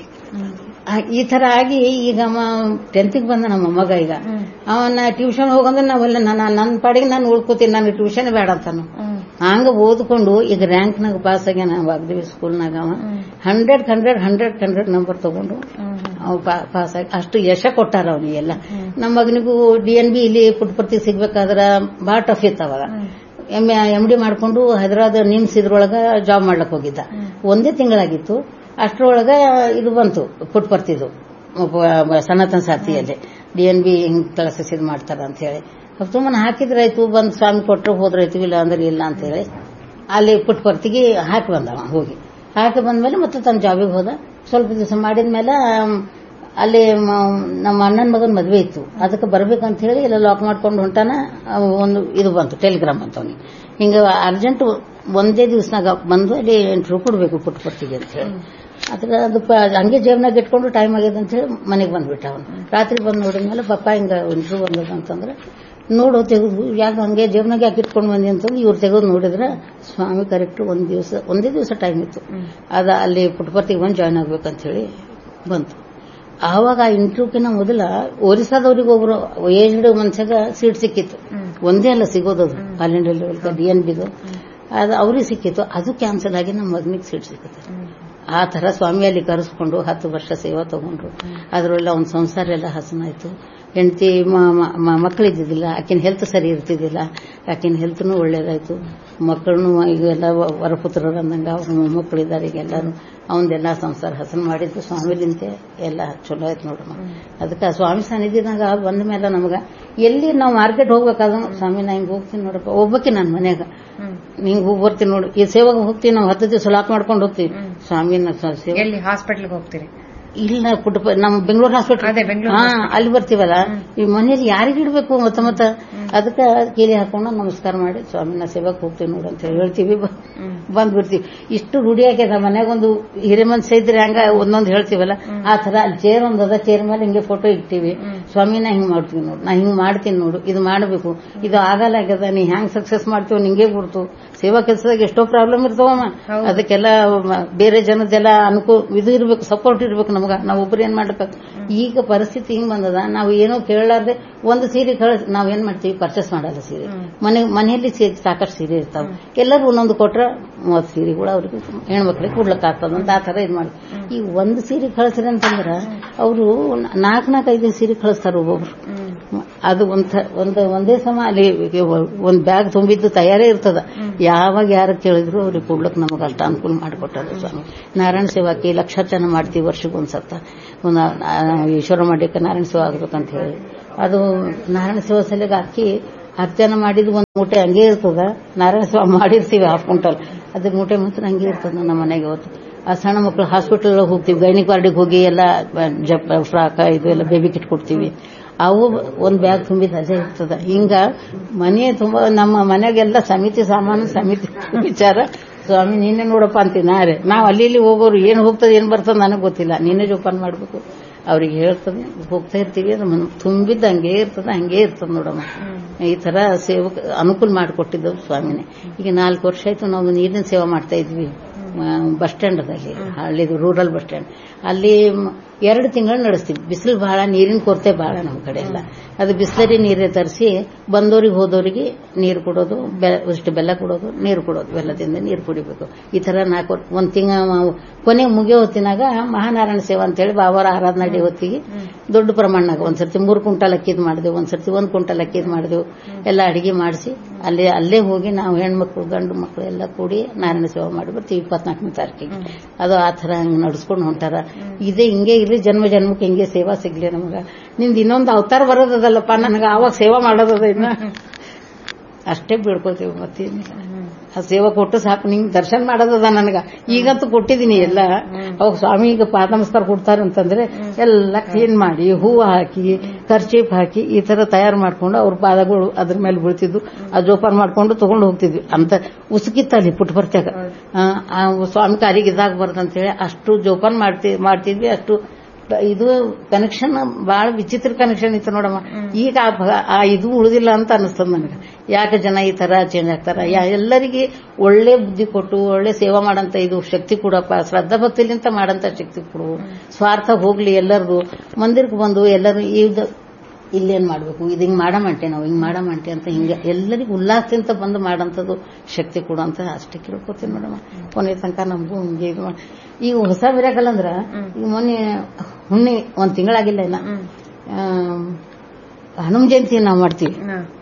ಆ, ಈ ತರ ಆಗಿ ಈಗ ಟೆಂತ್ಗೆ ಬಂದ ನಮ್ಮ ಮೊಮ್ಮಗ ಈಗ ಅವನ ಟ್ಯೂಷನ್ ಹೋಗಂದ್ರೆ ನಾವೆಲ್ಲ ನನ್ನ ನನ್ನ ಪಾಡಿಗೆ ನಾನು ಉಳ್ಕೋತೀನಿ ನಾನು ಟ್ಯೂಷನ್ ಬೇಡ ಅಂತಾನು ಹಂಗ ಓದ್ಕೊಂಡು ಈಗ ರ್ಯಾಂಕ್ನಾಗ ಪಾಸ್ ಆಗ್ಯಾನ ವಾಗ್ದೇವಿ ಸ್ಕೂಲ್ನಾಗ ಅವ hundred hundred hundred hundred number ತಗೊಂಡು ಅವ್ ಪಾಸ್ ಆಗಿ ಅಷ್ಟು ಯಶ ಕೊಟ್ಟಾರ ಅವನಿಗೆಲ್ಲ ನಮ್ಮ ಮಗನಿಗೂ ಡಿ ಎನ್ ಬಿ ಇಲ್ಲಿ ಪುಟ್ಪರ್ತಿ ಸಿಗ್ಬೇಕಾದ್ರ ಬಹಳ ಟಫ್ ಇತ್ತು ಅವಾಗ ಎಮ್ ಎಮ್ ಡಿ ಮಾಡ್ಕೊಂಡು ಹೈದರಾಬಾದ್ ನಿಮ್ಸ್ ಇದ್ರೊಳಗ ಜಾಬ್ ಮಾಡ್ಲಕ್ ಹೋಗಿದ್ದ ಒಂದೇ ತಿಂಗಳಾಗಿತ್ತು ಅಷ್ಟರೊಳಗ ಇದು ಬಂತು ಪುಟ್ಪರ್ತಿದು ಒಬ್ಬ ಸನಾತನ ಸಾಥಿಯಲ್ಲಿ ಡಿ ಎನ್ ಬಿ ಹಿಂಗ್ ಕ್ಲಾಸಸ್ ಇದು ಮಾಡ್ತಾರ ಅಂತ ಹೇಳಿ ಸುಮ್ಮನೆ ಹಾಕಿದ್ರಾಯ್ತು ಬಂದ್ ಸ್ವಾಮಿ ಕೊಟ್ಟರು ಹೋದ್ರಾಯ್ತು ಇಲ್ಲ ಅಂದ್ರೆ ಇಲ್ಲ ಅಂತ ಹೇಳಿ ಅಲ್ಲಿ ಪುಟ್ಪರ್ತಿಗೆ ಹಾಕಿ ಬಂದವ ಹೋಗಿ ಹಾಕಿ ಬಂದ್ಮೇಲೆ ಮತ್ತೆ ತನ್ನ ಜಾಬಿಗೆ ಹೋದ ಸ್ವಲ್ಪ ದಿವಸ ಮಾಡಿದ್ಮೇಲೆ ಆಮ್, ಅಲ್ಲಿ ಮ- ನಮ್ಮ ಅಣ್ಣನ ಮಗನ ಮದುವೆ ಇತ್ತು ಅದಕ್ಕೆ ಬರ್ಬೇಕಂತ ಹೇಳಿ ಎಲ್ಲ ಲಾಕ್ ಮಾಡ್ಕೊಂಡು ಹೊಂಟಾನ ಅವ್ ಒಂದು ಇದು ಬಂತು ಟೆಲಿಗ್ರಾಮ್ ಅಂತ ಅವನಿಗೆ ಹಿಂಗ ಅರ್ಜೆಂಟ್ ಒಂದೇ ದಿವಸನಾಗ ಬಂದು ಅಲ್ಲಿ ಎಂಟ್ರು ಕೊಡ್ಬೇಕು ಪುಟ್ಪರ್ತಿಗೆ ಅಂತ ಹೇಳಿ ಅದ್ರ ಅದು ಪ- ಹಂಗೆ ಜೇಬ್ನಾಗ ಇಟ್ಕೊಂಡು ಟೈಮ್ ಆಗ್ಯದ ಅಂತ ಹೇಳಿ ಮನೆಗೆ ಬಂದ್ಬಿಟ್ಟ ಅವನು ರಾತ್ರಿ ಬಂದು ನೋಡಿದ್ಮೇಲೆ ಪಪ್ಪ ಹಿಂಗ ಇಂಟ್ರೂ ಬಂದದ ಅಂತಂದ್ರೆ ನೋಡು ತೆಗೆದು ಯಾಕೆ ಹಂಗೆ ಜೇಬ್ನಾಗ ಯಾಕೆ ಇಟ್ಕೊಂಡು ಬಂದಿ ಅಂತಂದು ಇವ್ರು ತೆಗೆದು ನೋಡಿದ್ರೆ ಸ್ವಾಮಿ ಕರೆಕ್ಟ್ ಒಂದ್ ದಿವಸ ಒಂದೇ ದಿವಸ ಟೈಮ್ ಇತ್ತು ಅದ ಅಲ್ಲಿ ಪುಟ್ಪರ್ತಿಗೆ ಬಂದು ಜಾಯ್ನ್ ಆಗ್ಬೇಕಂತ ಹೇಳಿ ಬಂತು ಆವಾಗ ಆ ಇಂಟರ್ವ್ಯೂಕಿನ ಮೊದಲ ಒರಿಸ್ಸಾದವ್ರಿಗೆ ಒಬ್ರು ಏಜ್ಡ್ ಮನುಷ್ಯಾಗ ಸೀಟ್ ಸಿಕ್ಕಿತ್ತು ಒಂದೇ ಅಲ್ಲ ಸಿಗೋದದು all India level D N ಬಿದು ಅದು ಅವ್ರಿಗೆ ಸಿಕ್ಕಿತ್ತು ಅದು ಕ್ಯಾನ್ಸಲ್ ಆಗಿ ನಮ್ಮ ಮಗನಿಗೆ ಸೀಟ್ ಸಿಕ್ಕಿತ್ತು ಆ ತರ ಸ್ವಾಮಿ ಅಲ್ಲಿ ಕರೆಸ್ಕೊಂಡು ಹತ್ತು ವರ್ಷ ಸೇವಾ ತಗೊಂಡ್ರು ಅದರಲ್ಲ ಒಂದು ಸಂಸಾರ ಎಲ್ಲ ಹಸನಾಯ್ತು ಹೆಂಡತಿ ಮಕ್ಕಳಿದ್ದಿದ್ದಿಲ್ಲ ಆಕಿನ ಹೆಲ್ತ್ ಸರಿ ಇರ್ತಿದ್ದಿಲ್ಲ ಆಕಿನ ಹೆಲ್ತ್ನು ಒಳ್ಳೇದಾಯ್ತು ಮಕ್ಕಳನ್ನು ಈಗೆಲ್ಲ ವರಪುತ್ರರು ಅಂದಂಗ ಅವ್ರ ಮೊಮ್ಮಕ್ಕಳಿದ್ದಾರೆ ಈಗ ಎಲ್ಲರೂ ಅವನದೆಲ್ಲ ಸಂಸಾರ ಹಸನ್ ಮಾಡಿದ್ದು ಸ್ವಾಮಿಲಿಂತೆ ಎಲ್ಲ ಚಲೋ ಆಯ್ತು ನೋಡಮ್ಮ ಅದಕ್ಕೆ ಸ್ವಾಮಿ ಸಾನ್ನಿಧ್ಯನಾಗ ಬಂದ ಮೇಲೆ ನಮಗ ಎಲ್ಲಿ ನಾವು ಮಾರ್ಕೆಟ್ ಹೋಗ್ಬೇಕಾದ್ರೆ ಸ್ವಾಮಿ ನಾ ಹಿಂಗ್ ಹೋಗ್ತೀನಿ ನೋಡಪ್ಪ ಒಬ್ಬಕ್ಕೆ ನನ್ನ ಮನ್ಯಾಗ ಹಿಂಗ್ ಹೋಗಿ ಬರ್ತೀನಿ ನೋಡು ಈ ಸೇವಾಗ ಹೋಗ್ತೀವಿ ನಾವು ಹತ್ತು ದಿವಸ ಲಾಕ್ ಮಾಡ್ಕೊಂಡು ಹೋಗ್ತೀವಿ ಸ್ವಾಮಿನ ಸ- ಸೇವೆ ಎಲ್ಲಿ ಹಾಸ್ಪಿಟಲ್ಗೆ ಹೋಗ್ತೀರಿ ಇಲ್ಲ ಪುಟ್ಟ ನಮ್ಮ ಬೆಂಗಳೂರು ಹಾಸ್ಪಿಟಲ್ ಅದೇ ಬೆಂಗಳೂರು ಹಾ ಅಲ್ಲಿ ಬರ್ತೀವಲ್ಲ ಈ ಮನೇಲಿ ಯಾರಿಗೆ ಇಡ್ಬೇಕು ಮತ್ತ ಮತ್ತ ಅದಕ್ಕೆ ಕೀಲಿ ಹಾಕೊಂಡು ನಮಸ್ಕಾರ ಮಾಡಿ ಸ್ವಾಮಿನ ಸೇವಕ್ಕೆ ಹೋಗ್ತೀವಿ ನೋಡು ಅಂತ ಹೇಳಿ ಹೇಳ್ತೀವಿ ಬ- ಬಂದ್ಬಿಡ್ತೀವಿ ಇಷ್ಟು ರೂಢಿ ಆಗ್ಯದ ಮನ್ಯಾಗ ಒಂದು ಹಿರೇ ಮನ್ಸ ಇದ್ರೆ ಹಂಗ ಒಂದೊಂದು ಹೇಳ್ತೀವಲ್ಲ ಆ ತರ ಅಲ್ಲಿ ಚೇರ್ ಒಂದ್ ಅದ ಚೇರ್ ಮೇಲೆ ಹಿಂಗೆ ಫೋಟೋ ಇಡ್ತೀವಿ ಸ್ವಾಮಿನ ಹಿಂಗ್ ಮಾಡ್ತೀವಿ ನೋಡು ನಾ ಹಿಂಗ್ ಮಾಡ್ತೀನಿ ನೋಡು ಇದು ಮಾಡಬೇಕು ಇದು ಆಗಲ್ಲ ಆಗ್ಯದ ನೀ ಹ್ಯಾಂಗ್ ಸಕ್ಸಸ್ ಮಾಡ್ತೀವಿ ನಿಂಗೆ ಗುರ್ತು ಸೇವಾ ಕೆಲಸದಾಗ ಎಷ್ಟೋ ಪ್ರಾಬ್ಲಮ್ ಇರ್ತಾವಮ್ಮ ಅದಕ್ಕೆಲ್ಲ ಮ- ಬೇರೆ ಜನದ್ದೆಲ್ಲ ಅನುಕೂಲ ಇದು ಇರ್ಬೇಕು ಸಪೋರ್ಟ್ ಇರ್ಬೇಕು ನಮಗ ನಾವು ಒಬ್ರು ಏನ್ ಮಾಡ್ಬೇಕು ಈಗ ಪರಿಸ್ಥಿತಿ ಹಿಂಗ್ ಬಂದದ ನಾವು ಏನೋ ಕೇಳಲಾರ್ದೆ ಒಂದು ಸೀರೆ ಕಳಿಸ್ ನಾವ್ ಏನ್ ಮಾಡ್ತೀವಿ ಪರ್ಚೇಸ್ ಮಾಡಲ್ಲ ಸೀರೆ ಮನೆ ಮನೆಯಲ್ಲಿ ಸೀರೆ ಸಾಕಷ್ಟು ಸೀರೆ ಇರ್ತಾವ ಎಲ್ಲರೂ ಒಂದೊಂದು ಕೊಟ್ರ ಮೂವತ್ತು ಸೀರೆಗಳು ಅವ್ರಿಗೆ ಹೆಣ್ಮಕ್ಳಿಗೆ ಕೊಡ್ಲಿಕ್ಕೆ ಆಗ್ತದ ಅಂತ ಆ ತರ ಇದು ಮಾಡಿ ಈ ಒಂದು ಸೀರೆ ಕಳಿಸ್ರಿ ಅಂತಂದ್ರ ಅವರು ನಾಲ್ಕು ನಾಲ್ಕು ಐದು ಸೀರೆ ಕಳಿಸ್ತಾರ ಒಬ್ಬೊಬ್ರು ಅದು ಒಂದ್ ಥ- ಒಂದು ಒಂದೇ ಸಮ ಅಲ್ಲಿ ಒಂದ್ ಬ್ಯಾಗ್ ತುಂಬಿದ್ದು ತಯಾರೇ ಇರ್ತದ ಯಾವಾಗ ಯಾರು ಕೇಳಿದ್ರು ಅವ್ರಿಗೆ ಕೊಡ್ಲಿಕ್ಕೆ ನಮಗೆ ಅಷ್ಟ ಅನುಕೂಲ ಮಾಡಿಕೊಟ್ಟಾರ ಸ್ವಾಮಿ ನಾರಾಯಣ ಸೇವಾಕಿ ಲಕ್ಷ ಜನ ಮಾಡ್ತೀವಿ ವರ್ಷಕ್ಕೆ ಒಂದ್ಸತ್ತ ಒಂದು ಆ, ಈಶ್ವರ ಮಾಡ್ಲಿಕ್ಕೆ ನಾರಾಯಣ ಸೇವಾ ಆಗ್ಬೇಕಂತ ಹೇಳಿ ಅದು ನಾರಾಯಣ ಸೇವಾ ಸಲಿಗೆ ಅಕ್ಕಿ ಹತ್ತು ಜನ ಮಾಡಿದ್ದು ಒಂದು ಮೂಟೆ ಹಂಗೆ ಇರ್ತದ ನಾರಾಯಣ ಸೇವಾ ಮಾಡಿರ್ತೀವಿ ಹಾಫ್ ಕ್ವಿಂಟಲ್ ಅದ್ರ ಮೂಟೆ ಮಾತ್ರ ಹಂಗೆ ಇರ್ತದ ನಮ್ಮ ಮನೆಗೆ ಇವತ್ತು ಆ ಸಣ್ಣ ಮಕ್ಕಳು ಹಾಸ್ಪಿಟಲ್ ಹೋಗ್ತೀವಿ ಗೈನಿಕ್ ವಾರ್ಡಿಗೆ ಹೋಗಿ ಎಲ್ಲ ಜಪ್ ಫ್ರಾಕ್ ಇದು ಎಲ್ಲ ಬೇಬಿ ಕಿಟ್ ಕೊಡ್ತೀವಿ ಅವು ಒಂದು ಬ್ಯಾಗ್ ತುಂಬಿದ ಅದೇ ಇರ್ತದ ಹಿಂಗ ಮನೆ ತುಂಬ ನಮ್ಮ ಮನೆಗೆಲ್ಲ ಸಮಿತಿ ಸಾಮಾನು ಸಮಿತಿ ವಿಚಾರ ಸ್ವಾಮಿ ನೀನೇ ನೋಡಪ್ಪ ಅಂತೀನಿ ನಾರೇ ನಾವು ಅಲ್ಲಿ ಇಲ್ಲಿ ಹೋಗೋರು ಏನು ಹೋಗ್ತದೆ ಏನು ಬರ್ತದೆ ನನಗೆ ಗೊತ್ತಿಲ್ಲ ನೀನೇ ಜೋಪಾನ ಮಾಡಬೇಕು ಅವ್ರಿಗೆ ಹೇಳ್ತದೆ ಹೋಗ್ತಾ ಇರ್ತೀವಿ ಅದು ಮನ್- ತುಂಬಿದ್ದ ಹಂಗೆ ಇರ್ತದೆ ಹಂಗೆ ಇರ್ತದೆ ನೋಡಮ್ಮ ಈ ತರ ಸೇವಕ ಅನುಕೂಲ ಮಾಡಿಕೊಟ್ಟಿದ್ದವು ಸ್ವಾಮಿನೇ ಈಗ ನಾಲ್ಕು ವರ್ಷ ಆಯ್ತು ನಾವು ನೀರಿನ ಸೇವೆ ಮಾಡ್ತಾ ಇದ್ವಿ ಬಸ್ ಸ್ಟ್ಯಾಂಡದಲ್ಲಿ ಹಳ್ಳಿದು ರೂರಲ್ ಬಸ್ ಸ್ಟ್ಯಾಂಡ್ ಅಲ್ಲಿ ಮ್- ಎರಡು ತಿಂಗಳು ನಡೆಸ್ತೀವಿ ಬಿಸಿಲು ಬಹಳ ನೀರಿನ ಕೊರತೆ ಬಹಳ ನಮ್ಮ ಕಡೆ ಎಲ್ಲ ಅದು ಬಿಸ್ಲರಿ ನೀರೇ ತರಿಸಿ ಬಂದೋರಿಗೆ ಹೋದವರಿಗೆ ನೀರು ಕೊಡೋದು ಬೆ- ಇಷ್ಟು ಬೆಲ್ಲ ಕೊಡೋದು ನೀರು ಕೊಡೋದು ಬೆಲ್ಲದಿಂದ ನೀರು ಕುಡಿಬೇಕು ಈ ತರ ನಾಲ್ಕು ವರ್- ಒಂದ್ ತಿಂಗ ಕೊನೆಗೆ ಮುಗಿಯೋ ಹೊತ್ತಿನಾಗ ಮಹಾನಾರಾಯಣ ಸೇವಾ ಅಂತೇಳಿ ಬಾಬಾರ ಆರಾಧನಾ ಡೇ ಹೊತ್ತಿಗೆ ದೊಡ್ಡ ಪ್ರಮಾಣನಾಗ ಒಂದ್ಸರ್ತಿ ಮೂರು ಕುಂಟಲ್ ಅಕ್ಕಿದ್ ಮಾಡಿದೆವು ಒಂದ್ಸರ್ತಿ ಒಂದ್ ಕುಂಟಲ್ ಅಕ್ಕಿದ್ ಮಾಡಿದೆವು ಎಲ್ಲ ಅಡಿಗೆ ಮಾಡಿಸಿ ಅಲ್ಲೇ ಅಲ್ಲೇ ಹೋಗಿ ನಾವು ಹೆಣ್ಮಕ್ಳು ಗಂಡು ಮಕ್ಕಳು ಎಲ್ಲ ಕೂಡಿ ನಾರಾಯಣ ಸೇವೆ ಮಾಡಿ ಬರ್ತೀವಿ ಇಪ್ಪತ್ನಾಲ್ಕನೇ ತಾರೀಕಿಗೆ ಅದು ಆ ಥರ ಹಂಗೆ ನಡ್ಸ್ಕೊಂಡು ಹೊಂಟಾರ ಇದೇ ಹಿಂಗೆ ಇರ್ಲಿ ಜನ್ಮ ಜನ್ಮಕ್ಕೆ ಹಿಂಗೆ ಸೇವಾ ಸಿಗ್ಲಿ ನಮಗ ನಿಂದು ಇನ್ನೊಂದು ಅವತಾರ ಬರೋದಲ್ಲಪ್ಪ ನನಗೆ ಆವಾಗ ಸೇವಾ ಮಾಡೋದದ ಇನ್ನ ಅಷ್ಟೇ ಬೀಳ್ಕೊತೀವಿ ಮತ್ತೇನಿಲ್ಲ ಆ ಸೇವೆ ಕೊಟ್ಟು ಸಾಕು ನಿಂಗೆ ದರ್ಶನ ಮಾಡೋದದ ನನಗ ಈಗಂತೂ ಕೊಟ್ಟಿದ್ದೀನಿ ಎಲ್ಲ ಅವಾಗ ಸ್ವಾಮಿ ಈಗ ಪಾದ ನಮಸ್ಕಾರ ಕೊಡ್ತಾರಂತಂದ್ರೆ ಎಲ್ಲ ಕ್ಲೀನ್ ಮಾಡಿ ಹೂವು ಹಾಕಿ ಕರ್ಚೀಪ್ ಹಾಕಿ ಈ ತರ ತಯಾರು ಮಾಡ್ಕೊಂಡು ಅವ್ರ ಪಾದಗಳು ಅದ್ರ ಮೇಲೆ ಬೀಳ್ತಿದ್ವು ಆ ಜೋಪಾನ ಮಾಡ್ಕೊಂಡು ತಗೊಂಡು ಹೋಗ್ತಿದ್ವಿ ಅಂತ ಉಸುಕಿತ್ತಲ್ಲಿ ಪುಟ್ಬರ್ತ್ಯಾಗ ಆ ಸ್ವಾಮಿ ಕಾರಿಗೆ ಇದಾಗಬಾರ್ದು ಅಂತೇಳಿ ಅಷ್ಟು ಜೋಪಾನ ಮಾಡ್ತಿ ಮಾಡ್ತಿದ್ವಿ ಅಷ್ಟು ಇದು ಕನೆಕ್ಷನ್ ಬಹಳ ವಿಚಿತ್ರ ಕನೆಕ್ಷನ್ ಇತ್ತು ನೋಡಮ್ಮ ಈಗ ಆ ಭ- ಆ ಇದು ಉಳಿದಿಲ್ಲ ಅಂತ ಅನಿಸ್ತದ ನನಗೆ ಯಾಕೆ ಜನ ಈ ತರ ಚೇಂಜ್ ಆಗ್ತಾರ ಯಾ- ಎಲ್ಲರಿಗೆ ಒಳ್ಳೆ ಬುದ್ಧಿ ಕೊಟ್ಟು ಒಳ್ಳೆ ಸೇವಾ ಮಾಡಂತ ಇದು ಶಕ್ತಿ ಕೊಡಪ್ಪ ಶ್ರದ್ಧಾ ಭಕ್ತಿಲಿಂತ ಮಾಡಂತ ಶಕ್ತಿ ಕೊಡು ಸ್ವಾರ್ಥ ಹೋಗ್ಲಿ ಎಲ್ಲರದು ಮಂದಿರಕ್ಕೆ ಬಂದು ಎಲ್ಲರೂ ಇದು ಇಲ್ಲೇನ್ ಮಾಡ್ಬೇಕು ಇದು ಹಿಂಗ್ ಮಾಡಮಂಟೆ ನಾವು ಹಿಂಗ್ ಮಾಡಮಂಟೆ ಅಂತ ಹಿಂಗೆ ಎಲ್ಲರಿಗೂ ಉಲ್ಲಾಸದಿಂದ ಬಂದು ಮಾಡಂತದ್ದು ಶಕ್ತಿ ಕೊಡುವಂತ ಅಷ್ಟೇ ಕೇಳ್ಕೊತೀನಿ ಮೇಡಮ್ ಕೊನೆ ತನಕ ನಮಗೂ ಹಿಂಗೆ ಇದು ಮಾಡ್- ಈಗ ಹೊಸ ಮಿರಾಕಲ್ ಅಂದ್ರ ಈಗ ಮೊನ್ನೆ ಹುಣ್ಣಿ ಒಂದ್ ತಿಂಗಳಾಗಿಲ್ಲ ಇನ್ನ ಹನುಮ ಜಯಂತಿ ನಾವು ಮಾಡ್ತೀವಿ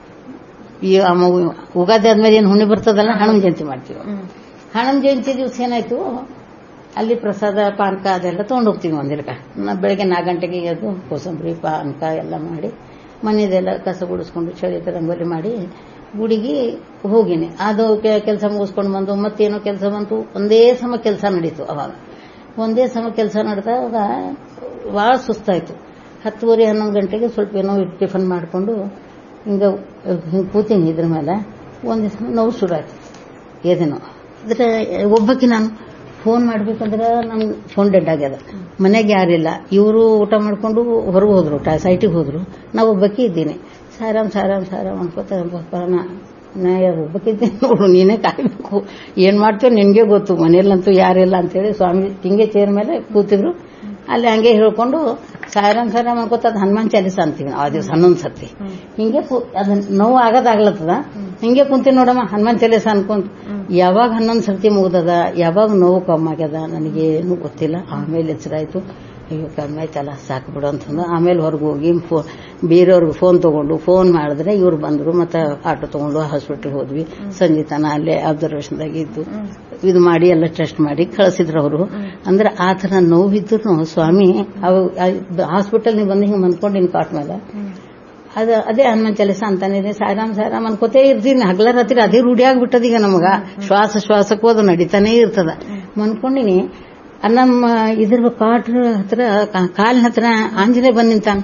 ಈ ಅಮ್ಮ ಉಗಾದಿ ಆದ್ಮೇಲೆ ಏನು ಹುಣ್ಣಿ ಬರ್ತದಲ್ಲ ಹನುಮ ಜಯಂತಿ ಮಾಡ್ತೀವಿ ಹನುಮ ಜಯಂತಿ ದಿವಸ ಏನಾಯ್ತು ಅಲ್ಲಿ ಪ್ರಸಾದ ಪಾನಕ ಅದೆಲ್ಲ ತಗೊಂಡು ಹೋಗ್ತೀವಿ ಮಂದಿರಕ್ಕೆ ನಾ ಬೆಳಗ್ಗೆ ನಾಲ್ಕು ಗಂಟೆಗೆ ಎದ್ದು ಕೋಸಂಬರಿ ಪಾನಕ ಎಲ್ಲ ಮಾಡಿ ಮನೆಯದೆಲ್ಲ ಕಸ ಗುಡಿಸ್ಕೊಂಡು ಚಳಿ ರಂಗೋಲಿ ಮಾಡಿ ಗುಡಿಗೆ ಹೋಗಿನಿ ಅದು ಕೆಲಸ ಮುಗಿಸ್ಕೊಂಡು ಬಂದು ಮತ್ತೇನೋ ಕೆಲಸ ಬಂತು ಒಂದೇ ಸಮ ಕೆಲಸ ನಡೀತು ಅವಾಗ ಒಂದೇ ಸಮ ಕೆಲಸ ನಡೆದಾಗ ಭಾಳ ಸುಸ್ತಾಯ್ತು ಹತ್ತುವರೆ ಹನ್ನೊಂದು ಗಂಟೆಗೆ ಸ್ವಲ್ಪ ಏನೋ ಟಿಫನ್ ಮಾಡಿಕೊಂಡು ಹಿಂಗೆ ಹಿಂಗೆ ಕೂತೀನಿ ಇದ್ರ ಮೇಲೆ ಒಂದು ದಿವಸ ನೋವು ಶುರು ಆಯ್ತು ಏದೇನೋ ಅದ್ರ ಒಬ್ಬಕ್ಕೆ ನಾನು ಫೋನ್ ಮಾಡ್ಬೇಕಂದ್ರೆ ನಮ್ಮ ಫೋನ್ ಡೆಡ್ ಆಗ್ಯದ ಮನೆಗೆ ಯಾರಿಲ್ಲ ಇವರು ಊಟ ಮಾಡ್ಕೊಂಡು ಹೊರಗೆ ಹೋದ್ರು ಸೈಟಿಗೆ ಹೋದ್ರು ನಾವು ಒಬ್ಬಕ್ಕೆ ಇದ್ದೀನಿ ಸಾರಾಮ್ ಸಾರಾಮ್ ಸಾರಾಮ್ ಅನ್ಕೋತ ಬರೋಣ ನಾ ಯಾರು ಒಬ್ಬಕ್ಕಿದ್ದೀನಿ ನೋಡು ನೀನೇ ಕಾಯ್ಬೇಕು ಏನ್ ಮಾಡ್ತೀವಿ ನಿನ್ಗೆ ಗೊತ್ತು ಮನೆಯಲ್ಲಂತೂ ಯಾರಿಲ್ಲ ಅಂತೇಳಿ ಸ್ವಾಮಿ ಹಿಂಗೆ ಚೇರ್ ಮೇಲೆ ಕೂತಿದ್ರು ಅಲ್ಲಿ ಹಂಗೆ ಹೇಳ್ಕೊಂಡು ಸಾರಾಮ್ ಸಾರಾಮ್ ಅನ್ಕೋತ ಅದು ಹನುಮಾನ್ ಚಾಲಿಸ ಅಂತೀವಿ ನಾವು ಆ ದಿವಸ ಹನ್ನೊಂದು ಸರ್ತಿ ಹಿಂಗೆ ಕು- ಅದು ನೋವು ಆಗೋದಾಗ್ಲತ್ತದ ಹಿಂಗೆ ಕುಂತೀನಿ ನೋಡಮ್ಮ ಹನುಮಾನ್ ಚಾಲಿಸ ಅನ್ಕೊಂತ ಯಾವಾಗ ಹನ್ನೊಂದು ಸರ್ತಿ ಮುಗ್ದದ ಯಾವಾಗ ನೋವು ಕಮ್ಮಿ ಆಗ್ಯದ ನನಗೇನು ಗೊತ್ತಿಲ್ಲ ಆಮೇಲೆ ಎಚ್ಚರಾಯ್ತು ಅಯ್ಯೋ ಕಮ್ಮಿ ಆಯ್ತಲ್ಲ ಸಾಕು ಬಿಡು ಅಂತಂದು ಆಮೇಲೆ ಹೊರಗೆ ಹೋಗಿ ಫೋ ಬೇರೆಯವ್ರಿಗೆ ಫೋನ್ ತಗೊಂಡು ಫೋನ್ ಮಾಡಿದ್ರೆ ಇವ್ರು ಬಂದರು ಮತ್ತೆ ಆಟೋ ತಗೊಂಡು ಹಾಸ್ಪಿಟ್ಲ್ ಹೋದ್ವಿ ಸಂಜೆ ತನ ಅಲ್ಲೇ ಅಬ್ಸರ್ವೇಷನ್ದಾಗ ಇದ್ದು ಇದು ಮಾಡಿ ಎಲ್ಲ ಟೆಸ್ಟ್ ಮಾಡಿ ಕಳಿಸಿದ್ರು ಅವರು ಅಂದ್ರೆ ಆ ಥರ ನೋವಿದ್ರು ಸ್ವಾಮಿ ಅವು ಹಾಸ್ಪಿಟಲ್ ನೀವು ಬಂದು ಹಿಂಗೆ ಮಂದ್ಕೊಂಡು ಕಾಟ್ ಮೇಲೆ ಅದು ಅದೇ ಹನುಮಾನ್ ಚಾಲಿಸ ಅಂತಾನೆ ಸಾರಾಮ್ ಸಾರಾಮ್ ಅನ್ಕೋತೇ ಇರ್ತೀನಿ ಹಗಲ ರಾತ್ರಿ ಅದೇ ರೂಢಿ ಆಗ್ಬಿಟ್ಟದ ಈಗ ನಮಗ ಶ್ವಾಸ ಶ್ವಾಸಕ್ಕೂ ಅದು ನಡೀತಾನೆ ಇರ್ತದ ಮನ್ಕೊಂಡಿನಿ ಆ ನಮ್ಮ ಇದ್ರ ಕಾಟ್ ಹತ್ರ ಕಾ- ಕಾಲಿನ ಹತ್ರ ಆಂಜನೇಯ ಬಂದ್ ನಿಂತಾನ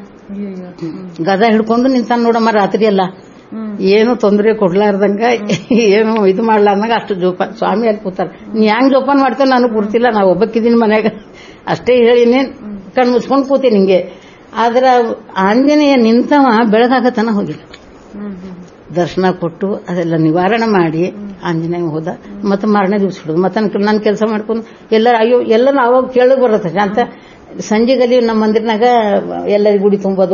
ಗದ ಹಿಡ್ಕೊಂಡು ನಿಂತಾನ ನೋಡಮ್ಮ ರಾತ್ರಿ ಎಲ್ಲ ಏನು ತೊಂದರೆ ಕೊಡ್ಲಾರ್ದಂಗ ಏನು ಇದು ಮಾಡ್ಲಾರ್ದಂಗ ಅಷ್ಟು ಜೋಪಾನ ಸ್ವಾಮಿ ಅಲ್ಲಿ ಕೂತಾರ ನೀ ಹೆಂಗ್ ಜೋಪಾನ ಮಾಡ್ತೇನೆ ನನಗೆ ಗುರ್ತಿಲ್ಲ ನಾ ಒಬ್ಬಕ್ಕಿದ್ದೀನಿ ಮನ್ಯಾಗ ಅಷ್ಟೇ ಹೇಳಿನಿ ಕಣ್ ಮುಚ್ಕೊಂಡು ಕೂತೀನಿ ಹಿಂಗೆ ಆದ್ರ ಆಂಜನೇಯ ನಿಂತವ ಬೆಳಗಾಗತನ ಹೋಗಿಲ್ಲ ದರ್ಶನ ಕೊಟ್ಟು ಅದೆಲ್ಲ ನಿವಾರಣೆ ಮಾಡಿ ಆಂಜನೇಯ ಹೋದ ಮತ್ತೆ ಮಾರನೇ ದಿವಸ ಹಿಡಿದು ಮತ್ತೆ ನನ್ನ ಕೆಲಸ ಮಾಡ್ಕೊಂಡು ಎಲ್ಲರ ಅಯ್ಯೋ ಎಲ್ಲ ಅವಾಗ ಕೇಳಕ್ ಬರುತ್ತೆ ಅಂತ ಸಂಜೆಗಲ್ಲಿ ನಮ್ಮ ಮಂದಿರನಾಗ ಎಲ್ಲರಿಗೂ ಗುಡಿ ತುಂಬೋದು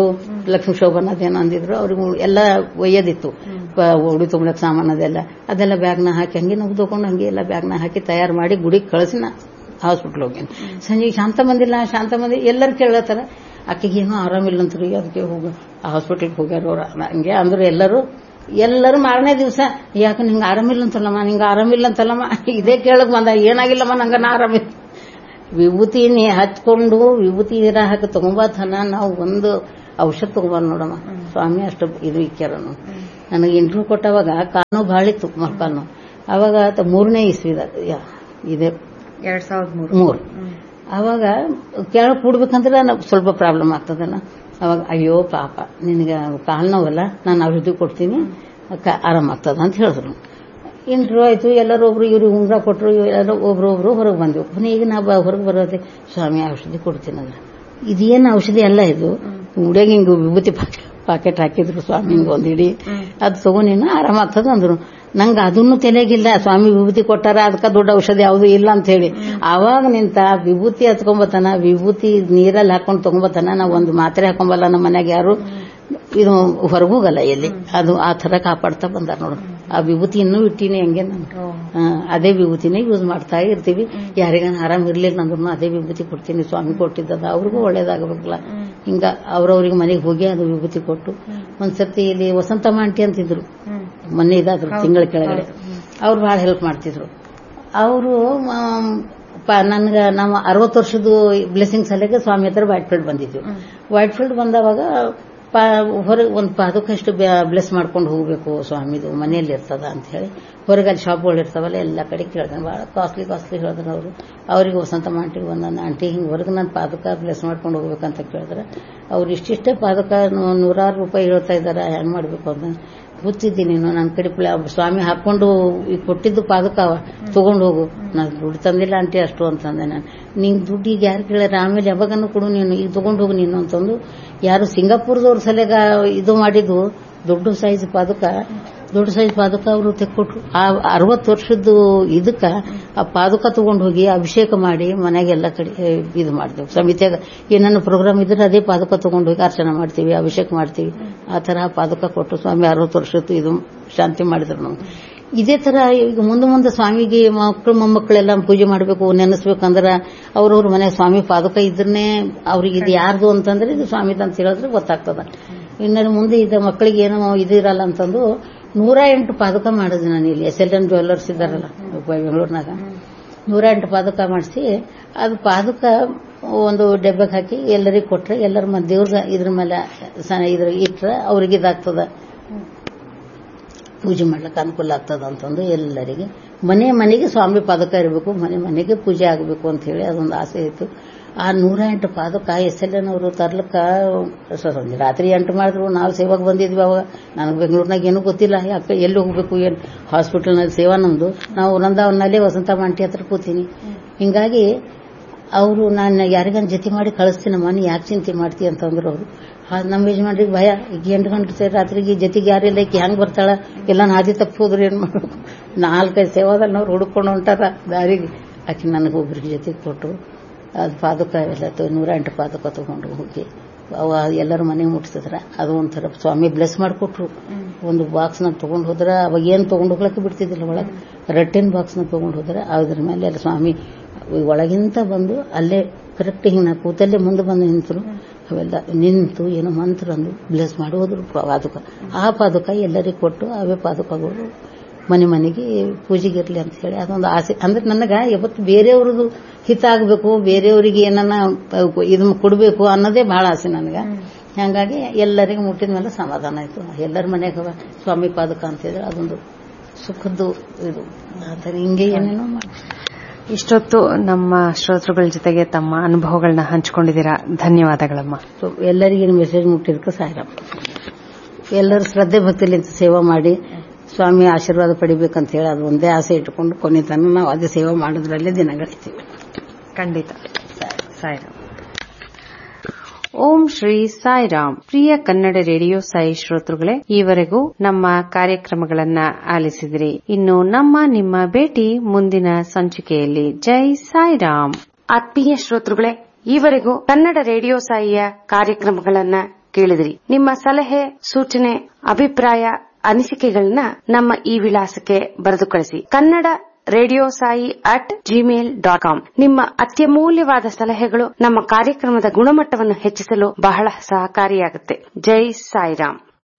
ಲಕ್ಷ್ಮೀ ಶೋಭನ ಅದೇನೋ ಅಂದಿದ್ರು ಅವ್ರಿಗೆ ಉ- ಎಲ್ಲ ಒಯ್ಯೋದಿತ್ತು ಪ- ಉಡಿ ತುಂಬಳಕ್ ಸಾಮಾನು ಅದೆಲ್ಲ ಅದೆಲ್ಲ ಬ್ಯಾಗ್ನ ಹಾಕಿ ಹಂಗೆ ನಾವು ತಗೊಂಡು ಹಂಗೆ ಎಲ್ಲ ಬ್ಯಾಗ್ನ ಹಾಕಿ ತಯಾರು ಮಾಡಿ ಗುಡಿಗೆ ಕಳಿಸಿ ನಾ ಹಾಸ್ಪಿಟ್ಲ್ ಹೋಗ್ಯಾನ ಸಂಜೆ ಶಾಂತ ಬಂದಿಲ್ಲ ಶಾಂತ ಬಂದಿ ಎಲ್ಲರೂ ಕೇಳತ್ತಾರ ಆಕೆಗೆ ಏನೋ ಆರಾಮಿಲ್ಲ ಅಂತ್ರಿ ಅದಕ್ಕೆ ಹೋಗ ಹಾಸ್ಪಿಟ್ಲಿಗೆ ಹೋಗ್ಯಾರ ಅವ್ರು ಹಂಗೆ ಅಂದ್ರೆ ಎಲ್ಲರೂ ಎಲ್ಲರೂ ಮಾರನೇ ದಿವಸ ಯಾಕೆ ನಿಂಗೆ ಆರಾಮಿಲ್ಲ ಅಂತಲ್ಲಮ್ಮ ನಿಂಗೆ ಆರಾಮಿಲ್ಲ ಅಂತಲ್ಲಮ್ಮ ಇದೇ ಕೇಳಕ್ ಬಂದ ಏನಾಗಿಲ್ಲಮ್ಮ ನಂಗೆ ನಾ ಆರಾಮಿಲ್ಲ ವಿಭೂತಿ ನೀ ಹಚ್ಕೊಂಡು ವಿಭೂತಿ ನೀರ ಹಾಕಿ ತಗೊಂಬತನ ನಾವು ಒಂದು ಔಷಧ ತಗೊಂಬಂದ್ ನೋಡಮ್ಮ ಸ್ವಾಮಿ ಅಷ್ಟು ಇದು ಇಕ್ಕ್ಯಾರ ನಾವು ನನಗೆ ಇಂಟರ್ವ್ಯೂ ಕೊಟ್ಟವಾಗ ಕಾಲು ಭಾಳ ಇತ್ತು ಮೊಳಕಾಲು ಅವಾಗ ಆತ ಮೂರನೇ ಇಸ್ವಿದಾಗ ಯಾ- ಇದೆ ಎರಡ್ ಸಾವಿರದ ಮೂರು ಮೂರು ಅವಾಗ ಕೆಳಗೆ ಕೂಡ್ಬೇಕಂದ್ರೆ ನಾವು ಸ್ವಲ್ಪ ಪ್ರಾಬ್ಲಮ್ ಆಗ್ತದಲ್ಲ ಅವಾಗ ಅಯ್ಯೋ ಪಾಪ ನಿನಗೆ ಕಾಲು ನೋವಲ್ಲ ನಾನು ಔಷಧಿ ಕೊಡ್ತೀನಿ ಕ- ಆರಾಮಾಗ್ತದ ಅಂತ ಹೇಳಿದ್ರು ಇಂಟ್ರೂ ಆಯ್ತು ಎಲ್ಲರೂ ಒಬ್ರು ಇವ್ರು ಉಂಗ್ರ ಕೊಟ್ಟರು ಎಲ್ಲರೂ ಒಬ್ರು ಒಬ್ರು ಹೊರಗೆ ಬಂದ್ವಿ ಪುನಃ ಈಗ ನಾ ಹೊರಗೆ ಬರೋದೆ ಸ್ವಾಮಿ ಔಷಧಿ ಕೊಡ್ತೀನಿ ಅಂದ್ರೆ ಇದೇನು ಔಷಧಿ ಅಲ್ಲ ಇದು ಉಡ್ಯಾಗ ಹಿಂಗೆ ವಿಭೂತಿ ಪಾಕೆಟ್ ಹಾಕಿದ್ರು ಸ್ವಾಮಿ ಹಿಂಗೆ ಒಂದು ಇಡೀ ಅದು ತಗೊಂಡಿನ ಆರಾಮಾಗ್ತದ ಅಂದ್ರು ನಂಗೆ ಅದನ್ನು ತಲೆಗಿಲ್ಲ ಸ್ವಾಮಿ ವಿಭೂತಿ ಕೊಟ್ಟಾರ ಅದಕ್ಕೆ ದೊಡ್ಡ ಔಷಧಿ ಯಾವುದು ಇಲ್ಲ ಅಂತ ಹೇಳಿ ಆವಾಗ ನಿಂತ ವಿಭೂತಿ ಹತ್ಕೊಂಬತನ ವಿಭೂತಿ ನೀರಲ್ಲಿ ಹಾಕೊಂಡು ತಗೊಂಬತನ ನಾವು ಒಂದು ಮಾತ್ರೆ ಹಾಕೊಂಬಲ್ಲ ನಮ್ಮ ಮನ್ಯಾಗ ಯಾರು ಇದು ಹೊರಗೋಗಲ್ಲ ಎಲ್ಲಿ ಅದು ಆ ಥರ ಕಾಪಾಡ್ತಾ ಬಂದಾರ ನೋಡು ಆ ವಿಭೂತಿ ಇನ್ನೂ ಇಟ್ಟಿನಿ ಹಂಗೆ ನಾನು ಆ, ಅದೇ ವಿಭೂತಿನೇ ಯೂಸ್ ಮಾಡ್ತಾ ಇರ್ತೀವಿ ಯಾರಿಗಾನ ಆರಾಮ್ ಇರ್ಲಿಲ್ಲ ಅಂದ್ರೂ ಅದೇ ವಿಭೂತಿ ಕೊಡ್ತೀನಿ ಸ್ವಾಮಿ ಕೊಟ್ಟಿದ್ದದ ಅವ್ರಿಗೂ ಒಳ್ಳೇದಾಗಬೇಕಲ್ಲ ಹಿಂಗ ಅವ್ರವ್ರಿಗೆ ಮನೆಗೆ ಹೋಗಿ ಅದು ವಿಭೂತಿ ಕೊಟ್ಟು ಒಂದ್ಸತಿ ಇಲ್ಲಿ ವಸಂತಮ್ಮ ಆಂಟಿ ಅಂತಿದ್ರು ಮೊನ್ನೆ ಇದಾದ್ರು ತಿಂಗಳ ಕೆಳಗಡೆ ಅವ್ರು ಬಹಳ ಹೆಲ್ಪ್ ಮಾಡ್ತಿದ್ರು ಅವರು ನನ್ಗೆ ನಾವು ಅರವತ್ತು ವರ್ಷದ ಬ್ಲೆಸ್ಸಿಂಗ್ ಸಲಗೆ ಸ್ವಾಮಿ ಹತ್ರ ವೈಟ್ ಫೀಲ್ಡ್ ಬಂದಿದ್ವಿ ವೈಟ್ ಫೀಲ್ಡ್ ಬಂದವಾಗ ಹೊರಗೆ ಒಂದು ಪಾದಕಷ್ಟು ಬ್ಲೆಸ್ ಮಾಡ್ಕೊಂಡು ಹೋಗ್ಬೇಕು ಸ್ವಾಮಿದು ಮನೆಯಲ್ಲಿ ಇರ್ತದ ಅಂತ ಹೇಳಿ ಹೊರಗೆ ಅಲ್ಲಿ ಶಾಪ್ಗಳು ಇರ್ತಾವಲ್ಲ ಎಲ್ಲ ಕಡೆ ಕೇಳ್ದಾನೆ ಭಾಳ ಕಾಸ್ಟ್ಲಿ ಕಾಸ್ಟ್ಲಿ ಹೇಳಿದ್ರು ಅವರು ಅವ್ರಿಗೆ ವಸಂತ ಆಂಟಿಗೆ ಬಂದಾನ ಆಂಟಿ ಹಿಂಗೆ ಹೊರಗೆ ನಾನು ಪಾದಕ ಬ್ಲೆಸ್ ಮಾಡ್ಕೊಂಡು ಹೋಗ್ಬೇಕಂತ ಕೇಳಿದ್ರೆ ಅವ್ರು ಇಷ್ಟಿಷ್ಟೇ ಪಾದಕ ನೂ- ನೂರಾರು ರೂಪಾಯಿ ಹೇಳ್ತಾ ಇದ್ದಾರೆ ಹೆಂಗ್ ಮಾಡಬೇಕು ಅಂತ ಗೊತ್ತಿದ್ದೀನಿ ನೀನು ನನ್ನ ಕಡೆ ಪ್ಲ- ಸ್ವಾಮಿ ಹಾಕೊಂಡು ಈಗ ಕೊಟ್ಟಿದ್ದು ಪಾದಕ ಅವ ತಗೊಂಡು ಹೋಗು ನಾನು ದುಡ್ಡು ತಂದಿಲ್ಲ ಆಂಟಿ ಅಷ್ಟು ಅಂತಂದೆ ನಾನು ನಿಂಗೆ ದುಡ್ಡು ಈಗ ಯಾರು ಕೇಳ್ಯಾರ ಆಮೇಲೆ ಯಾವಾಗನೂ ಕೊಡು ನೀನು ಈಗ ತಗೊಂಡು ಹೋಗು ನೀನು ಅಂತಂದು ಯಾರು ಸಿಂಗಾಪುರದವ್ರ ಸಲಗ ಇದು ಮಾಡಿದ್ದು ದೊಡ್ಡ ಸೈಜ್ ಪಾದಕ ದೊಡ್ಡ ಸೈಜ್ ಪಾದಕ ಅವರು ತೆಕ್ಕೊಟ್ರು ಆ ಅರವತ್ತು ವರ್ಷದ್ದು ಇದಕ್ಕ ಆ ಪಾದಕ ತಗೊಂಡು ಹೋಗಿ ಅಭಿಷೇಕ ಮಾಡಿ ಮನೆಗೆಲ್ಲ ಕಡೆ ಏ, ಇದು ಮಾಡ್ತೇವೆ ಸಮಿತಿಯಾಗ ಏನನ್ನ ಪ್ರೋಗ್ರಾಮ್ ಇದ್ರೆ ಅದೇ ಪಾದಕ ತಗೊಂಡು ಹೋಗಿ ಅರ್ಚನೆ ಮಾಡ್ತೀವಿ ಅಭಿಷೇಕ ಮಾಡ್ತೀವಿ ಆ ತರ ಪಾದಕ ಕೊಟ್ಟು ಸ್ವಾಮಿ ಅರವತ್ತು ವರ್ಷದ್ದು ಇದು ಶಾಂತಿ ಮಾಡಿದ್ರು ನಾವು ಇದೇ ತರ ಈಗ ಮುಂದೆ ಮುಂದೆ ಸ್ವಾಮಿಗೆ ಮಕ್ಕಳು ಮೊಮ್ಮಕ್ಕಳೆಲ್ಲ ಪೂಜೆ ಮಾಡಬೇಕು ನೆನೆಸ್ಬೇಕಂದ್ರೆ ಅವ್ರವ್ರ ಮನೆ ಸ್ವಾಮಿ ಪಾದಕ ಇದ್ರನ್ನೇ ಅವ್ರಿಗೆ ಇದು ಯಾರ್ದು ಅಂತಂದ್ರೆ ಇದು ಸ್ವಾಮಿದು ಅಂತ ಹೇಳಿದ್ರೆ ಗೊತ್ತಾಗ್ತದ ಇನ್ನು ಮುಂದೆ ಇದು ಮಕ್ಕಳಿಗೆ ಏನೋ ಇದಿರಲ್ಲ ಅಂತಂದು ನೂರ ಎಂಟು ಪಾದಕ ಮಾಡಿದ್ವಿ ನಾನು ಇಲ್ಲಿ ಎಸ್ ಎಲ್ ಎನ್ ಜ್ಯುವೆಲ್ಲರ್ಸ್ ಇದ್ದಾರಲ್ಲ ಬೆಂಗಳೂರಿನಾಗ ನೂರ ಎಂಟು ಪಾದಕ ಮಾಡಿಸಿ ಅದು ಪಾದಕ ಒಂದು ಡಬ್ಬೆಗೆ ಹಾಕಿ ಎಲ್ಲರಿಗೆ ಕೊಟ್ರೆ ಎಲ್ಲರ ಮ ದೇವ್ರ ಇದ್ರ ಮೇಲೆ ಸ- ಇದ್ರ ಇಟ್ರೆ ಅವ್ರಿಗೆ ಇದಾಗ್ತದ ಪೂಜೆ ಮಾಡ್ಲಿಕ್ಕೆ ಅನುಕೂಲ ಆಗ್ತದ ಅಂತಂದು ಎಲ್ಲರಿಗೆ ಮನೆ ಮನೆಗೆ ಸ್ವಾಮಿ ಪಾದಕ ಇರಬೇಕು ಮನೆ ಮನೆಗೆ ಪೂಜೆ ಆಗಬೇಕು ಅಂತ ಹೇಳಿ ಅದೊಂದು ಆಸೆ ಇತ್ತು ಆ ನೂರ ಎಂಟು ಪಾದಕ ಎಸ್ ಎಲ್ ಎನ್ ಅವರು ತರ್ಲಕ್ಕ ಸ- ಸಂಜೆ ರಾತ್ರಿ ಎಂಟು ಮಾಡಿದ್ರು ನಾವು ಸೇವಾಗ ಬಂದಿದ್ವಿ ಅವಾಗ ನನಗೆ ಬೆಂಗಳೂರಿನಾಗ ಏನೂ ಗೊತ್ತಿಲ್ಲ ಯಾಕೆ ಎಲ್ಲಿ ಹೋಗ್ಬೇಕು ಏನು ಹಾಸ್ಪಿಟಲ್ನಲ್ಲಿ ಸೇವಾ ನಮ್ದು ನಾವು ವೃಂದಾವನಲ್ಲೇ ವಸಂತ ಮಾಂಟಿ ಹತ್ರ ಕೂತೀನಿ ಹಿಂಗಾಗಿ ಅವರು ನಾನು ಯಾರಿಗಾನ ಜೊತೆ ಮಾಡಿ ಕಳಿಸ್ತೀನಮ್ಮ ನೀ ಯಾಕೆ ಚಿಂತೆ ಮಾಡ್ತಿ ಅಂತಂದ್ರು ಅವರು ನಮ್ಮ ಯಜಮಾನ್ರಿಗೆ ಭಯ ಈಗ ಎಂಟು ಗಂಟೆ ರಾತ್ರಿಗೆ ಜೊತೆಗೆ ಯಾರಿಲ್ಲ ಈಕಿ ಹೆಂಗ್ ಬರ್ತಾಳ ಎಲ್ಲ ಹಾದಿ ತಪ್ಪಿ ಹೋದ್ರೆ ಏನ್ ಮಾಡ್ಬೇಕು ನಾಲ್ಕೈದು ಸೇವಾದಲ್ಲಿ ನಾವು ಹುಡುಕೊಂಡು ಹೊಂಟಾರ ದಾರಿಗೆ ಆಕೆ ನನಗೆ ಒಬ್ರಿಗೆ ಜೊತೆಗೆ ಕೊಟ್ಟು ಅದು ಪಾದಕ ಎಲ್ಲ ತ- ನೂರ ಎಂಟು ಪಾದಕ ತಗೊಂಡು ಹೋಗಿ ಅವ ಎಲ್ಲರ ಮನೆ ಮುಟ್ಸಿದ್ರ ಅದು ಒಂಥರ ಸ್ವಾಮಿ ಬ್ಲೆಸ್ ಮಾಡಿಕೊಟ್ರು ಒಂದು ಬಾಕ್ಸ್ನ ತಗೊಂಡು ಹೋದ್ರ ಅವಾಗ ಏನು ತಗೊಂಡು ಹೋಗ್ಲಕ್ಕೆ ಬಿಡ್ತಿದ್ದಿಲ್ಲ ಒಳಗೆ ರಟ್ಟಿನ ಬಾಕ್ಸ್ನ ತಗೊಂಡು ಹೋದ್ರೆ ಅದ್ರ ಮೇಲೆ ಎಲ್ಲ ಸ್ವಾಮಿ ಒಳಗಿಂತ ಬಂದು ಅಲ್ಲೇ ಕರೆಕ್ಟ್ ಹಿಂಗೆ ನಾ ಕೂತಲ್ಲೇ ಮುಂದೆ ಬಂದು ನಿಂತರು ಅವೆಲ್ಲ ನಿಂತು ಏನೋ ಮಂತ್ರ ಅಂದು ಬ್ಲೆಸ್ ಮಾಡಿ ಹೋದ್ರು ಪಾದುಕ ಆ ಪಾದುಕ ಎಲ್ಲರಿಗೆ ಕೊಟ್ಟು ಅವೇ ಪಾದುಕಗಳು ಮನೆ ಮನೆಗೆ ಪೂಜೆಗೆ ಇರಲಿ ಅಂತ ಹೇಳಿ ಅದೊಂದು ಆಸೆ ಅಂದ್ರೆ ನನಗೆ ಯಾವತ್ತು ಬೇರೆಯವ್ರದ್ದು ಹಿತ ಆಗಬೇಕು ಬೇರೆಯವರಿಗೆ ಏನನ್ನ ಇದು ಕೊಡಬೇಕು ಅನ್ನೋದೇ ಬಹಳ ಆಸೆ ನನಗೆ ಹಾಗಾಗಿ ಎಲ್ಲರಿಗೂ ಮುಟ್ಟಿದ ಮೇಲೆ ಸಮಾಧಾನ ಆಯ್ತು ಎಲ್ಲರ ಮನೆಗೆ ಅವ ಸ್ವಾಮಿ ಪಾದಕ ಅಂತ ಹೇಳಿದ್ರೆ ಅದೊಂದು ಸುಖದ್ದು ಇದು ಆ ಥರ ಹಿಂಗೆ ಏನೇನೋ ಮಾಡಿ ಇಷ್ಟೊತ್ತು ನಮ್ಮ ಶ್ರೋತೃಗಳ ಜೊತೆಗೆ ತಮ್ಮ ಅನುಭವಗಳನ್ನ ಹಂಚಿಕೊಂಡಿದ್ದೀರಾ ಧನ್ಯವಾದಗಳಮ್ಮ ಸೊ ಎಲ್ಲರಿಗೂ ಮೆಸೇಜ್ ಮುಟ್ಟಿದಕ್ಕೆ ಸಾಯಿರಾಮ್ ಎಲ್ಲರೂ ಶ್ರದ್ಧೆ ಭಕ್ತಿಲಿಂದ ಸೇವೆ ಮಾಡಿ ಸ್ವಾಮಿ ಆಶೀರ್ವಾದ ಪಡಿಬೇಕಂತ ಹೇಳಿ ಅದು ಒಂದೇ ಆಸೆ ಇಟ್ಕೊಂಡು ಕೊನೆ ತನಕ ನಾವು ಅದೇ ಸೇವೆ ಮಾಡೋದ್ರಲ್ಲೇ ದಿನ ಗಳಿತೀವಿ ಖಂಡಿತ ಸಾಯಿರಾಮ್ ಓಂ ಶ್ರೀ ಸಾಯಿರಾಮ್ ಪ್ರಿಯ ಕನ್ನಡ ರೇಡಿಯೋ ಸಾಯಿ ಶ್ರೋತೃಗಳೇ ಈವರೆಗೂ ನಮ್ಮ ಕಾರ್ಯಕ್ರಮಗಳನ್ನ ಆಲಿಸಿದ್ರಿ ಇನ್ನು ನಮ್ಮ ನಿಮ್ಮ ಭೇಟಿ ಮುಂದಿನ ಸಂಚಿಕೆಯಲ್ಲಿ ಜೈ ಸಾಯಿರಾಮ್ ಆತ್ಮೀಯ ಶ್ರೋತೃಗಳೇ ಈವರೆಗೂ ಕನ್ನಡ ರೇಡಿಯೋ ಸಾಯಿಯ ಕಾರ್ಯಕ್ರಮಗಳನ್ನ ಕೇಳಿದ್ರಿ ನಿಮ್ಮ ಸಲಹೆ ಸೂಚನೆ ಅಭಿಪ್ರಾಯ ಅನಿಸಿಕೆಗಳನ್ನ ನಮ್ಮ ಈ ವಿಳಾಸಕ್ಕೆ ಬರೆದು ಕಳಿಸಿ Kannada radio Sai at Gmail dot com ನಿಮ್ಮ ಅತ್ಯಮೂಲ್ಯವಾದ ಸಲಹೆಗಳು ನಮ್ಮ ಕಾರ್ಯಕ್ರಮದ ಗುಣಮಟ್ಟವನ್ನು ಹೆಚ್ಚಿಸಲು ಬಹಳ ಸಹಕಾರಿಯಾಗುತ್ತೆ ಜೈ Sairam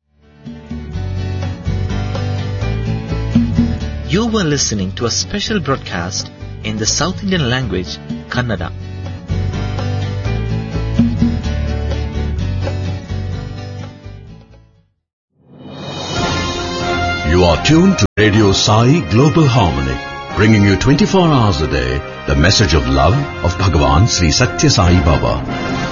You were listening to a special broadcast in the South Indian language, Kannada. You are tuned to Radio Sai Global Harmony, bringing you 24 hours a day the message of love of Bhagavan Sri Satya Sai Baba.